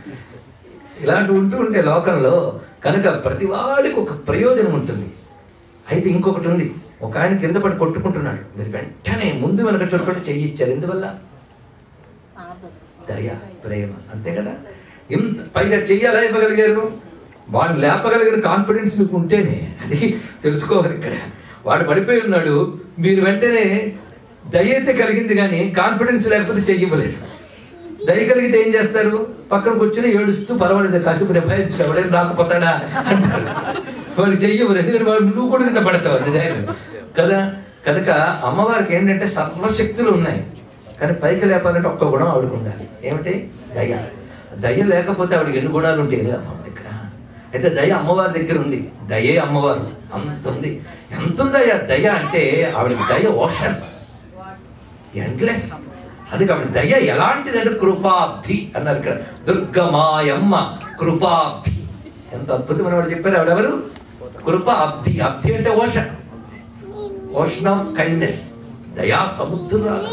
ఇలాంటి ఉంటూ ఉంటే లోకంలో కనుక ప్రతి వాడికి ఒక ప్రయోజనం ఉంటుంది అయితే ఇంకొకటి ఉంది ఒక ఆయన కింద పడి కొట్టుకుంటున్నాడు మీరు వెంటనే ముందు వెనక చూడకుండా చెయ్యి ఇచ్చారు ఎందువల్ల దయ ప్రేమ అంతే కదా ఇంత పైగా చెయ్యాలా ఇవ్వగలిగారు వాడిని లేపగలిగిన కాన్ఫిడెన్స్ మీకు ఉంటేనే అది తెలుసుకోవాలి ఇక్కడ వాడు పడిపోయి ఉన్నాడు మీరు వెంటనే దయ అయితే కలిగింది కానీ కాన్ఫిడెన్స్ లేకపోతే చెయ్యలేదు దయ కలిగితే ఏం చేస్తారు పక్కన కూర్చొని ఏడుస్తూ పర్వాలేదు కాసేపు నిర్భయించు ఎవడైనా రాకపోతాడా అంటారు వాడు చెయ్యవరు ఎందుకంటే వాడు నువ్వు కూడా కింద పడతావు అది ధైర్యం కదా కనుక అమ్మవారికి ఏంటంటే సర్వశక్తులు ఉన్నాయి కానీ పైకి లేపాలంటే ఒక్క గుణం ఆవిడకు ఉండాలి ఏమిటి దయ దయ లేకపోతే ఆవిడకి ఎన్ని గుణాలు ఉంటాయి లాభం ఇక్కడ అయితే దయ అమ్మవారి దగ్గర ఉంది దయే అమ్మవారు అంత ఉంది ఎంత ఉందయ్యా దయ అంటే ఆవిడకి దయ ఓషన్ ఎండ్లెస్ అది కాబట్టి దయ ఎలాంటిదంటే కృపాబ్ధి అన్నారు ఇక్కడ దుర్గమాయమ్మ కృపాబ్ధి ఎంత అద్భుతమైన వాడు చెప్పారు ఆవిడెవరు కృపాబ్ధి అబ్ధి అంటే ఓషన్ ఓషన్ ఆఫ్ కైండ్నెస్ దయా సముద్రాలు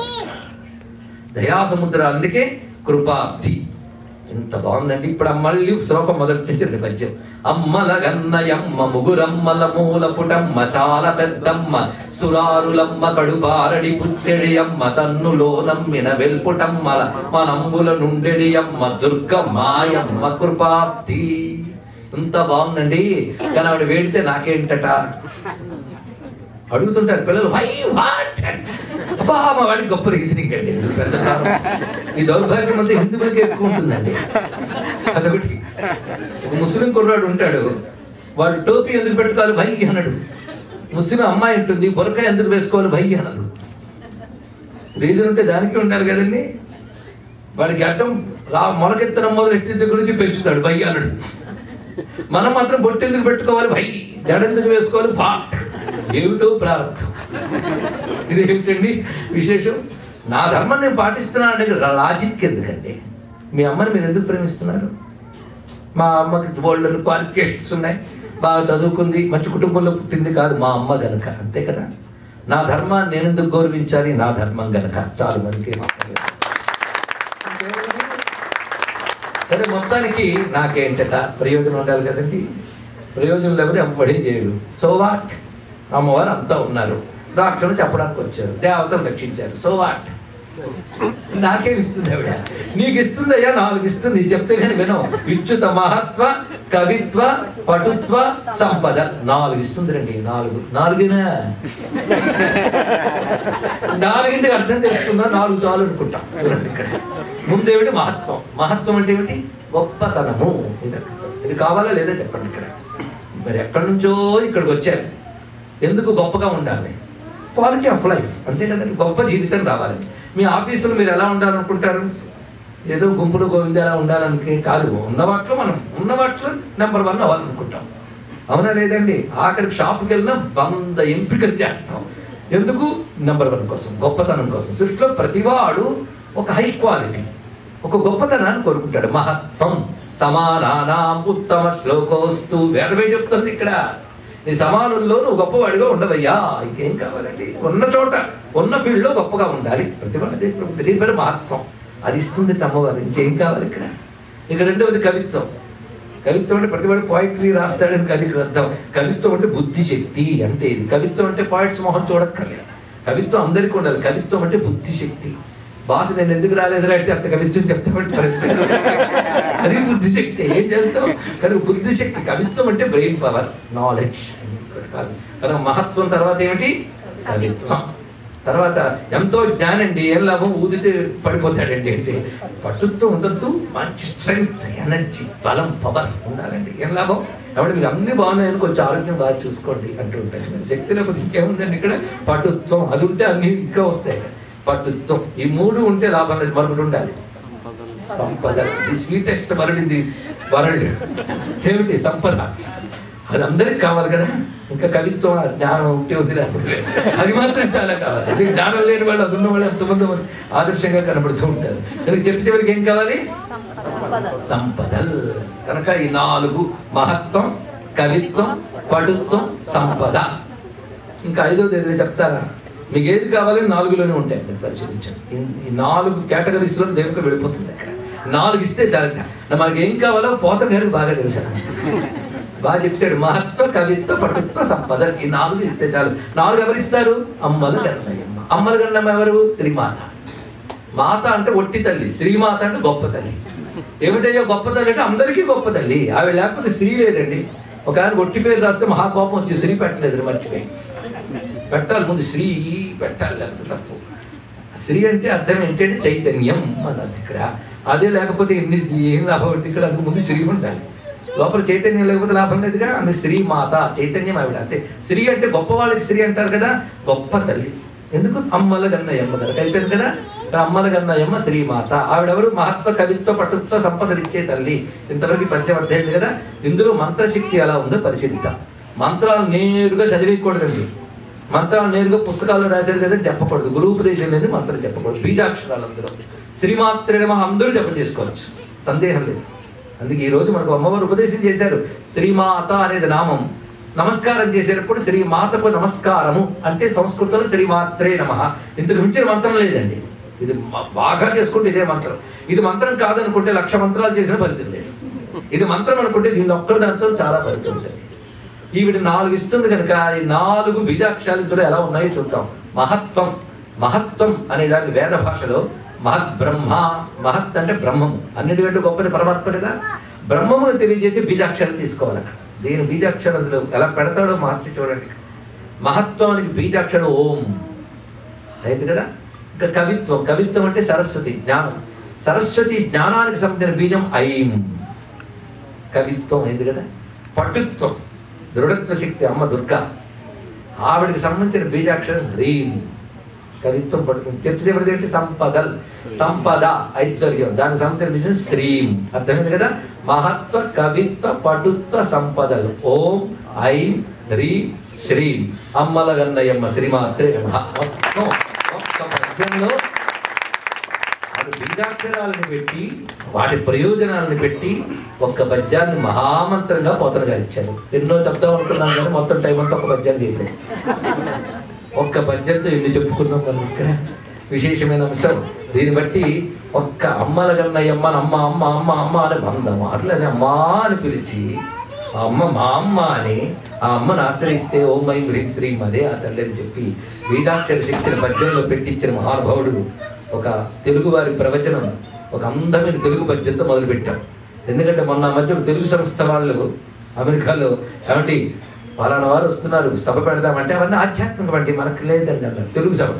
దయా సముద్రాలు అందుకే కృపాబ్ధి ఎంత బాగుందండి ఇప్పుడు ఆ మళ్ళీ శ్లోకం మొదటి నుంచి రెండు పద్యం అమ్మల గన్నయమ్మ ముగురమ్మల మూల పుటమ్మ చాలా పెద్దమ్మ సురారులమ్మ కడుపారడి పుత్తెడి అమ్మ తన్నులో నమ్మిన వెల్పుటమ్మల మనంబుల నుండెడి అమ్మ దుర్గ మాయమ్మ కృపాబ్ధి ఎంత బాగుందండి కానీ ఆవిడ వేడితే నాకేంటట అడుగుతుంటారు పిల్లలు వై వాట్ అబ్బా మా వాడికి గొప్ప రీజనింగ్ అండి ఇది పెద్ద ప్రాబ్లం. ఈ దౌర్భాగ్యం అంతా హిందువులకి ఎక్కువ ఉంటుందండి అదొకటి ఒక ముస్లిం కుర్రాడు ఉంటాడు వాడు టోపీ ఎందుకు పెట్టుకోవాలి భై అన్నాడు ముస్లిం అమ్మాయి ఉంటుంది బొరక ఎందుకు వేసుకోవాలి భై అనదు రీజన్ ఉంటే దానికి ఉండాలి కదండి వాడికి అడ్డం రా మొలకెత్తనం మొదలు ఎట్టి దగ్గర నుంచి పెంచుతాడు భై అన్నాడు మనం మాత్రం బొట్టు ఎందుకు పెట్టుకోవాలి భై జడెందుకు వేసుకోవాలి ఫా ఏమిటో ప్రారంభం ఇది ఏమిటండి విశేషం నా ధర్మం నేను పాటిస్తున్నాను అంటే లాజిక్ ఎందుకండి మీ అమ్మని మీరు ఎందుకు ప్రేమిస్తున్నారు మా అమ్మకి బోల్డ్ క్వాలిఫికేషన్స్ ఉన్నాయి బాగా చదువుకుంది మంచి కుటుంబంలో పుట్టింది కాదు మా అమ్మ గనక అంతే కదా నా ధర్మాన్ని నేను ఎందుకు గౌరవించాలి నా ధర్మం గనక చాలు మనకి ఏం అక్కర్లేదు. సరే మొత్తానికి నాకేంటట ప్రయోజనం ఉండాలి కదండి ప్రయోజనం లేకపోతే అమ్మబడి చేయడు సో వాట్ అమ్మవారు అంతా ఉన్నారు రాక్షలు చెప్పడానికి వచ్చారు దేవతలు రక్షించారు సో వాట్ నాకేం ఇస్తుంది ఆవిడ నీకు ఇస్తుందయ్యా నాలుగు ఇస్తుంది చెప్తే కానీ విను విచ్యుత మహత్వ కవిత్వ పటుత్వ సంపద నాలుగు ఇస్తుంది రండి నాలుగు నాలుగునా నాలుగింటికి అర్థం చేసుకున్నా నాలుగు చాలు అనుకుంటాం చూడండి ఇక్కడ ముందేమిటి మహత్వం మహత్వం అంటే ఏమిటి గొప్పతనము ఇది అర్థం. ఇది కావాలా లేదా చెప్పండి ఇక్కడ మరి ఎక్కడి నుంచో ఇక్కడికి వచ్చారు ఎందుకు గొప్పగా ఉండాలి క్వాలిటీ ఆఫ్ లైఫ్ అంతే కదండి గొప్ప జీవితం రావాలి మీ ఆఫీసులో మీరు ఎలా ఉండాలనుకుంటారు ఏదో గుంపులు గోవింద ఎలా ఉండాలనుకే కాదు ఉన్న వాటిలో మనం ఉన్న వాటిలో నెంబర్ వన్ అవ్వాలనుకుంటాం అవునా లేదండి ఆఖరికి షాప్కి వెళ్ళినా వంద ఎంపికలు చేస్తాం ఎందుకు నెంబర్ వన్ కోసం గొప్పతనం కోసం సృష్టిలో ప్రతివాడు ఒక హై క్వాలిటీ ఒక గొప్పతనాన్ని కోరుకుంటాడు మహత్వం సమానానాం ఉత్తమ శ్లోకోస్తు వేదమే చెప్తుంది ఇక్కడ నీ సమానుల్లో నువ్వు గొప్పవాడిగా ఉండవయ్యా ఇంకేం కావాలండి ఉన్న చోట ఉన్న ఫీల్డ్ లో గొప్పగా ఉండాలి ప్రతివాడి దీని పేరు మహత్వం అది ఇస్తుంది అమ్మవారు ఇంకేం కావాలి ఇక్కడ ఇక రెండవది కవిత్వం కవిత్వం అంటే ప్రతివాడు పోయిటరీ రాస్తాడని కాదు ఇక్కడ అర్థం కవిత్వం అంటే బుద్ధి శక్తి అంతే ఇది కవిత్వం అంటే పాయింట్స్ మొహం చూడక్కర్లేదు కవిత్వం అందరికీ ఉండాలి కవిత్వం అంటే బుద్ధి శక్తి బాస్ నేను ఎందుకు రాలేదురా అంటే అంత కవిత్వం చెప్తామంటారు అది బుద్ధి శక్తి ఏం చేస్తాం కానీ బుద్ధి శక్తి కవిత్వం అంటే బ్రెయిన్ పవర్ నాలెడ్జ్ కనుక మహత్వం తర్వాత ఏమిటి కవిత్వం తర్వాత ఎంతో జ్ఞానండి ఏం లాభం ఊదితే పడిపోతాడండి అంటే పట్టుత్వం ఉండొద్దు మంచి స్ట్రెంగ్త్ ఎనర్జీ బలం పవర్ ఉండాలండి ఏం లాభం కాబట్టి మీకు అన్ని బాగున్నాయని కొంచెం ఆరోగ్యం బాగా చూసుకోండి అంటూ ఉంటాను మరి శక్తి లేకపోతే ఇంకేముందండి ఇక్కడ పటుత్వం అది ఉంటే అన్ని ఇంకా వస్తాయి పటుత్వం ఈ మూడు ఉంటే లాభం లేదు మరొకటి ఉండాలి సంపద ది స్వీటెస్ట్ వరల్డ్ ఇది వరల్డ్ ఏమిటి సంపద అది అందరికి కావాలి కదా ఇంకా కవిత్వం ఆ జ్ఞానం ఉంటే వదిలేదు అది మాత్రం చాలా కావాలి అది జ్ఞానం లేని వాళ్ళు అది ఉన్న వాళ్ళు ఎంతమంది ఆదర్శంగా కనబడుతూ ఉంటారు కనుక చెప్పి చివరికి ఏం కావాలి సంపదల్ కనుక ఈ నాలుగు మహత్వం కవిత్వం పడుత్వం సంపద ఇంకా ఐదోది ఏదో చెప్తారా మీకు ఏది కావాలని నాలుగులోనే ఉంటాయి మీరు పరిశీలించండి ఈ- ఈ నాలుగు కేటగిరీస్ లో దేవుడికి వెళ్ళిపోతుంది అక్కడ నాలుగు ఇస్తే చాలట నా మనకి ఏం కావాలో పోత గారికి బాగా తెలుసా బాగా చెప్తాడు మహత్వ కవిత్వ పటుత్వ సంపద ఈ నాలుగు ఇస్తే చాలు నాలుగు ఎవరు ఇస్తారు అమ్మల గన్నయ్యమ్మ అమ్మల గన్నమ్మ ఎవరు శ్రీమాత మాత అంటే ఒట్టి తల్లి శ్రీమాత అంటే గొప్ప తల్లి ఏమిటయ్యో గొప్ప తల్లి అంటే అందరికీ గొప్ప తల్లి ఆవిడ లేకపోతే శ్రీ లేదండి ఒక ఆయన ఒట్టి పేరు రాస్తే మహాకోపం వచ్చి శ్రీ పెట్టలేదు మర్చిపోయి పెట్టాలి ముందు శ్రీ పెట్టాలి లేకపోతే తప్పు శ్రీ అంటే అర్థం ఏంటంటే చైతన్యం అన్నది ఇక్కడ అదే లేకపోతే ఎన్ని ఏం లాభం అంటే ఇక్కడ అందుకు ముందు శ్రీ ఉండాలి లోపల చైతన్యం లేకపోతే లాభం లేదుగా అందు శ్రీ మాత చైతన్యం ఆవిడ అంతే శ్రీ అంటే గొప్ప వాళ్ళకి శ్రీ అంటారు కదా గొప్ప తల్లి ఎందుకు అమ్మల గన్నయమ్మ కదా అయిపోయింది కదా ఇక్కడ అమ్మల గన్నయమ్మ శ్రీమాత ఆవిడెవరు మహత్వ కవిత్వ పటుత్వ సంపదలిచ్చే తల్లి ఇంతవరకు పరిచయం అర్థమైంది కదా ఇందులో మంత్రశక్తి ఎలా ఉందో పరిశీలిద్దాం మంత్రాలు నేరుగా చదివేయకూడదండి మంత్రాలు నేరుగా పుస్తకాల్లో రాశారు కదా చెప్పకూడదు గురువుపదేశం లేదు మంత్రం చెప్పకూడదు బీజాక్షరాలు అందులో శ్రీమాత్రే నమః అందరూ జపం చేసుకోవచ్చు సందేహం లేదు అందుకే ఈ రోజు మనకు అమ్మవారు ఉపదేశం చేశారు శ్రీమాత అనేది నామం నమస్కారం చేసేటప్పుడు శ్రీమాతకు నమస్కారము అంటే సంస్కృతంలో శ్రీమాత్రే నమ ఇంతకు మించిన మంత్రం లేదండి ఇది బా- బాగా చేసుకుంటే ఇదే మంత్రం ఇది మంత్రం కాదనుకుంటే లక్ష మంత్రాలు చేసిన ఫలితం లేదు ఇది మంత్రం అనుకుంటే దీని ఒక్కరి దాంతో చాలా ఫలితం ఉంటుంది ఈవిడ నాలుగు ఇస్తుంది కనుక ఈ నాలుగు బీజాక్షరాలు ఇందులో ఎలా ఉన్నాయో చూద్దాం మహత్వం మహత్వం అనే దానికి వేద భాషలో మహత్ బ్రహ్మ మహత్ అంటే బ్రహ్మము అన్నిటికంటే గొప్పది పరమాత్మ కదా బ్రహ్మమును తెలియజేసి బీజాక్షరాలు తీసుకోవాలి అక్కడ దీని బీజాక్షరం అందులో ఎలా పెడతాడో మార్చి చూడండి మహత్వానికి బీజాక్షరం ఓం అయింది కదా ఇంకా కవిత్వం కవిత్వం అంటే సరస్వతి జ్ఞానం సరస్వతి జ్ఞానానికి సంబంధించిన బీజం ఐం కవిత్వం అయింది కదా పటుత్వం దృఢత్వ శక్తి అమ్మ దుర్గా ఆవిడికి సంబంధించిన బీజాక్షరం హ్రీం కవిత్వం పడుతుంది చెప్తే ఎవరిది ఏంటి సంపదల్ సంపద ఐశ్వర్యం దానికి సంబంధించిన బీజం శ్రీం అర్థమైంది కదా మహత్వ కవిత్వ పటుత్వ సంపదలు ఓం ఐం హ్రీం శ్రీం అమ్మల గన్నయమ్మ శ్రీమాత్రే నమః మొత్తం ఒక్క పద్యంలో వాటి బీజాక్షరాలను పెట్టి వాటి ప్రయోజనాలను పెట్టి ఒక్క పద్యాన్ని మహామంత్రంగా పోతన గారు ఇచ్చారు ఎన్నో చెప్తాం అనుకున్నాం కానీ మొత్తం టైం అంతా ఒక పద్యాన్ని చెప్పారు ఒక్క పద్యంతో ఎన్ని చెప్పుకున్నాం మనం ఇక్కడ విశేషమైన అంశం దీన్ని బట్టి ఒక్క అమ్మల గన్నయ్యమ్మ అమ్మ అమ్మ అమ్మ అమ్మ అని వంద మాటలు అది అమ్మా అని పిలిచి ఆ అమ్మ మా అమ్మ అని ఆ అమ్మను ఆశ్రయిస్తే ఓం మై హ్రీం శ్రీం అదే ఆ తల్లి అని చెప్పి వీడాక్షర శక్తిని పద్యంలో పెట్టించిన మహానుభావుడు ఒక తెలుగు వారి ప్రవచనం ఒక అందమైన తెలుగు పద్యంతో మొదలుపెట్టాం ఎందుకంటే మొన్న ఆ మధ్య ఒక తెలుగు సంస్థ వాళ్ళు అమెరికాలో ఏమంటే పలానా వారు వస్తున్నారు సభ పెడదామంటే అవన్నీ ఆధ్యాత్మికం అండి మనకు లేదండి అన్నారు తెలుగు సభట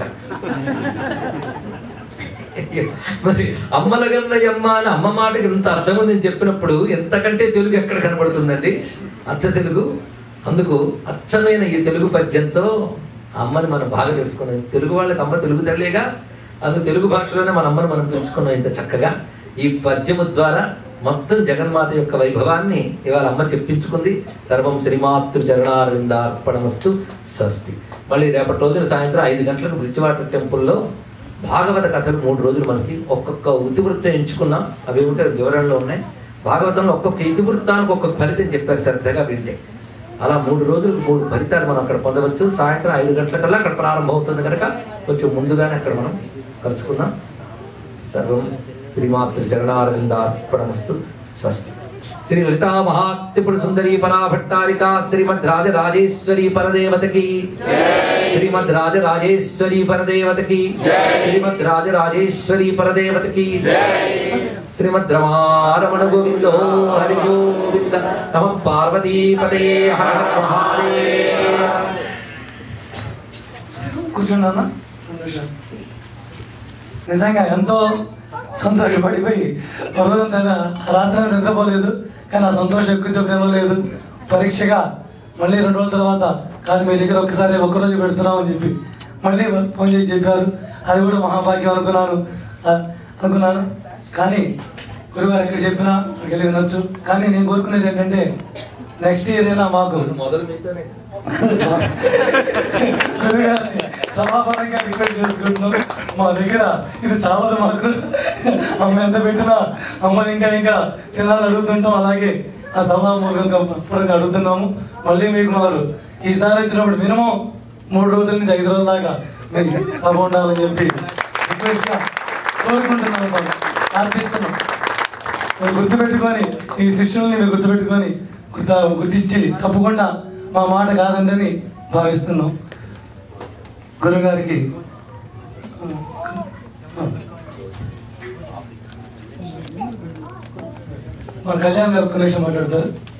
మరి అమ్మల గన్నయ్యమ్మ అని అమ్మ మాటకి ఇంత అర్థం ఉందని చెప్పినప్పుడు ఎంతకంటే తెలుగు ఎక్కడ కనబడుతుందండి అచ్చ తెలుగు అందుకు అచ్చమైన ఈ తెలుగు పద్యంతో ఆ అమ్మని మనం బాగా తెలుసుకున్నాం తెలుగు వాళ్ళకి అమ్మ తెలుగు తల్లేగా అందుకు తెలుగు భాషలోనే మన అమ్మని మనం తెలుసుకున్నాం ఇంత చక్కగా ఈ పద్యము ద్వారా మొత్తం జగన్మాత యొక్క వైభవాన్ని ఇవాళ అమ్మ చెప్పించుకుంది సర్వం శ్రీమాతృ చరణారవిందార్పణమస్తు స్వస్తి మళ్ళీ రేపటి రోజున సాయంత్రం ఐదు గంటలకు బ్రిడ్జివాటర్ టెంపుల్లో భాగవత కథలు మూడు రోజులు మనకి ఒక్కొక్క ఇతివృత్తం ఎంచుకున్నాం అవి ఉంటే వివరణలో ఉన్నాయి భాగవతంలో ఒక్కొక్క ఇతివృత్తానికి ఒక్కొక్క ఫలితం చెప్పారు శ్రద్ధగా వింటే అలా మూడు రోజులు మూడు ఫలితాలు మనం అక్కడ పొందవచ్చు సాయంత్రం ఐదు గంటలకల్లా అక్కడ ప్రారంభం అవుతుంది కనుక కొంచెం ముందుగానే అక్కడ మనం కలుసుకుందాం సర్వం శ్రీమాతృ చరణారవిందార్పణమస్తు స్వస్తి శ్రీ లలితా మహాత్రిపుర సుందరి పరాభట్టారిక శ్రీమద్ రాజరాజేశ్వరి పరదేవతకి శ్రీమద్ రాజరాజేశ్వరి పరదేవతకి శ్రీమద్ రాజరాజేశ్వరి పరదేవతకి శ్రీమద్ రమారమణ గోవిందో హరి గోవింద నమ పార్వతీపతే హర హర మహాదేవ కూర్చున్నా సంతోషం నిజంగా ఎంతో సంతోషపడిపోయి భగవంతుడు రాత్రి నిద్రపోలేదు కానీ ఆ సంతోషం ఎక్కువసేపు నిలవలేదు పరీక్షగా మళ్ళీ రెండు రోజుల తర్వాత కాదు మీ దగ్గర ఒక్కసారి ఒక్కరోజు పెడుతున్నాం అని చెప్పి మళ్ళీ ఫోన్ చేసి చెప్పారు అది కూడా మహాభాగ్యం అనుకున్నాను ఆ, అనుకున్నాను కానీ గురుగారు ఎక్కడ చెప్పినా అక్కడికి వెళ్ళి వినొచ్చు కానీ నేను కోరుకునేది ఏంటంటే నెక్స్ట్ ఇయర్ అయినా మాకు మొదలు మీతోనే గురుగారిని సమాపరంగా రిక్వెస్ట్ చేసుకుంటున్నాం మా దగ్గర ఇది చావదు మాకు అమ్మ ఎంత పెట్టినా అమ్మని ఇంకా ఇంకా తినాలని అడుగుతుంటాం అలాగే ఆ సభాముఖంగా పరంగా అడుగుతున్నాము మళ్ళీ మీకు మొదలు ఈసారి వచ్చినప్పుడు మినిమం మూడు రోజుల నుంచి ఐదు రోజుల దాకా మీకు సభ ఉండాలని చెప్పి రిక్వెస్ట్ కోరుకుంటున్నాం సార్ ప్రార్థిస్తున్నాం మీరు గుర్తుపెట్టుకొని ఈ శిష్యుల్ని మీరు గుర్తుపెట్టుకొని గుర్త గుర్తించి తప్పకుండా మా మాట కాదండి భావిస్తున్నాం గురుగారికి మన కళ్యాణ్ గారు ఒక్క నిమిషం మాట్లాడతారు